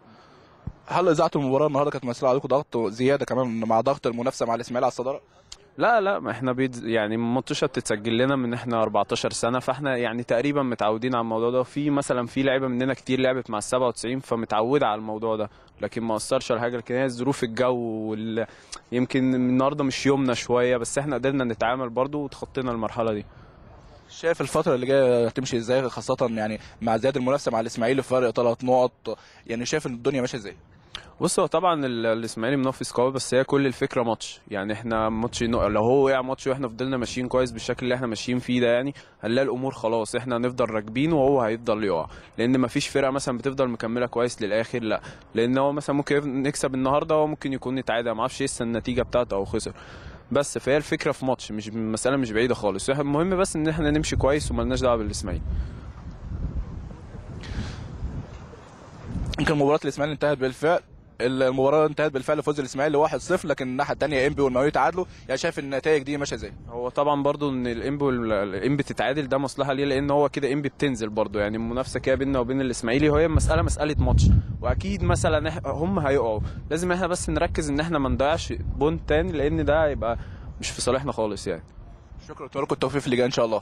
هل اذاعه المباراه النهارده كانت مسؤوله عليكم ضغط زياده كمان مع ضغط المنافسه مع الاسماعيلي على الصداره لا لا ما احنا بيد يعني الماتشة بتتسجل لنا من احنا 14 سنة فاحنا يعني تقريبا متعودين على الموضوع ده في مثلا في لعيبة مننا كتير لعبت مع ال 97 فمتعودة على الموضوع ده لكن ما اثرش ولا حاجة لكن هي ظروف الجو وال... يمكن النهارده مش يومنا شوية بس احنا قدرنا نتعامل برضو وتخطينا المرحلة دي شايف الفترة اللي جاية هتمشي ازاي خاصة يعني مع زيادة المنافسة مع الاسماعيلي في فرق ثلاث نقط يعني شايف ان الدنيا ماشية ازاي؟ بص هو طبعا ال- الاسماعيلي منافس قوي بس هي كل الفكره ماتش يعني احنا ماتش نق- لو هو وقع ماتش واحنا فضلنا ماشيين كويس بالشكل اللي احنا ماشيين فيه ده يعني هنلاقي الامور خلاص احنا هنفضل راكبين وهو هيفضل يقع لان مفيش فرقه مثلا بتفضل مكمله كويس للاخر لا لان هو مثلا ممكن يف- نكسب النهارده هو ممكن يكون يتعادل ما اعرفش لسه النتيجه بتاعته او خسر بس فهي الفكره في ماتش مش المساله مش بعيده خالص إحنا المهم بس ان احنا نمشي كويس وملناش دعوه بالاسماعيلي يمكن مباراة الاسماعيلي انتهت بالفعل المباراة انتهت بالفعل فوز الاسماعيلي 1-0 لكن الناحية الثانية انبي والمقاولين تعادلوا يعني شايف النتائج دي ماشية ازاي؟ هو طبعا برضو ان الانبي والانبي تتعادل ده مصلحه ليه لان هو كده انبي بتنزل برضو يعني المنافسه كده بيننا وبين الاسماعيلي وهي مساله مساله ماتش واكيد مثلا إح- هم هيقعوا لازم احنا بس نركز ان احنا ما نضيعش بونت تاني لان ده هيبقى مش في صالحنا خالص يعني شكرا اتمنى لكم التوفيق في اللي جاي ان شاء الله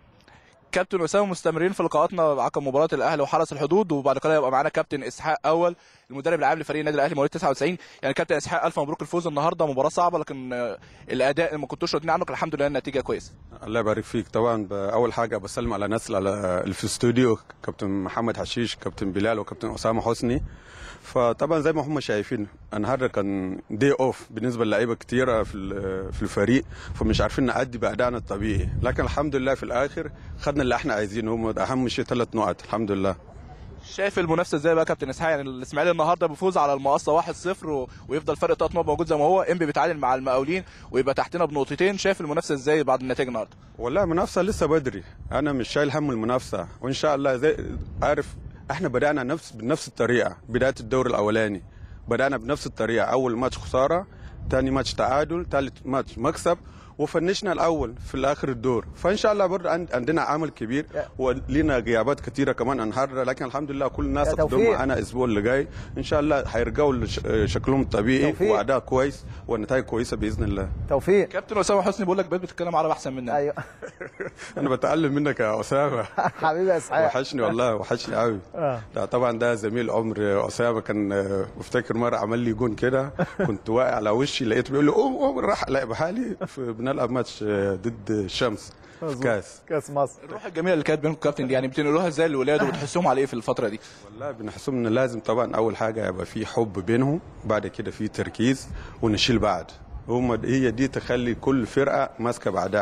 كابتن اسامه مستمرين في لقاءاتنا عقب مباراه الاهلي وحرس الحدود وبعد كده يبقى معانا كابتن اسحاق اول المدرب العام لفريق النادي الاهلي مواليد 99 يعني كابتن اسحاق الف مبروك الفوز النهارده مباراه صعبه لكن آه، الاداء ما كنتوش راضيين عنه كان الحمد لله النتيجه كويسه الله يبارك فيك طبعا اول حاجه بسلم على الناس على اللي في الاستوديو كابتن محمد حشيش كابتن بلال وكابتن اسامه حسني فطبعا زي ما هم شايفين النهارده كان دي اوف بالنسبه للعيبه كتيره في ال- في الفريق فمش عارفين نأدي بأدائنا الطبيعي لكن الحمد لله في الاخر خدنا اللي احنا عايزينه هم اهم شيء ثلاث نقط الحمد لله شايف المنافسه ازاي بقى كابتن اسحاق يعني الاسماعيلي النهارده بيفوز على المقصه 1-0 و... ويفضل فرق ثلاث نقط موجود زي ما هو انبي بيتعادل مع المقاولين ويبقى تحتنا بنقطتين شايف المنافسه ازاي بعد النتائج النهارده والله المنافسه لسه بدري انا مش شايل هم المنافسه وان شاء الله زي عارف احنا بدانا نفس بنفس الطريقه بدايه الدور الاولاني بدانا بنفس الطريقه اول ماتش خساره ثاني ماتش تعادل ثالث ماتش مكسب وفنشنا الاول في الاخر الدور فان شاء الله برضه عند- عندنا عمل كبير ولينا غيابات كثيره كمان النهارده لكن الحمد لله كل الناس يا هتدوم توفيق. معانا الاسبوع اللي جاي ان شاء الله هيرجعوا لشكلهم الطبيعي توفيق. واداء كويس ونتائج كويسه باذن الله توفيق كابتن اسامه حسني بيقول لك بقيت بتتكلم عربي احسن مننا ايوه انا بتعلم منك يا اسامه حبيبي يا اسحاق وحشني والله وحشني قوي آه. لا طبعا ده زميل عمر اسامه كان آه، بفتكر مره عمل لي جون كده كنت واقع على وشي لقيته بيقول لي قوم قوم راح الاقي بحالي في- بنلعب ماتش آه، ضد الشمس في مظبوط. كاس كاس مصر الروح الجميله اللي كانت بينكم كابتن دي يعني بتنقلوها ازاي للولاد وبتحسهم على ايه في الفتره دي والله بنحسهم ان لازم طبعا اول حاجه يبقى في حب بينهم بعد كده في تركيز ونشيل بعض هم هي دي تخلي كل فرقه ماسكه بعدها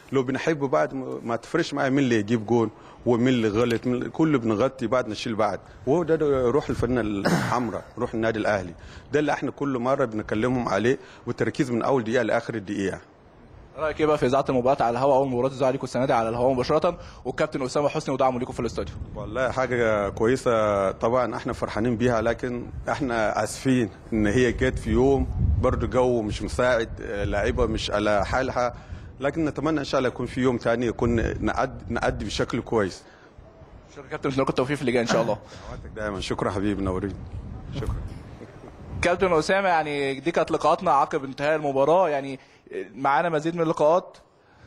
لو بنحب بعض م- ما تفرقش معايا مين اللي يجيب جون ومين اللي غلط مين- كله بنغطي بعض نشيل بعض وهو ده, ده روح الفرقه الحمراء روح النادي الاهلي ده اللي احنا كل مره بنكلمهم عليه والتركيز من اول دقيقه لاخر الدقيقه رايك ايه بقى في اذاعه المباراه على الهواء اول مباراه تذاع لكم السنه دي على الهواء مباشره والكابتن اسامه حسني ودعمه لكم في الاستوديو والله حاجة كويسة طبعا احنا فرحانين بيها لكن احنا اسفين ان هي جت في يوم برضو جو مش مساعد اه، لعيبة مش على حالها لكن نتمنى ان شاء الله يكون في يوم تاني يكون نأدي, نأدي بشكل كويس شكرا كابتن لكم التوفيق في اللي جاي ان شاء الله دايما شكرا حبيبي نورين شكرا كابتن اسامه يعني دي كانت لقاءاتنا عقب انتهاء المباراه يعني معانا مزيد من اللقاءات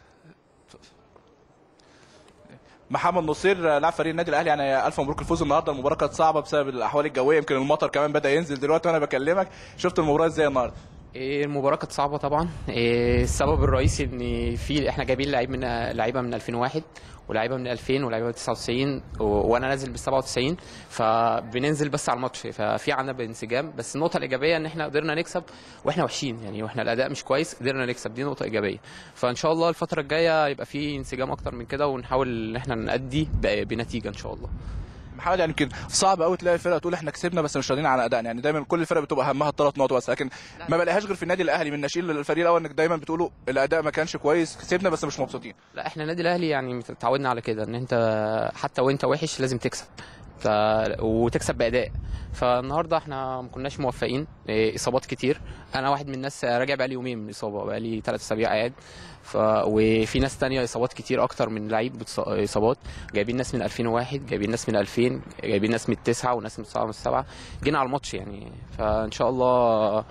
محمد نصير لاعب فريق النادي الاهلي يعني الف مبروك الفوز النهارده المباراه كانت صعبه بسبب الاحوال الجويه يمكن المطر كمان بدا ينزل دلوقتي وانا بكلمك شفت المباراه ازاي النهارده إيه المباراة كانت صعبة طبعا إيه السبب الرئيسي ان في احنا جايبين لعيب من لعيبة من 2001 ولاعيبه من 2000 ولاعيبه من 99 و... وانا نازل بال 97 فبننزل بس على الماتش ففي عندنا انسجام بس النقطة الإيجابية ان احنا قدرنا نكسب واحنا وحشين يعني واحنا الأداء مش كويس قدرنا نكسب دي نقطة إيجابية فإن شاء الله الفترة الجاية يبقى في انسجام أكتر من كده ونحاول ان احنا نأدي ب... بنتيجة إن شاء الله محمد يعني يمكن صعب قوي تلاقي فرقه تقول احنا كسبنا بس مش راضيين على ادائنا يعني دايما كل الفرق بتبقى همها الثلاث نقط بس لكن ما بلاقيهاش غير في النادي الاهلي من ناشئين للفريق الاول انك دايما بتقولوا الاداء ما كانش كويس كسبنا بس مش مبسوطين لا احنا النادي الاهلي يعني اتعودنا على كده ان انت حتى وانت وحش لازم تكسب ف... وتكسب باداء فالنهارده احنا ما كناش موفقين إيه، اصابات كتير انا واحد من الناس راجع بقالي يومين من الاصابه بقالي ثلاث اسابيع قاعد ف... وفي ناس تانية اصابات كتير اكتر من لعيب بتص- اصابات جايبين ناس من 2001 جايبين ناس من 2000 جايبين ناس من التسعه وناس من السبعه من السبعه جينا على الماتش يعني فان شاء الله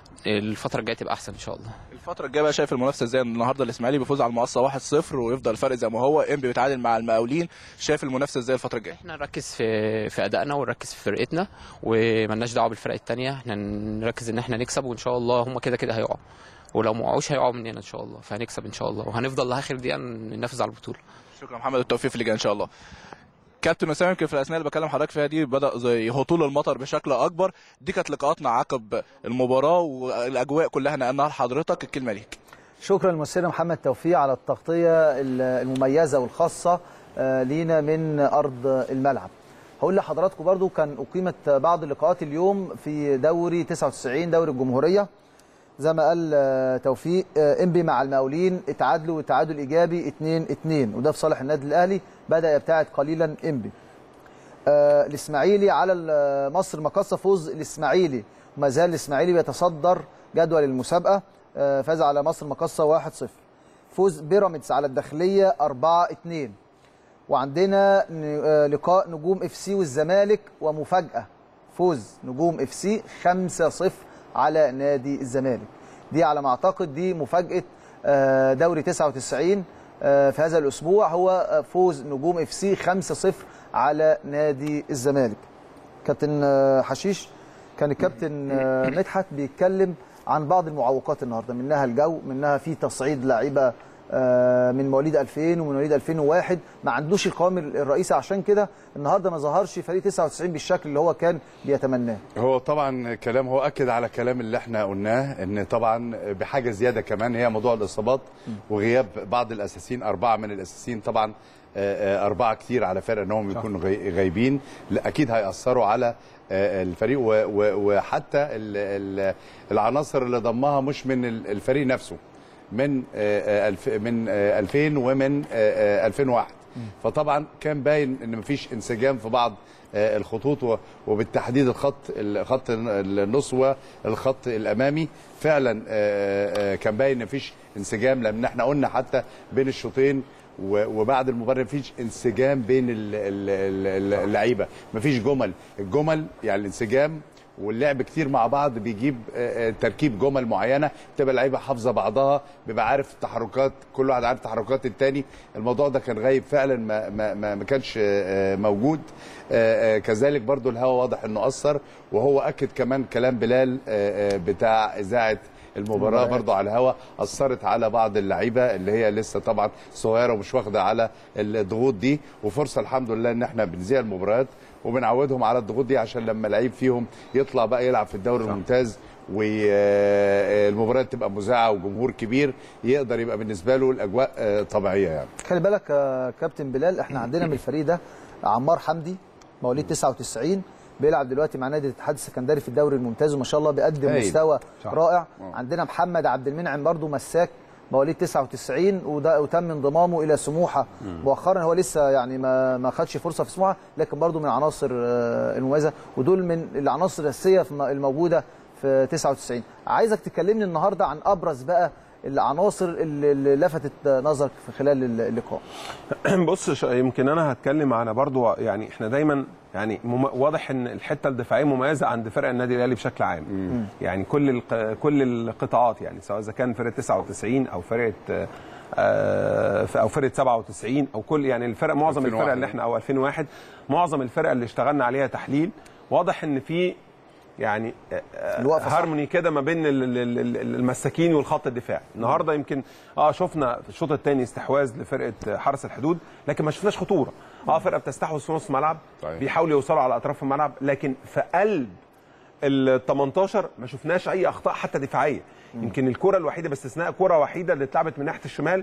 الفتره الجايه تبقى احسن ان شاء الله الفتره الجايه بقى شايف المنافسه ازاي النهارده الاسماعيلي بيفوز على المقصه 1-0 ويفضل الفرق زي ما هو انبي بيتعادل مع المقاولين شايف المنافسه ازاي الفتره الجايه احنا نركز في في ادائنا ونركز في فرقتنا وملناش دعوه بالفرق التانية احنا نركز ان احنا نكسب وان شاء الله هم كده كده هيقعوا ولو ما وقعوش هيقعوا مننا ان شاء الله فهنكسب ان شاء الله وهنفضل لاخر دقيقه ننافس على البطوله شكرا محمد التوفيق في اللي جاي ان شاء الله كابتن اسامه يمكن في الاثناء اللي بكلم حضرتك فيها دي بدا زي هطول المطر بشكل اكبر دي كانت لقاءاتنا عقب المباراه والاجواء كلها نقلناها لحضرتك الكلمه ليك شكرا للممثل محمد توفيق على التغطيه المميزه والخاصه آه، لينا من ارض الملعب هقول لحضراتكم برضو كان اقيمت بعض اللقاءات اليوم في دوري 99 دوري الجمهوريه زي ما قال آه، توفيق آه، انبي مع المقاولين اتعادلوا تعادل ايجابي 2 2 وده في صالح النادي الاهلي بدا يبتعد قليلا انبي آه، الاسماعيلي على ال- مصر مقصه فوز الاسماعيلي وما زال الاسماعيلي بيتصدر جدول المسابقه آه، فاز على مصر مقصه 1-0 فوز بيراميدز على الداخليه 4-2 وعندنا ن- آه، لقاء نجوم اف سي والزمالك ومفاجاه فوز نجوم اف سي 5-0 على نادي الزمالك دي على ما اعتقد دي مفاجاه آه، دوري 99 آه، في هذا الاسبوع هو آه، فوز نجوم اف سي 5-0 على نادي الزمالك كابتن آه، حشيش كان الكابتن آه، مدحت بيتكلم عن بعض المعوقات النهارده منها الجو منها في تصعيد لعيبه آه، من مواليد 2000 ومن مواليد 2001 ما عندوش القوام الرئيسي عشان كده النهارده ما ظهرش فريق 99 بالشكل اللي هو كان بيتمناه هو طبعا كلام هو اكد على كلام اللي احنا قلناه ان طبعا بحاجه زياده كمان هي موضوع الاصابات وغياب بعض الاساسيين اربعه من الاساسيين طبعا آه، آه، اربعه كتير على فرق انهم يكونوا غي- غايبين لا، اكيد هياثروا على آه، الفريق و- و- وحتى ال- ال- العناصر اللي ضمها مش من ال- الفريق نفسه من آه، آه، الف- من آه، 2000 ومن آه، آه، 2001 فطبعا كان باين ان مفيش انسجام في بعض آه، الخطوط و- وبالتحديد الخط الخط النص والخط الامامي فعلا آه، آه، كان باين ان مفيش انسجام لان احنا قلنا حتى بين الشوطين و- وبعد المباراه مفيش انسجام بين ال- ال- ال- اللعيبه مفيش جمل الجمل يعني الانسجام واللعب كتير مع بعض بيجيب آه، آه، تركيب جمل معينه تبقى اللعيبه حافظه بعضها بيبقى عارف التحركات كل واحد عارف تحركات التاني الموضوع ده كان غايب فعلا ما ما ما, ما كانش آه، آه، موجود آه، آه، كذلك برضو الهوا واضح انه اثر وهو اكد كمان كلام بلال آه، آه، بتاع اذاعه المباراه المباريات. برضو على الهوا اثرت على بعض اللعيبه اللي هي لسه طبعا صغيره ومش واخده على الضغوط دي وفرصه الحمد لله ان احنا بنذيع المباريات وبنعودهم على الضغوط دي عشان لما لعيب فيهم يطلع بقى يلعب في الدوري الممتاز والمباريات تبقى مذاعه وجمهور كبير يقدر يبقى بالنسبه له الاجواء آه، طبيعيه يعني خلي بالك يا كابتن بلال احنا عندنا من الفريق ده عمار حمدي مواليد 99 بيلعب دلوقتي مع نادي الاتحاد السكندري في الدوري الممتاز وما شاء الله بيقدم هايل. مستوى صح. رائع آه. عندنا محمد عبد المنعم برضو مساك مواليد 99 وده وتم انضمامه الى سموحه مؤخرا هو لسه يعني ما ما خدش فرصه في سموحه لكن برضو من عناصر آه، المميزه ودول من العناصر الاساسيه في الم- الموجوده في 99 عايزك تكلمني النهارده عن ابرز بقى العناصر اللي اللي لفتت نظرك في خلال اللقاء بص ش- يمكن انا هتكلم على برضو يعني احنا دايما يعني مم... واضح ان الحته الدفاعيه مميزه عند فرق النادي الاهلي بشكل عام يعني كل الق... كل القطاعات يعني سواء اذا كان فرقه 99 او فرقه آه، ف- او فرقه 97 او كل يعني الفرق معظم 2001 الفرق اللي احنا او 2001 معظم الفرق اللي اشتغلنا عليها تحليل واضح ان في يعني آه، آه، الوقفة صح. هارموني كده ما بين ال- ال- ال- ال- المساكين والخط الدفاعي النهارده يمكن اه شفنا في الشوط الثاني استحواذ لفرقه حرس الحدود لكن ما شفناش خطوره اه فرقه بتستحوذ في نص ملعب صحيح. بيحاولوا يوصلوا على اطراف الملعب لكن في قلب ال 18 ما شفناش اي اخطاء حتى دفاعيه يمكن الكره الوحيده باستثناء كره وحيده اللي اتلعبت من ناحيه الشمال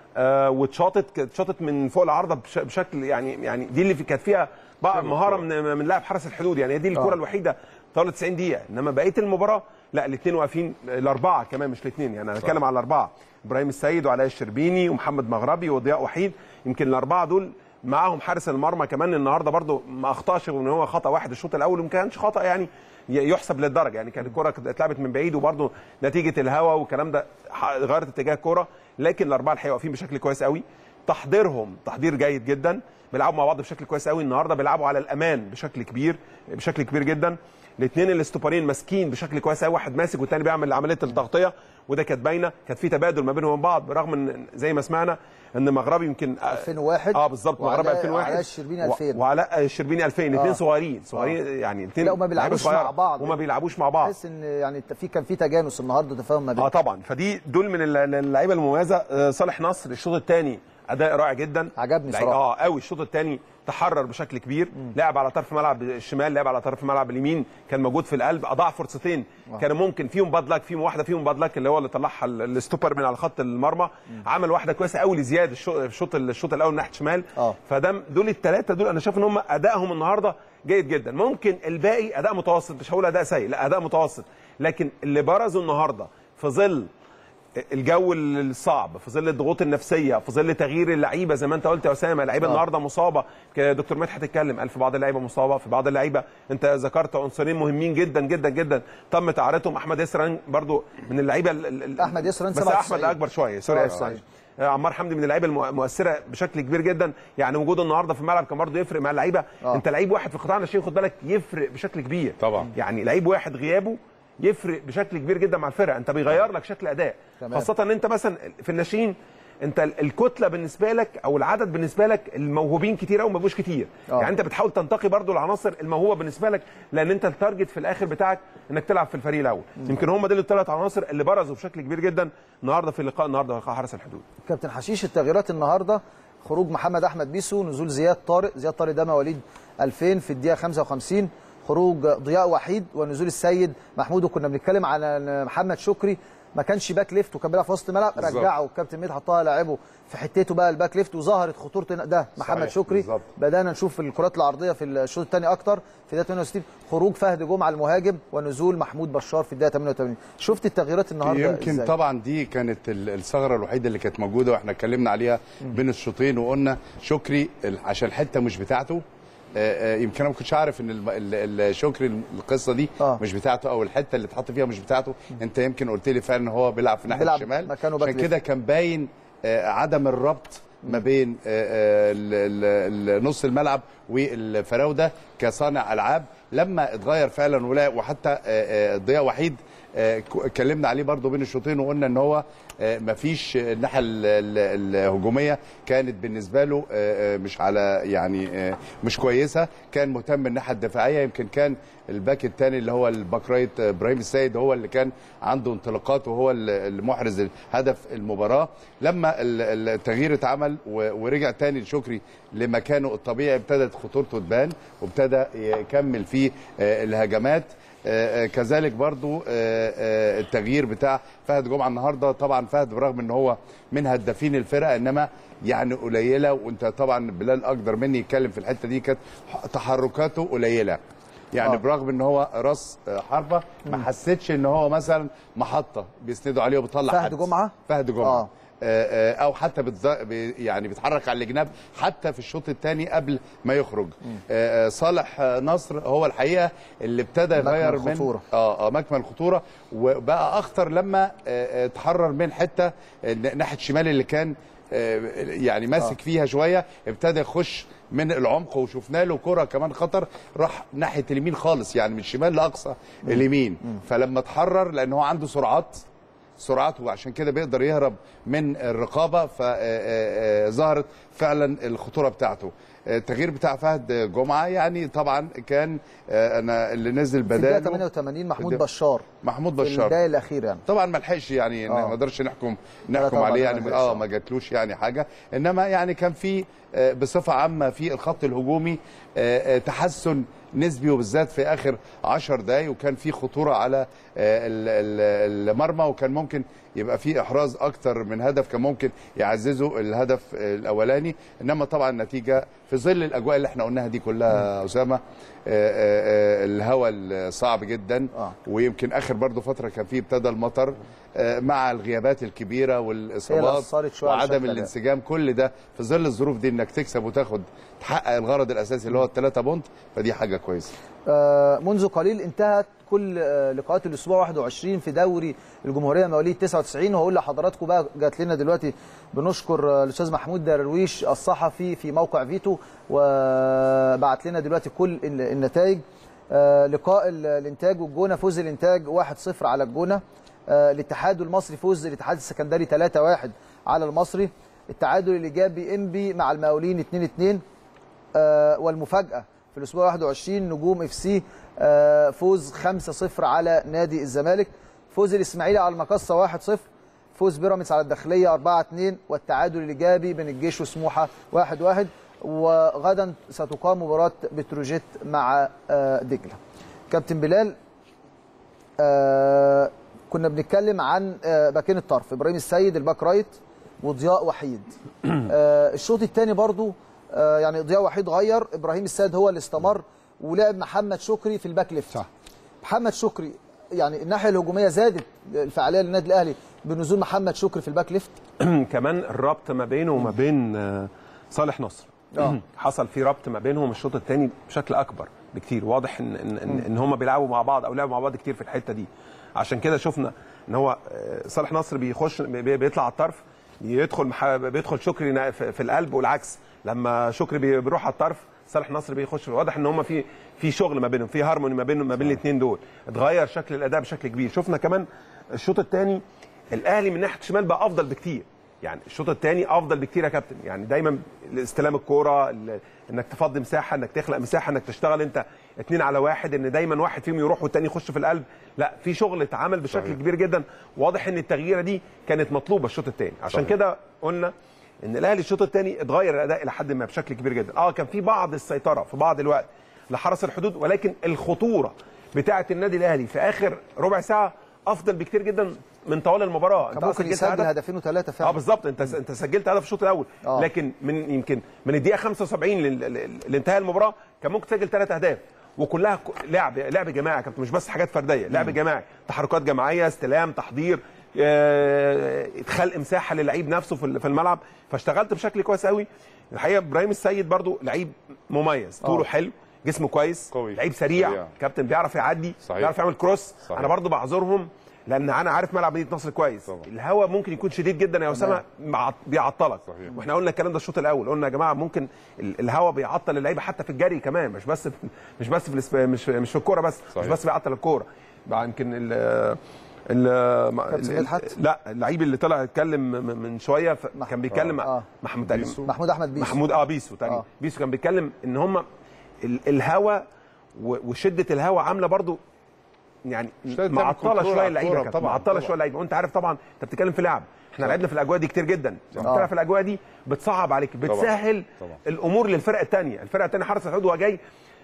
آه واتشاطت اتشاطت من فوق العارضه بش- بشكل يعني يعني دي اللي في- كانت فيها بقى مهاره من من لاعب حرس الحدود يعني هي دي الكره آه. الوحيده طالت 90 دقيقه انما بقيه المباراه لا الاثنين واقفين الاربعه كمان مش الاثنين يعني انا بتكلم على الاربعه ابراهيم السيد وعلاء الشربيني ومحمد مغربي وضياء وحيد يمكن الاربعه دول معاهم حارس المرمى كمان النهارده برضو ما اخطاش ان هو خطا واحد الشوط الاول وما كانش خطا يعني ي- يحسب للدرجه يعني كانت الكره كانت اتلعبت من بعيد وبرضو نتيجه الهواء والكلام ده ح- غيرت اتجاه الكره لكن الاربعه الحقيقه واقفين بشكل كويس قوي تحضيرهم تحضير جيد جدا بيلعبوا مع بعض بشكل كويس قوي النهارده بيلعبوا على الامان بشكل كبير بشكل كبير جدا الاثنين الاستوبرين ماسكين بشكل كويس قوي واحد ماسك والتاني بيعمل عمليه التغطيه وده كانت باينه كانت في تبادل ما بينهم وبين بعض برغم ان زي ما سمعنا ان مغربي يمكن 2001 اه بالظبط مغربي وعلاء- 2001 وعلاء الشربيني 2000. و- وعلاء الشربيني 2000 الاثنين آه. صغيرين صغيرين يعني الاثنين لا وما بيلعبوش مع بعض وما بيلعبوش مع بعض تحس ان يعني في كان في تجانس النهارده تفاهم ما بين اه طبعا فدي دول من الل- اللعيبه المميزه آه، صالح نصر الشوط الثاني اداء رائع جدا عجبني لعيب- صراحة. اه قوي الشوط الثاني تحرر بشكل كبير لعب على طرف الملعب الشمال لعب على طرف الملعب اليمين كان موجود في القلب اضاع فرصتين آه. كان ممكن فيهم باد لاك فيهم واحده فيهم باد لاك اللي هو اللي طلعها ال- الستوبر من على خط المرمى عمل واحده كويسه قوي لزياد الشو- الشوط الشوط الاول ناحيه شمال آه. فده دول الثلاثه دول انا شايف ان هم ادائهم النهارده جيد جدا ممكن الباقي اداء متوسط مش هقول اداء سيء لا اداء متوسط لكن اللي برزوا النهارده في ظل الجو الصعب في ظل الضغوط النفسيه في ظل تغيير اللعيبه زي ما انت قلت يا اسامه اللعيبه آه. النهارده مصابه كده دكتور مدحت اتكلم قال في بعض اللعيبه مصابه في بعض اللعيبه انت ذكرت عنصرين مهمين جدا جدا جدا تم تعارتهم احمد يسرا برضو من اللعيبه ال- ال- ال- أحمد يسرا بس 97. احمد اكبر شويه سوري آسف، 97. معلش. آه، عمار حمدي من اللعيبه المؤ- المؤثره بشكل كبير جدا يعني وجوده النهارده في الملعب كان برضه يفرق مع اللعيبه آه. انت لعيب واحد في قطاع الناشئين خد بالك يفرق بشكل كبير طبعا. يعني لعيب واحد غيابه يفرق بشكل كبير جدا مع الفرقه انت بيغير لك شكل اداء تمام. خاصه ان انت مثلا في الناشئين انت ال- الكتله بالنسبه لك او العدد بالنسبه لك الموهوبين كتير قوي ما بيبقوش كتير آه. يعني انت بتحاول تنتقي برضو العناصر الموهوبه بالنسبه لك لان انت التارجت في الاخر بتاعك انك تلعب في الفريق الاول يمكن هم دول الثلاث عناصر اللي برزوا بشكل كبير جدا النهارده في اللقاء النهارده في لقاء حرس الحدود كابتن حشيش التغييرات النهارده خروج محمد احمد بيسو نزول زياد طارق زياد طارق ده مواليد 2000 في الدقيقه 55 خروج ضياء وحيد ونزول السيد محمود وكنا بنتكلم على ان محمد شكري ما كانش باك ليفت وكان بيلعب في وسط الملعب بالظبط. رجعه والكابتن ميت حطها لاعبه في حتته بقى الباك ليفت وظهرت خطوره ده محمد صحيح، شكري بالظبط. بدانا نشوف الكرات العرضيه في الشوط الثاني اكتر في الدقيقه 68 خروج فهد جمعه المهاجم ونزول محمود بشار في الدقيقه 88 شفت التغييرات النهارده يمكن إزاي؟ طبعا دي كانت ال- الثغره الوحيده اللي كانت موجوده واحنا اتكلمنا عليها بين الشوطين وقلنا شكري ال- عشان الحته مش بتاعته آه، آه، يمكن انا ما كنتش عارف ان الم- ال- ال- شكري القصه دي آه. مش بتاعته او الحته اللي اتحط فيها مش بتاعته انت يمكن قلت لي فعلا ان هو بيلعب في الناحيه بيلعب الشمال مكانه باك عشان ليفت. كده كان باين آه، عدم الربط ما بين آه، آه، ال- ال- ال- نص الملعب والفراوده كصانع العاب لما اتغير فعلا ولا وحتى آه، آه، ضياء وحيد آه، ك- اتكلمنا عليه برضو بين الشوطين وقلنا ان هو آه، مفيش الناحيه ال- ال- الهجوميه كانت بالنسبه له آه، آه، مش على يعني آه، مش كويسه كان مهتم بالناحيه الدفاعيه يمكن كان الباك الثاني اللي هو الباك رايت آه، ابراهيم السيد هو اللي كان عنده انطلاقات وهو ال- المحرز هدف المباراه لما ال- ال- التغيير اتعمل و- ورجع تاني لشكري لمكانه الطبيعي ابتدت خطورته تبان وابتدى يكمل في آه، الهجمات آه، آه، كذلك برضو آه، آه، التغيير بتاع فهد جمعه النهارده طبعا فهد برغم ان هو من هدافين الفرقه انما يعني قليله وانت طبعا بلال اقدر مني يتكلم في الحته دي كانت تحركاته قليله يعني آه. آه. برغم ان هو راس آه، حربه ما حسيتش ان هو مثلا محطه بيسندوا عليه وبيطلع فهد حد. جمعة؟ فهد جمعه آه. آه. آه، او حتى بتز... بي- يعني بيتحرك على الجناب حتى في الشوط الثاني قبل ما يخرج آه، آه، صالح آه، نصر هو الحقيقه اللي ابتدى مكمن يغير من خطورة. اه اه مكمن الخطوره وبقى اخطر لما آه، آه، اتحرر من حته آه، ناحيه شمال اللي كان آه، يعني ماسك آه. فيها شويه ابتدى يخش من العمق وشفنا له كره كمان خطر راح ناحيه اليمين خالص يعني من الشمال لاقصى اليمين فلما اتحرر لان هو عنده سرعات سرعته وعشان كده بيقدر يهرب من الرقابه فظهرت فعلا الخطوره بتاعته آه، التغيير بتاع فهد جمعه يعني طبعا كان آه، انا اللي نزل في الدقيقه بداله 88 محمود الد- بشار محمود في بشار الدقيقه الاخيره يعني طبعا ما لحقش يعني إن آه. ما نقدرش نحكم لا نحكم طبعاً عليه ما يعني لحقش. اه ما جاتلوش يعني حاجه انما يعني كان في آه، بصفه عامه في الخط الهجومي آه، آه، تحسن نسبي وبالذات في اخر 10 دقايق وكان في خطوره على آه، ال- ال- المرمى وكان ممكن يبقى في احراز اكتر من هدف كان ممكن يعززوا الهدف آه، الاولاني انما طبعا النتيجه في ظل الاجواء اللي احنا قلناها دي كلها اسامه آه، آه، آه، الهواء الصعب جدا آه. ويمكن اخر برضو فتره كان فيه ابتدى المطر آه، مع الغيابات الكبيره هي اللي والاصابات أثرت شوية على شكل وعدم الأداء. الانسجام كل ده في ظل الظروف دي انك تكسب وتاخد تحقق الغرض الاساسي اللي هو الثلاثه بونت فدي حاجه كويسه آه، منذ قليل انتهت كل آه، لقاءات الاسبوع 21 في دوري الجمهوريه مواليد 99 وهقول لحضراتكم بقى جات لنا دلوقتي بنشكر آه، الاستاذ محمود درويش الصحفي في موقع فيتو وبعت لنا دلوقتي كل ال- النتائج آه، لقاء ال- الانتاج والجونه فوز الانتاج 1-0 على الجونه آه، الاتحاد المصري فوز الاتحاد السكندري 3-1 على المصري التعادل الايجابي انبي مع المقاولين 2-2 آه، والمفاجاه في الاسبوع 21 نجوم اف سي آه، فوز 5-0 على نادي الزمالك فوز الاسماعيلي على المقصه 1-0 فوز بيراميدز على الداخليه 4-2 والتعادل الايجابي بين الجيش وسموحه 1-1 وغدا ستقام مباراه بتروجيت مع آه، دجله كابتن بلال آه، كنا بنتكلم عن آه، باكين الطرف ابراهيم السيد الباك رايت وضياء وحيد آه، الشوط الثاني برضو آه، يعني ضياء وحيد غير ابراهيم السيد هو اللي استمر ولعب محمد شكري في الباك ليفت صح. محمد شكري يعني الناحيه الهجوميه زادت الفعاليه للنادي الاهلي بنزول محمد شكري في الباك ليفت كمان الربط ما بينه وما بين آه، صالح نصر آه. حصل في ربط ما بينهم الشوط الثاني بشكل اكبر بكتير واضح ان ان ان, إن هم بيلعبوا مع بعض او لعبوا مع بعض كتير في الحته دي عشان كده شفنا ان هو آه، صالح نصر بيخش بي- بيطلع على الطرف يدخل مح- بيدخل شكري نا- في في القلب والعكس لما شكري بي- بيروح على الطرف صالح نصر بيخش واضح ان هم في في شغل ما بينهم في هارموني ما بينهم ما بين الاثنين دول اتغير شكل الاداء بشكل كبير شفنا كمان الشوط الثاني الاهلي من ناحيه الشمال بقى افضل بكتير يعني الشوط الثاني افضل بكتير يا كابتن يعني دايما استلام الكوره ال- انك تفضي مساحه انك تخلق مساحه انك تشتغل انت اتنين على واحد ان دايما واحد فيهم يروح والتاني يخش في القلب لا في شغل اتعمل بشكل صحيح. كبير جدا واضح ان التغييره دي كانت مطلوبه الشوط الثاني عشان صحيح. كده قلنا ان الاهلي الشوط الثاني اتغير الاداء الى حد ما بشكل كبير جدا اه كان في بعض السيطره في بعض الوقت لحرس الحدود ولكن الخطوره بتاعه النادي الاهلي في اخر ربع ساعه افضل بكتير جدا من طوال المباراه كان ممكن سجلت يسجل هدف. هدفين وثلاثه فعلا اه بالظبط انت انت سجلت هدف الشوط الاول آه. لكن من يمكن من الدقيقه 75 لل- لل- لانتهاء المباراه كان ممكن تسجل ثلاث اهداف وكلها ك- لعب لعب جماعي يا كابتن مش بس حاجات فرديه لعب جماعي تحركات جماعيه استلام تحضير آه، خلق مساحه للعيب نفسه في ال- في الملعب فاشتغلت بشكل كويس قوي الحقيقه ابراهيم السيد برضو لعيب مميز طوله آه. حلو جسمه كويس قوي. لعيب سريع سريع. كابتن بيعرف يعدي صحيح. بيعرف يعمل كروس صحيح. انا برضو بعذرهم لان انا عارف ملعب مدينه نصر كويس الهواء ممكن يكون شديد جدا يا اسامه مع- بيعطلك صحيح. واحنا قلنا الكلام ده الشوط الاول قلنا يا جماعه ممكن ال- الهواء بيعطل اللعيبه حتى في الجري كمان مش بس في مش بس في الاسب- مش مش في الكوره بس صحيح. مش بس بيعطل الكوره بقى يمكن ال ال كابتن ال- مدحت؟ لا اللعيب اللي طلع اتكلم م- من شويه ف- كان بيتكلم آه. محمود بيسو. محمود أحمد بيسو. محمود اه بيسو تقريبا آه. بيسو كان بيتكلم ان هم الهواء وشده الهواء عامله برضو يعني تعمل معطله كنترول شويه على اللعيبه الكورة كانت طبعاً، معطله طبعاً. شويه اللعيبه وانت عارف طبعا انت بتتكلم في لعب احنا صح. لعبنا في الاجواء دي كتير جدا لما آه. بتلعب في الاجواء دي بتصعب عليك طبعاً. بتسهل طبعاً. الامور للفرقه الثانيه الفرقه الثانيه حرس الحدود هو جاي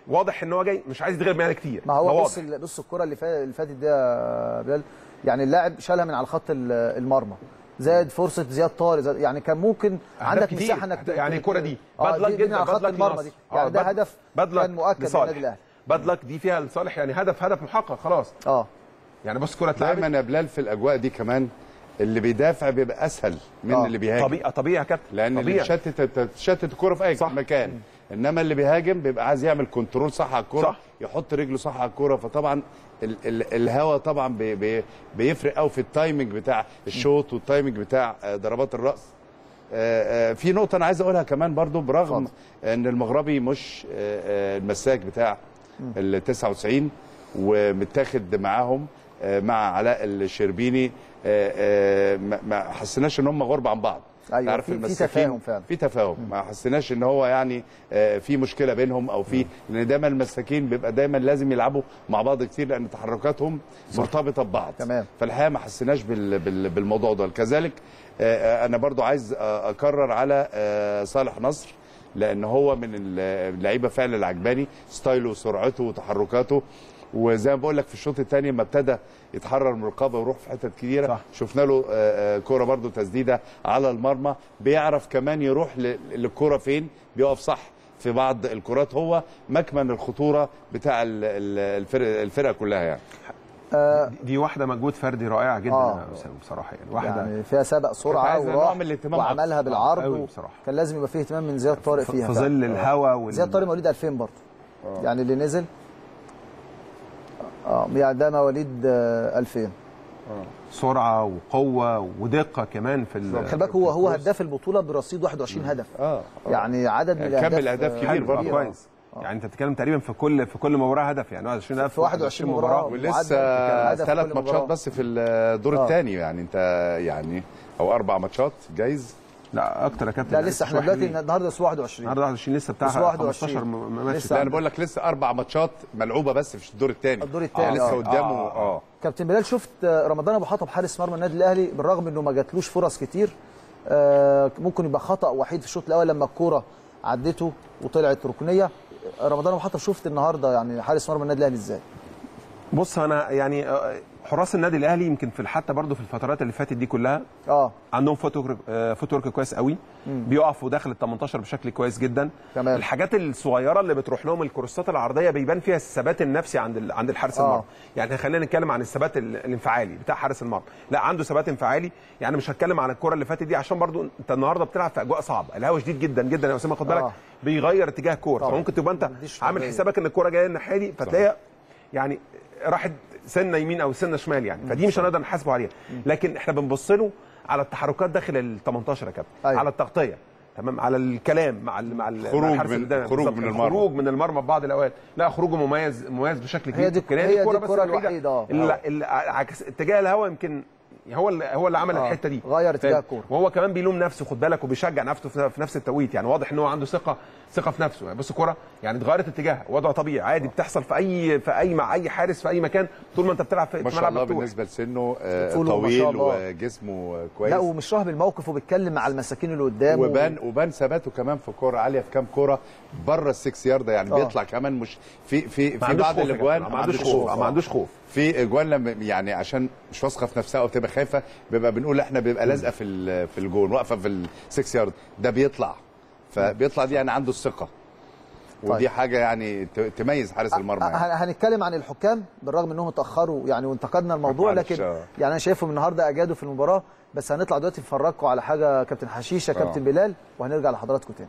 واضح ان هو جاي مش عايز يتغير منها كتير ما ده هو واضح. بص ال- بص الكره اللي فا- اللي فاتت دي يا بلال يعني اللاعب شالها من على خط ال- المرمى زائد فرصه زياد طارق زائد- يعني كان ممكن عندك كتير. مساحه انك ت- يعني الكره دي آه، باد لك دي- دي من جدا على باد خط لك المرمى لنصر. دي يعني آه، ده باد- هدف باد لك كان مؤكد لصالح. للنادي الاهلي باد لك دي فيها لصالح يعني هدف هدف محقق خلاص اه يعني بص الكره اتلعبت دايما يا بلال في الاجواء دي كمان اللي بيدافع بيبقى اسهل من آه. اللي بيهاجم طبيعي طبيعي يا كابتن لان اللي طبيعي. تشتت تشتت الكوره في اي صح. مكان انما اللي بيهاجم بيبقى عايز يعمل كنترول صح على الكوره صح. يحط رجله صح على الكوره فطبعا ال ال الهوا طبعا بي بي بيفرق قوي في التايمنج بتاع الشوط والتايمنج بتاع آه، ضربات الراس آه، آه، في نقطه انا عايز اقولها كمان برضو برغم ان المغربي مش آه، آه، المساك بتاع ال 99 ومتاخد معاهم آه، مع علاء الشربيني آه، آه، ما- ما حسيناش ان هم غرب عن بعض أيوة، تعرف في- في المساكين تفاهم فعلا. في تفاهم ما حسيناش ان هو يعني آه، في مشكله بينهم او في لان دايما المساكين بيبقى دايما لازم يلعبوا مع بعض كتير لان تحركاتهم مرتبطه ببعض تمام. فالحقيقه ما حسيناش بال بال بالموضوع ده كذلك آه، آه، انا برضو عايز آه، اكرر على آه، صالح نصر لان هو من اللعيبه فعلا اللي عجباني ستايله وسرعته وتحركاته وزي ما بقول لك في الشوط الثاني لما ابتدى يتحرر من الرقابه ويروح في حتت كتيره صح. شفنا له آه، آه، كوره برضو تسديده على المرمى بيعرف كمان يروح ل- للكوره فين بيقف صح في بعض الكرات هو مكمن الخطوره بتاع ال- ال- الفرق الفرقه كلها يعني دي- دي واحده مجهود فردي رائع جدا آه. يا اسامه بصراحه يعني واحده يعني فيها سبق كنت سرعه عايز نوع وراح من الاهتمام وعملها أكتر. بالعرض آه، أوي و- بصراحة. كان لازم يبقى فيه اهتمام من زياد طارق في- فيها في فعلا. ظل آه. الهوا وال- زياد طارق مواليد 2000 برضه يعني اللي نزل اه يعني ده مواليد آه، 2000 سرعه وقوه ودقه كمان في ال- خلي بالك هو هو هداف البطوله برصيد 21 هدف اه يعني عدد من كم الاهداف آه، حلو كبير. كويس يعني انت بتتكلم تقريبا في كل في كل مباراه هدف يعني 21 هدف في 21 مباراة. ولسه هدف ثلاث كل ماتشات مباراة. بس في الدور آه. الثاني يعني انت يعني او اربع ماتشات جايز لا اكتر يا كابتن لا لسه احنا دلوقتي النهارده اسبوع 21 النهارده 21 لسه بتاع بس 21. 15 م- ماتش لسه لا انا بقول لك لسه اربع ماتشات ملعوبه بس في الدور الثاني الدور الثاني لسه آه. قدامه اه كابتن بلال شفت آه، رمضان ابو حطب حارس مرمى النادي الاهلي بالرغم انه ما جاتلوش فرص كتير آه، ممكن يبقى خطا وحيد في الشوط الاول لما الكوره عدته وطلعت ركنيه آه، رمضان ابو حطب شفت النهارده يعني حارس مرمى النادي الاهلي ازاي بص انا يعني آه، حراس النادي الاهلي يمكن في حتى برضه في الفترات اللي فاتت دي كلها اه عندهم فوتورك آه، فوتورك كويس قوي مم. بيقفوا داخل ال 18 بشكل كويس جدا تمام. الحاجات الصغيره اللي بتروح لهم الكروسات العرضيه بيبان فيها الثبات النفسي عند ال- عند الحارس آه. المرمى يعني خلينا نتكلم عن الثبات ال- الانفعالي بتاع حارس المرمى لا عنده ثبات انفعالي يعني مش هتكلم عن الكره اللي فاتت دي عشان برضو انت النهارده بتلعب في اجواء صعبه الهواء شديد جدا جدا يا اسامه خد بالك آه. بيغير اتجاه الكوره طبعا. فممكن تبقى انت عامل حرية. حسابك ان الكوره جايه الناحيه دي فتلاقيها يعني راحت سنه يمين او سنه شمال يعني فدي مش هنقدر نحاسبه عليها لكن احنا بنبص له على التحركات داخل ال 18 يا كابتن أيوة. على التغطيه تمام على الكلام مع ال مع ال خروج مع الحارس من- اللي قدامك. خروج بالظبط. من المرمى. خروج من المرمى في بعض الاوقات لا خروجه مميز مميز بشكل كبير هي دي- يمكن هي دي الكرة بس الكرة الوحيدة الوحيدة، آه. اللي اللي عكس اتجاه الهواء يمكن هو اللي هو اللي عمل آه. الحته دي غير اتجاه فاهم؟ الكورة. وهو كمان بيلوم نفسه خد بالك وبيشجع نفسه في في نفس التوقيت يعني واضح ان هو عنده ثقه ثقه في نفسه يعني بص الكوره يعني اتغيرت اتجاهها وضع طبيعي عادي بتحصل في اي في اي مع اي حارس في اي مكان طول ما انت بتلعب في ما في شاء ملعب الله مفتوح بالنسبه لسنه آه، طوله ما شاء طويل الله. وجسمه كويس لا ومش راهب الموقف وبيتكلم مع المساكين اللي قدامه وبان وبان ثباته كمان في كوره عاليه في كام كوره بره السكس يارده يعني آه. بيطلع كمان مش في في ما في عندوش بعض خوف يا الاجوان جماعة، ما عندوش خوف ما عندوش خوف في اجوان لما يعني عشان مش واثقه في نفسها او تبقى خايفه بيبقى بنقول احنا بيبقى لازقه في ال- في الجون واقفه في السكس يارد ده بيطلع فبيطلع دي يعني عنده الثقه ودي طيب. حاجه يعني ت- تميز حارس المرمى يعني. هن- هنتكلم عن الحكام بالرغم انهم اتاخروا يعني وانتقدنا الموضوع معلش، لكن آه. يعني انا شايفهم النهارده اجادوا في المباراه بس هنطلع دلوقتي نفرجكم على حاجه كابتن حشيشه آه. كابتن بلال وهنرجع لحضراتكم تاني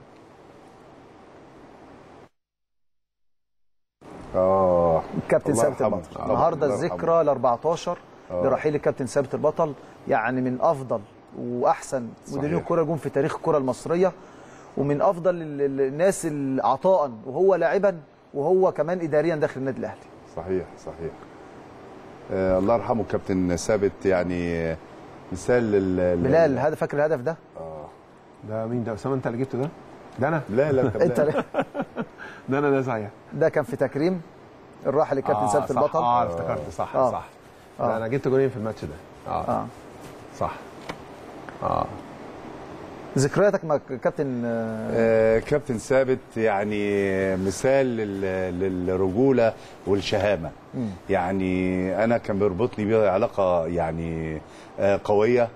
اه كابتن الله ثابت يرحمه. البطل طبعاً، النهارده الله يرحمه. الذكرى ال 14 آه. لرحيل الكابتن ثابت البطل يعني من افضل واحسن مديرين صحيح. الكره جم في تاريخ الكره المصريه ومن افضل ال- ال- الناس اللي عطاء وهو لاعبا وهو كمان اداريا داخل النادي الاهلي صحيح صحيح آه الله يرحمه كابتن ثابت يعني آه، مثال لل بلال هذا فاكر الهدف ده اه ده مين ده اسامه انت اللي جبته ده ده انا لا لا انت انت ده انا ده صحيح ده كان في تكريم الراحل الكابتن ثابت صح. البطل اه افتكرت صح آه. صح آه. آه. انا جبت جولين في الماتش ده اه, آه. صح اه ذكرياتك مع كابتن آه، آه، كابتن ثابت يعني مثال لل- للرجوله والشهامه مم. يعني انا كان بيربطني بيه علاقه يعني آه، قويه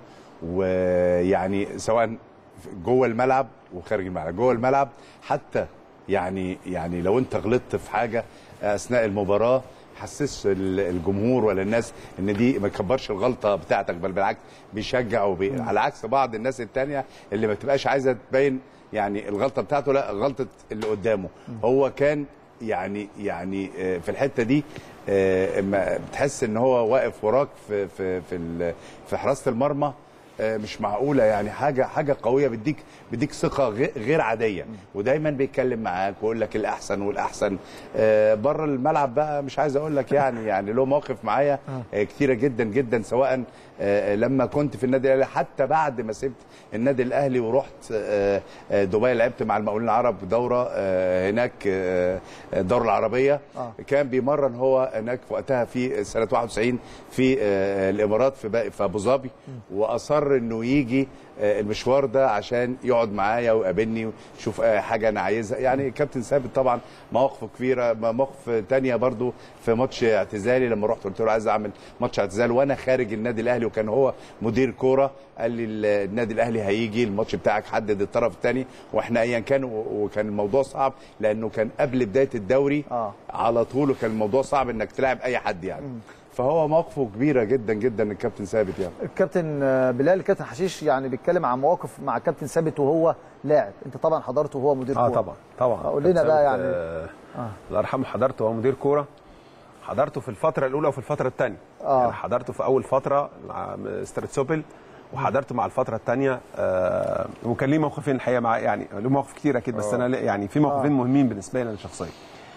ويعني سواء جوه الملعب وخارج الملعب جوه الملعب حتى يعني يعني لو انت غلطت في حاجه اثناء المباراه حسس ال- الجمهور ولا الناس ان دي ما يكبرش الغلطه بتاعتك بل بالعكس بيشجع وبي... على عكس بعض الناس التانية اللي ما بتبقاش عايزه تبين يعني الغلطه بتاعته لا غلطه اللي قدامه هو كان يعني يعني آه، في الحته دي آه، اما بتحس ان هو واقف وراك في في في ال- في حراسه المرمى آه، مش معقوله يعني حاجه حاجه قويه بيديك بيديك ثقه غي- غير عاديه ودايما بيتكلم معاك ويقول لك الاحسن والاحسن آه، بره الملعب بقى مش عايز اقول لك يعني يعني له مواقف معايا آه، كتيره جدا جدا سواء آه، لما كنت في النادي الاهلي حتى بعد ما سبت النادي الاهلي ورحت آه، آه، دبي لعبت مع المقاولين العرب دوره آه، هناك آه، الدوره العربيه آه. كان بيمرن هو هناك في وقتها في سنه 91 في آه، الامارات في بق- في ابو ظبي واصر انه يجي آه، المشوار ده عشان يقعد معايا ويقابلني ويشوف آه، حاجه انا عايزها يعني كابتن ثابت طبعا مواقفه كبيره مواقف تانية برضو في ماتش اعتزالي لما رحت قلت له عايز اعمل ماتش اعتزال وانا خارج النادي الاهلي وكان هو مدير كوره قال لي ال- النادي الاهلي هيجي الماتش بتاعك حدد الطرف الثاني واحنا ايا كان و- وكان الموضوع صعب لانه كان قبل بدايه الدوري آه. على طول وكان الموضوع صعب انك تلعب اي حد يعني فهو موقفه كبيره جدا جدا الكابتن ثابت يعني الكابتن آه، بلال الكابتن حشيش يعني بيتكلم عن مواقف مع كابتن ثابت وهو لاعب انت طبعا حضرته وهو مدير اه كورة. طبعا طبعا قول لنا كابتن بقى ثابت، يعني آه آه. الله يرحمه حضرته وهو مدير كوره حضرته في الفتره الاولى وفي الفتره الثانيه آه. يعني حضرته في اول فتره مع مستر تسوبل وحضرته مع الفتره الثانيه آه وكان ليه موقفين الحقيقه مع يعني له مواقف كتير اكيد بس آه. انا لا- يعني في موقفين آه. مهمين بالنسبه لي انا شخصيا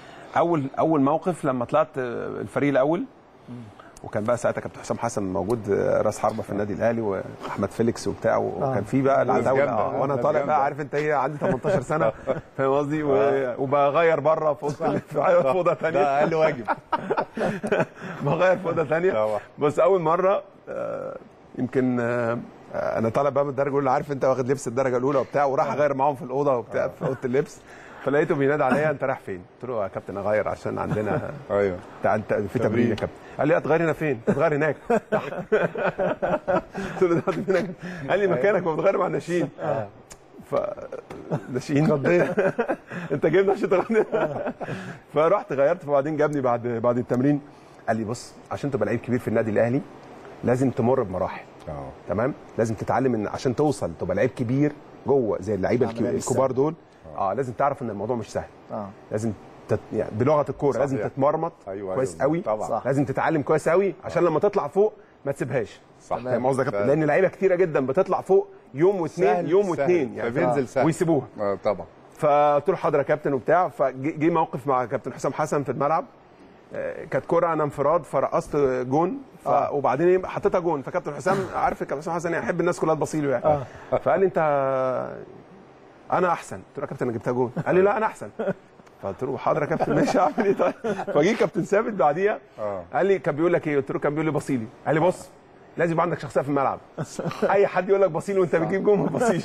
اول اول موقف لما طلعت آه، الفريق الاول وكان بقى ساعتها كابتن حسام حسن موجود آه، راس حربه في النادي الاهلي واحمد فيليكس وبتاع وكان في بقى ناس العتاوله جامدة، آه، وانا ناس طالع جامدة. بقى عارف انت ايه عندي 18 سنه فاهم قصدي و- وبغير بره في اوضه في اوضه ثانيه ده اقل واجب بغير في اوضه ثانيه بس اول مره آه، يمكن آه، آه، انا طالع بقى من الدرجه الاولى عارف انت واخد لبس الدرجه الاولى وبتاع وراح اغير معاهم في الاوضه وبتاع في اوضه اللبس فلقيته بينادي عليا انت رايح فين؟ قلت له يا كابتن اغير عشان عندنا ايوه انت في تمرين يا كابتن قال لي هتغير هنا فين؟ هتغير هناك تحت قلت له ده هنا قال لي مكانك ما بتغير مع الناشئين ف ناشئين انت جايبني عشان تغني فرحت غيرت فبعدين جابني بعد بعد التمرين قال لي بص عشان تبقى لعيب كبير في النادي الاهلي لازم تمر بمراحل تمام لازم تتعلم ان عشان توصل تبقى لعيب كبير جوه زي اللعيبه عملية الكبير- مش الكبار سهلة. دول اه لازم تعرف ان الموضوع مش سهل اه لازم تت... يعني بلغه الكوره لازم صحيح. تتمرمط أيوة، كويس أيوة، قوي طبعا. صح. لازم تتعلم كويس قوي عشان لما تطلع فوق ما تسيبهاش صح. فاهم قصدي يا كابتن فعلا. لان لعيبه كتيره جدا بتطلع فوق يوم واثنين سهل- يوم سهل. واثنين فبينزل سهل. ويسيبوها آه، طبعا فقلت له حاضر يا كابتن وبتاع فجي موقف مع كابتن حسام حسن في الملعب آه، كانت كرة انا انفراد فرقصت جون ف... آه. وبعدين إيه، حطيتها جون فكابتن حسام عارف كابتن حسام حسن يعني يحب الناس كلها تبصي له يعني آه. فقال لي انت انا احسن قلت له يا كابتن انا جبتها جون قال لي لا انا احسن فقلت له حاضر يا كابتن ماشي اعمل ايه طيب فجي كابتن ثابت بعديها اه قال لي كان بيقول لك ايه قلت له كان بيقول لي بصيلي قال لي بص لازم يبقى عندك شخصيه في الملعب اي حد يقول لك بصيلي وانت بتجيب جون ما تبصيش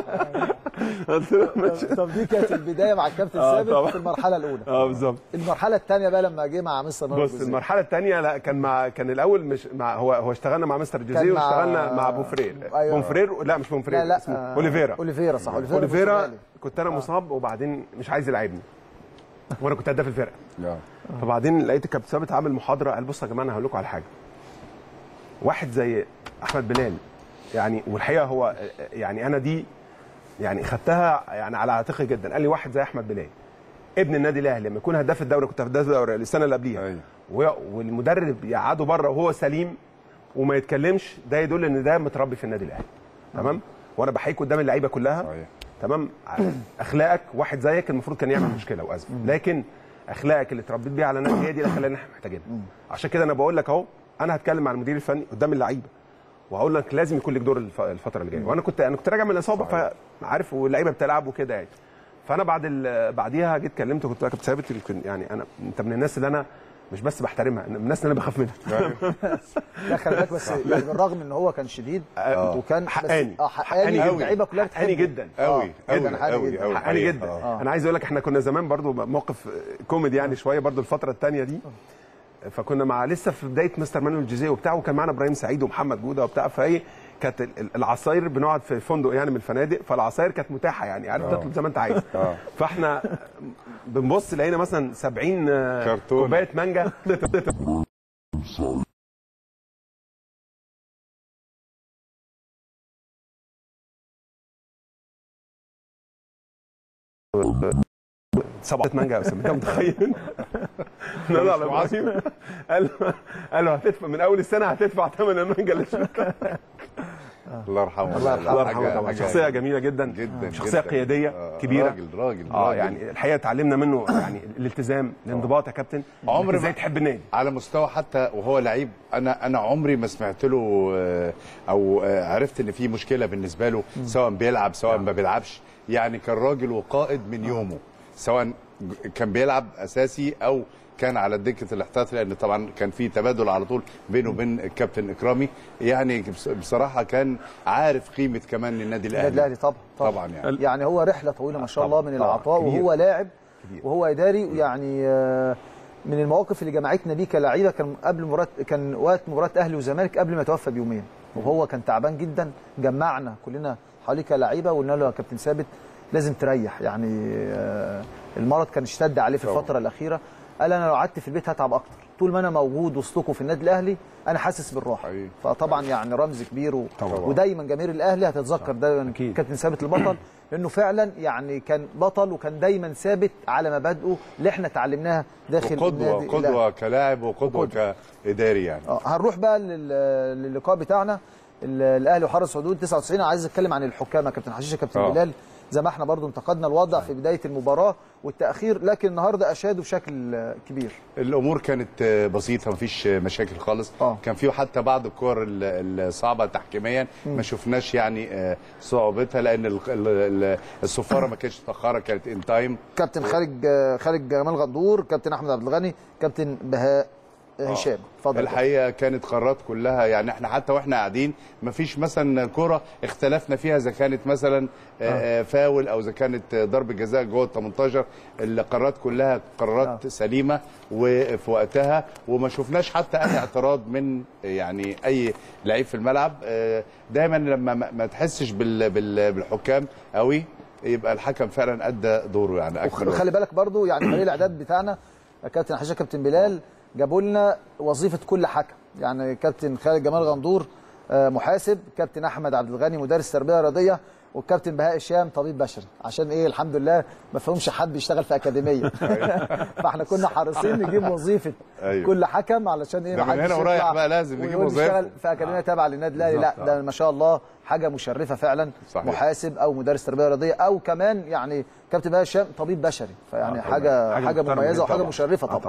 قلت له ماشي طب دي كانت البدايه مع الكابتن آه، ثابت طبعا. في المرحله الاولى اه بالظبط المرحله الثانيه بقى لما جه مع مستر مانويل بص جوزيه. المرحله الثانيه لا كان مع كان الاول مش مع هو هو اشتغلنا مع مستر جوزيه مع- واشتغلنا مع بوفرير أيوة. بوفرير لا مش بوفرير لا لا اسمه آه، اوليفيرا اوليفيرا صح اوليفيرا اوليفيرا البرتغالي. كنت انا مصاب وبعدين مش عايز يلعبني وانا كنت هداف الفرقه لا. فبعدين لقيت الكابتن ثابت عامل محاضره قال بصوا يا جماعه انا هقول لكم على حاجه واحد زي احمد بلال يعني والحقيقه هو يعني انا دي يعني خدتها يعني على عاتقي جدا قال لي واحد زي احمد بلال ابن النادي الاهلي لما يكون هداف الدوري كنت هداف الدوري السنه اللي قبليها أيوة. و- والمدرب يقعده بره وهو سليم وما يتكلمش ده يدل ان ده متربي في النادي الاهلي تمام وانا بحييك قدام اللعيبه كلها صحيح. تمام اخلاقك واحد زيك المفروض كان يعمل مشكله وازمه لكن اخلاقك اللي اتربيت بيها على النادي هي دي اللي خلاني احنا محتاجينها عشان كده انا بقول لك اهو انا هتكلم مع المدير الفني قدام اللعيبه وهقول لك لازم يكون لك دور الف- الفتره اللي جايه وانا كنت انا كنت راجع من الاصابه فعارف واللعيبه بتلعب وكده يعني فانا بعد ال- بعديها جيت كلمته كنت كابتن ثابت يمكن يعني انا انت من الناس اللي انا مش بس بحترمها إن الناس اللي انا بخاف منها لا خلي بالك بس يعني بالرغم ان هو كان شديد آه. وكان بس- حقاني اه حقاني قوي. اللعيبه كلها حقاني بتحبه. جدا آه. جدا كان حقاني جدا حقاني جدا آه. انا عايز اقول لك احنا كنا زمان برضو موقف كوميدي يعني شويه برضو الفتره الثانيه دي فكنا مع لسه في بدايه مستر مانويل الجوزيه وبتاع وكان معانا ابراهيم سعيد ومحمد جوده وبتاع فايه كانت ال- ال- العصاير بنقعد في فندق يعني من الفنادق فالعصاير كانت متاحه يعني عارف آه. تطلب زي ما انت عايز آه. فاحنا بنبص لقينا مثلا 70 كرتون. كوبايه مانجا سبعة مانجا يا اسامه انت متخيل؟ لا لا العظيم قال له قال له هتدفع من اول السنه هتدفع ثمن المانجا اللي شفتها الله يرحمه الله يرحمه حاجة- طبعا حاجة- شخصيه جميله جدا جدا شخصيه جدا. قياديه آه، كبيره راجل راجل اه راجل. يعني الحقيقه اتعلمنا منه يعني الالتزام الانضباط يا كابتن عمري ازاي ما- تحب النادي على مستوى حتى وهو لعيب انا انا عمري ما سمعت له آه، او آه، عرفت ان في مشكله بالنسبه له سواء بيلعب سواء ما بيلعبش يعني كان راجل وقائد من يومه سواء ج- كان بيلعب اساسي او كان على دكه الاحتياط لان طبعا كان في تبادل على طول بينه وبين الكابتن اكرامي يعني بص- بصراحه كان عارف قيمه كمان النادي الاهلي النادي الاهلي طبعا طبعا يعني يعني هو رحله طويله ما شاء طبعاً، الله من طبعاً، العطاء كبير. وهو لاعب وهو اداري يعني آه، من المواقف اللي جمعتنا بيه كلاعيبه كان قبل مباراه كان وقت مباراه اهلي وزمالك قبل ما يتوفى بيومين وهو كان تعبان جدا جمعنا كلنا حواليه كلاعيبه وقلنا له يا كابتن ثابت لازم تريح يعني آه، المرض كان اشتد عليه في الفتره الاخيره قال انا لو قعدت في البيت هتعب اكتر طول ما انا موجود وسطكم في النادي الاهلي انا حاسس بالراحه فطبعا يعني رمز كبير و... طبعاً. ودايما جماهير الاهلي هتتذكر دايما كابتن ثابت البطل لانه فعلا يعني كان بطل وكان دايما ثابت على مبادئه اللي احنا اتعلمناها داخل وقدوه النادي قدوه الأهلي. كلاعب وقدوه كاداري يعني اه هنروح بقى لل- للقاء بتاعنا ال- الاهلي وحرس حدود 99 عايز اتكلم عن الحكام يا كابتن حشيش يا كابتن آه. بلال زي ما احنا برضو انتقدنا الوضع في بدايه المباراه والتاخير لكن النهارده اشادوا بشكل آه، كبير الامور كانت آه، بسيطه مفيش آه، مشاكل خالص آه. كان في حتى بعض الكور ال- الصعبه تحكيميا مم. ما شفناش يعني آه، صعوبتها لان ال- ال- ال- الصفاره ما كانتش متاخره كانت ان تايم كابتن خالد آه، خالد جمال غندور كابتن احمد عبد الغني كابتن بهاء هشام اتفضل الحقيقه كانت قرارات كلها يعني احنا حتى واحنا قاعدين ما فيش مثلا كره اختلفنا فيها اذا كانت مثلا آه. فاول او اذا كانت ضربه جزاء جوه ال 18 القرارات كلها قرارات آه. سليمه وفي وقتها وما شفناش حتى اي اعتراض من يعني اي لعيب في الملعب آه، دايما لما ما ما تحسش بال- بال- بالحكام قوي يبقى الحكم فعلا ادى دوره يعني اكمل وخلي بالك برضو يعني فريق الاعداد بتاعنا كابتن حشيش كابتن بلال جابوا لنا وظيفه كل حكم يعني كابتن خالد جمال غندور آه، محاسب كابتن احمد عبد الغني مدرس تربيه رياضيه والكابتن بهاء الشام طبيب بشري عشان ايه الحمد لله ما فيهمش حد بيشتغل في اكاديميه فاحنا كنا حريصين نجيب وظيفه أيوة. كل حكم علشان ايه ده ما من حدش هنا ورايح يطلع بقى لازم نجيب ويقول وظيفة. بيشتغل في اكاديميه تابعه للنادي الاهلي لا بالظبط. ده ما شاء الله حاجه مشرفه فعلا صحيح. محاسب او مدرس تربيه رياضيه او كمان يعني كابتن بهاء الشام طبيب بشري فيعني آه، طبعاً. حاجه حاجة حاجه محترمة مميزه جداً وحاجه طبعاً. مشرفه آه، طبعا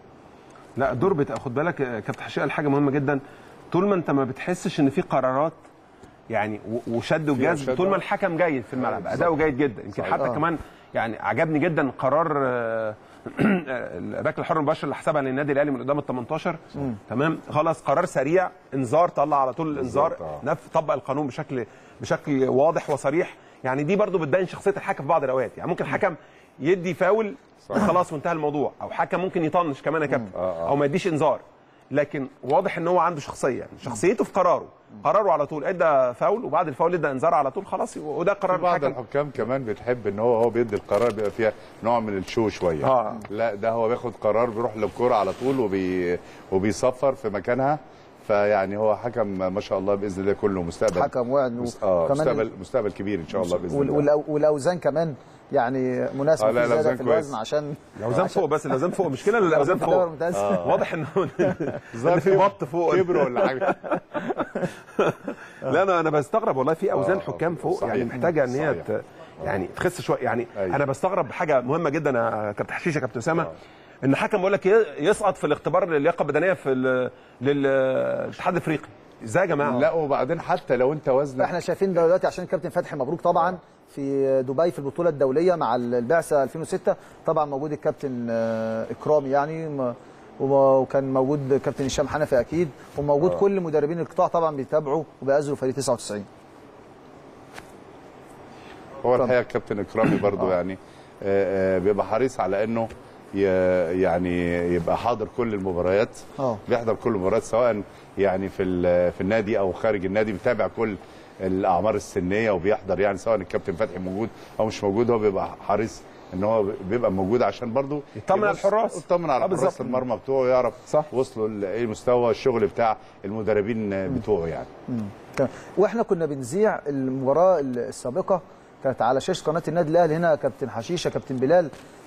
لا الدور بتاع خد بالك آه، كابتن حشيش قال حاجه مهمه جدا طول ما انت ما بتحسش ان في قرارات يعني و- وشد وجذب شد. طول ما الحكم جيد في الملعب بالظبط. اداؤه جيد جدا يمكن صحيح. حتى آه. كمان يعني عجبني جدا قرار آه، الركله الحر المباشر اللي حسبها للنادي الاهلي من قدام ال 18 مم. تمام خلاص قرار سريع انذار طلع على طول الانذار بالظبط، آه. نف طبق القانون بشكل بشكل واضح وصريح يعني دي برضو بتبين شخصيه الحكم في بعض الاوقات يعني ممكن حكم يدي فاول خلاص وانتهى الموضوع او حكم ممكن يطنش كمان يا كابتن او ما يديش انذار لكن واضح ان هو عنده شخصيه يعني شخصيته في قراره قراره على طول ادى فاول وبعد الفاول ادى انذار على طول خلاص وده قرار في بعض الحكم الحكام كمان بتحب ان هو هو بيدي القرار بيبقى فيها نوع من الشو شويه آه. لا ده هو بياخد قرار بيروح للكوره على طول وبي وبيصفر في مكانها فيعني هو حكم ما شاء الله باذن الله كله مستقبل حكم وعد مس- اه وكمان مستقبل مستقبل كبير ان شاء الله باذن وال- الله والأو- والاوزان كمان يعني مناسبه آه، لا، في زياده الأوزان في كويس. الوزن عشان الاوزان فوق بس الاوزان فوق مشكله ان الاوزان في الدوري فوق الممتاز. آه. واضح ان ظهر ان في بط فوق كبروا ولا حاجه لا انا انا بستغرب والله في اوزان آه، حكام فوق صحيح. يعني محتاجه ان هي صحيح. ت- يعني تخس شويه يعني أيوة. انا بستغرب حاجه مهمه جدا يا كابتن حشيش يا كابتن اسامه ان حكم بيقول لك ي- يسقط في الاختبار اللياقه البدنيه في ال- للاتحاد الافريقي ازاي يا جماعه لا وبعدين حتى لو انت وزنك احنا شايفين ده دلوقتي عشان الكابتن فتحي مبروك طبعا في دبي في البطوله الدوليه مع البعثه 2006 طبعا موجود الكابتن آه، اكرامي يعني م- وما- وكان موجود كابتن هشام حنفي اكيد وموجود آه. كل مدربين القطاع طبعا بيتابعوا وبيأزروا فريق 99 هو الحقيقه الكابتن اكرامي برضو يعني آه، آه، بيبقى حريص على انه ي- يعني يبقى حاضر كل المباريات اه بيحضر كل المباريات سواء يعني في ال- في النادي او خارج النادي بيتابع كل الاعمار السنيه وبيحضر يعني سواء الكابتن فتحي موجود او مش موجود هو بيبقى حريص ان هو بيبقى موجود عشان برضو يطمن على يبص- الحراس. يطمن على آه، بالظبط. حراس المرمى بتوعه يعرف صح وصلوا لايه مستوى الشغل بتاع المدربين بتوعه يعني مم. تمام. واحنا كنا بنذيع المباراه السابقه كانت على شاشه قناه النادي الاهلي هنا كابتن حشيشه كابتن بلال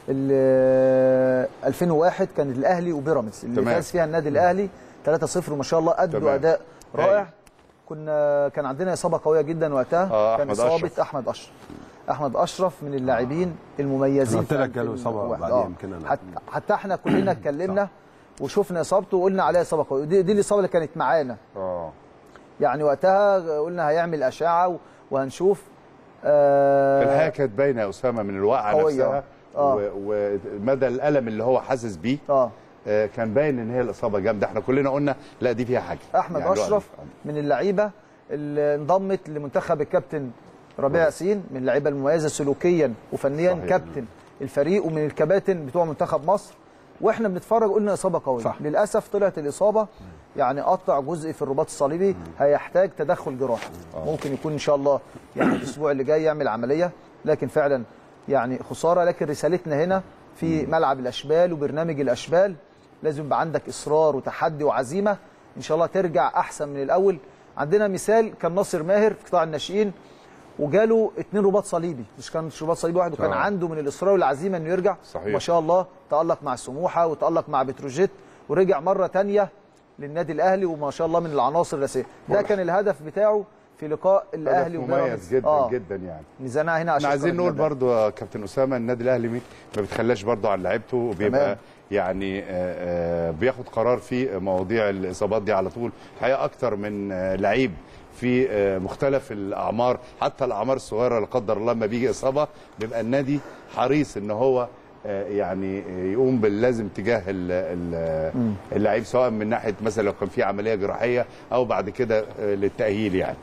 ال- 2001 كانت الاهلي وبيراميدز اللي تمام. فاز فيها النادي الاهلي 3-0 وما شاء الله ادوا تمام. اداء هايل. رائع كنا كان عندنا اصابه قويه جدا وقتها آه، كان أحمد اصابه أشرف. احمد اشرف احمد اشرف من اللاعبين المميزين أنا قلت لك في جاله إصابة 2001. بعدين آه. يمكن أنا- حتى, حتى احنا كلنا اتكلمنا وشفنا اصابته وقلنا عليها اصابه قويه دي, دي الاصابه اللي كانت معانا اه يعني وقتها قلنا هيعمل اشعه وهنشوف آه في الحقيقه كانت باينه يا اسامه من الوقعه قوية. نفسها آه. و- ومدى الالم اللي هو حاسس بيه اه آه، كان باين ان هي الاصابه جامده احنا كلنا قلنا لا دي فيها حاجه احمد يعني اشرف من اللعيبه اللي انضمت لمنتخب الكابتن ربيع ياسين من اللعيبه المميزه سلوكيا وفنيا صحيح. كابتن الفريق ومن الكباتن بتوع منتخب مصر واحنا بنتفرج قلنا اصابه قويه صح. للاسف طلعت الاصابه يعني قطع جزء في الرباط الصليبي هيحتاج تدخل جراحي ممكن يكون ان شاء الله يعني الاسبوع اللي جاي يعمل عمليه لكن فعلا يعني خساره لكن رسالتنا هنا في ملعب الاشبال وبرنامج الاشبال لازم يبقى عندك اصرار وتحدي وعزيمه ان شاء الله ترجع احسن من الاول عندنا مثال كان ناصر ماهر في قطاع الناشئين وجاله اتنين رباط صليبي مش كان مش رباط صليبي واحد وكان آه. عنده من الاصرار والعزيمه انه يرجع صحيح. ما شاء الله تالق مع سموحه وتالق مع بتروجيت ورجع مره تانية للنادي الاهلي وما شاء الله من العناصر الرئيسيه ده كان الهدف بتاعه في لقاء الاهلي هدف وبيراميدز مميز جدا آه. جدا يعني ميزانها هنا احنا عشان عايزين قناة نقول النادي. برضو يا كابتن اسامه النادي الاهلي مي- ما بتخلاش برضو عن لعيبته وبيبقى تمام. يعني آه، آه، بياخد قرار في مواضيع الاصابات دي على طول الحقيقه اكتر من آه، لعيب في آه، مختلف الاعمار حتى الاعمار الصغيره لا قدر الله لما بيجي اصابه بيبقى النادي حريص ان هو آه، يعني يقوم باللازم تجاه ال- ال- مم. اللعيب سواء من ناحيه مثلا لو كان في عمليه جراحيه او بعد كده آه، للتاهيل يعني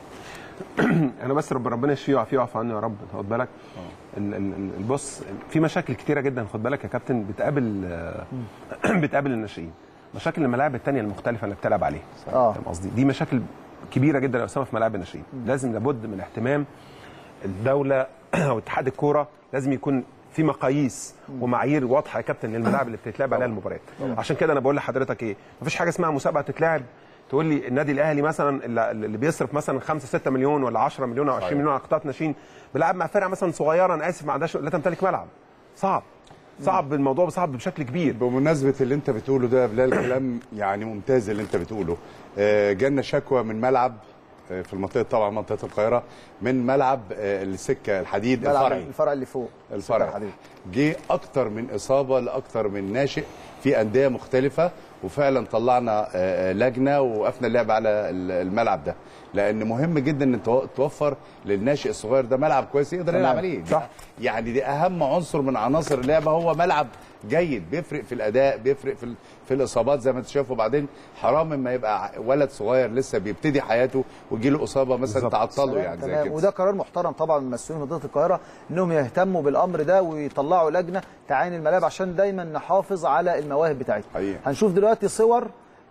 انا بس رب ربنا يشفيه ويعافيه ويعفو عنه يا رب خد بالك ال- ال- ال- بص في مشاكل كتيره جدا خد بالك يا كابتن بتقابل آه، بتقابل الناشئين مشاكل الملاعب التانية المختلفه اللي بتلعب عليها اه فاهم قصدي دي مشاكل كبيره جدا يا اسامه في ملاعب الناشئين لازم لابد من اهتمام الدوله او اتحاد الكوره لازم يكون في مقاييس ومعايير واضحه يا كابتن للملاعب اللي بتتلعب عليها المباريات طبعا. عشان كده انا بقول لحضرتك ايه مفيش حاجه اسمها مسابقه تتلعب تقول لي النادي الاهلي مثلا اللي اللي بيصرف مثلا 5 6 مليون ولا 10 مليون او 20 صحيح. مليون على قطاعات ناشئين بيلعب مع فرقه مثلا صغيره انا اسف ما عندهاش لا تمتلك ملعب صعب صعب الموضوع صعب بشكل كبير بمناسبه اللي انت بتقوله ده يا بلال كلام يعني ممتاز اللي انت بتقوله آه، جالنا شكوى من ملعب آه، في المنطقه طبعا منطقه القاهره من ملعب آه، السكه الحديد ملعب الفرعي الفرع اللي فوق الفرع الحديد. جه اكتر من اصابه لاكتر من ناشئ في انديه مختلفه وفعلا طلعنا آه، آه، لجنه ووقفنا اللعب على ال- الملعب ده لان مهم جدا ان تو- توفر للناشئ الصغير ده ملعب كويس يقدر تمام. يلعب عليه صح يعني دي اهم عنصر من عناصر اللعبه هو ملعب جيد بيفرق في الاداء بيفرق في ال- في الاصابات زي ما انت شايف وبعدين حرام اما يبقى ولد صغير لسه بيبتدي حياته ويجي له اصابه مثلا تعطله يعني زي تمام كده وده قرار محترم طبعا من مسؤولين منطقه القاهره انهم يهتموا بالامر ده ويطلعوا لجنه تعاين الملاعب عشان دايما نحافظ على المواهب بتاعتنا حقيقي. هنشوف دلوقتي صور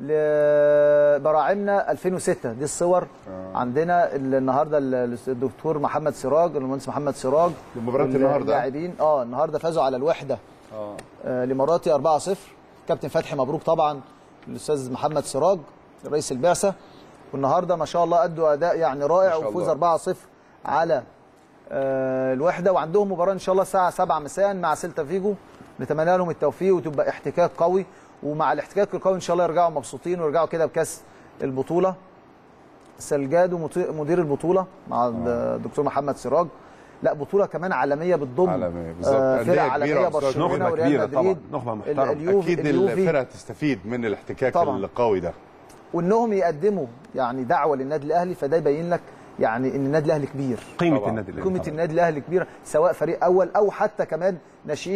لبراعمنا 2006 دي الصور آه. عندنا ال- النهارده ال- الدكتور محمد سراج المهندس محمد سراج مباراة النهاردة. اللاعبين اه النهارده فازوا على الوحده اه آه، الاماراتي 4-0 كابتن فتحي مبروك طبعا الاستاذ محمد سراج رئيس البعثه والنهارده ما شاء الله ادوا اداء يعني رائع ما شاء وفوز الله. 4-0 على آه، الوحده وعندهم مباراه ان شاء الله الساعه 7 مساء مع سيلتا فيجو نتمنى لهم التوفيق وتبقى احتكاك قوي ومع الاحتكاك القوي ان شاء الله يرجعوا مبسوطين ويرجعوا كده بكاس البطوله سلجادو مطي- مدير البطوله مع الدكتور محمد سراج لا بطوله كمان عالميه بتضم عالمية، بالظبط. آه، أندية فرق كبيرة عالميه ومستوى برشلونه نخبة وريال كبيرة طبعا مدريد نخبة ال- محترمة اليوفي اكيد اليوفي الفرقه تستفيد من الاحتكاك طبعاً. القوي ده وانهم يقدموا يعني دعوه للنادي الاهلي فده يبين لك يعني ان النادي الاهلي كبير قيمه طبعاً. النادي الاهلي قيمه النادي الاهلي كبيره سواء فريق اول او حتى كمان ناشئين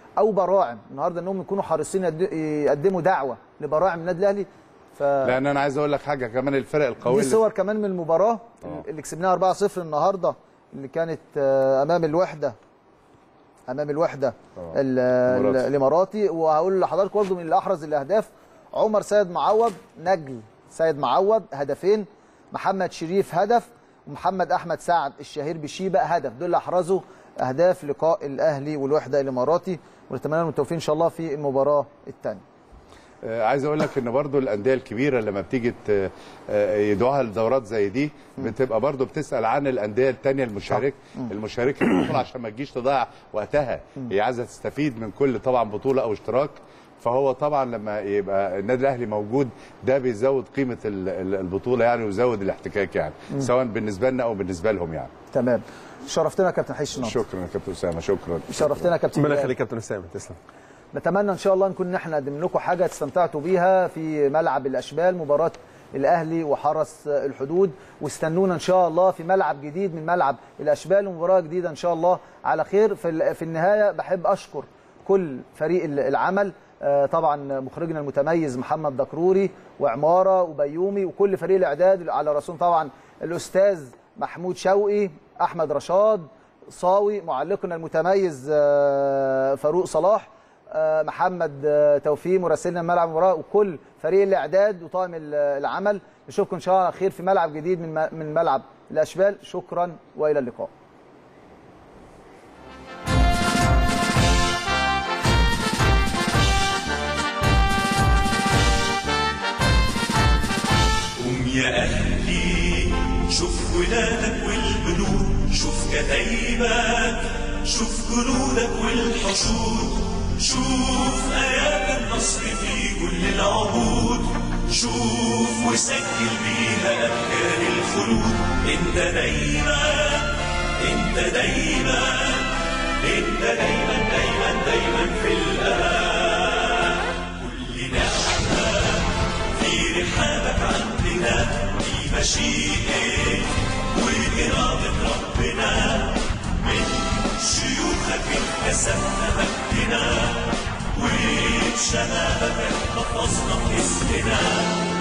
او براعم النهارده انهم يكونوا حريصين يد- يقدموا دعوه لبراعم النادي الاهلي ف لان انا عايز اقول لك حاجه كمان الفرق القويه دي اللي- صور كمان من المباراه اللي كسبناها 4-0 النهارده اللي كانت آه، امام الوحده امام الوحده ال- ال- الإماراتي. الاماراتي وهقول لحضرتك برضه من اللي احرز الاهداف عمر سيد معوض نجل سيد معوض هدفين محمد شريف هدف ومحمد احمد سعد الشهير بشيبه هدف دول اللي احرزوا اهداف لقاء الاهلي والوحده الاماراتي ونتمنى لهم التوفيق ان شاء الله في المباراه الثانيه آه، عايز اقول لك ان برضو الانديه الكبيره لما بتيجي ت- آه، يدوها لدورات زي دي بتبقى برضو بتسال عن الانديه الثانيه المشارك المشاركه في البطوله عشان ما تجيش تضيع وقتها هي عايزه تستفيد من كل طبعا بطوله او اشتراك فهو طبعا لما يبقى النادي الاهلي موجود ده بيزود قيمه ال- ال- البطوله يعني ويزود الاحتكاك يعني مم. سواء بالنسبه لنا او بالنسبه لهم يعني تمام شرفتنا يا كابتن حيش النهارده شكرا يا كابتن اسامه شكرا شرفتنا يا كابتن ربنا بلال. يخليك يا كابتن اسامه تسلم نتمنى ان شاء الله نكون احنا قدمنا لكم حاجه استمتعتوا بيها في ملعب الاشبال مباراه الاهلي وحرس الحدود واستنونا ان شاء الله في ملعب جديد من ملعب الاشبال ومباراه جديده ان شاء الله على خير في ال- في النهايه بحب اشكر كل فريق ال- العمل آه، طبعا مخرجنا المتميز محمد دكروري وعماره وبيومي وكل فريق الاعداد على راسهم طبعا الاستاذ محمود شوقي احمد رشاد صاوي معلقنا المتميز آه، فاروق صلاح آه، محمد آه، توفيق مراسلنا ملعب المباراه وكل فريق الاعداد وطاقم ال- العمل نشوفكم ان شاء الله على خير في ملعب جديد من م- من ملعب الاشبال شكرا والى اللقاء قوم يا أهلي شوف ولادك والبنود شوف كتايبك شوف جنودك والحشود شوف آيات النصر في كل العهود شوف وسجل بيها أفكار الخلود انت دايما انت دايما انت دايما دايما دايما في الأمان كل نعمة في رحابك عندنا دي مشيئة وإرادة ربنا من شيوخك اكتسبنا مجدنا وبشبابك احتفظنا باسمنا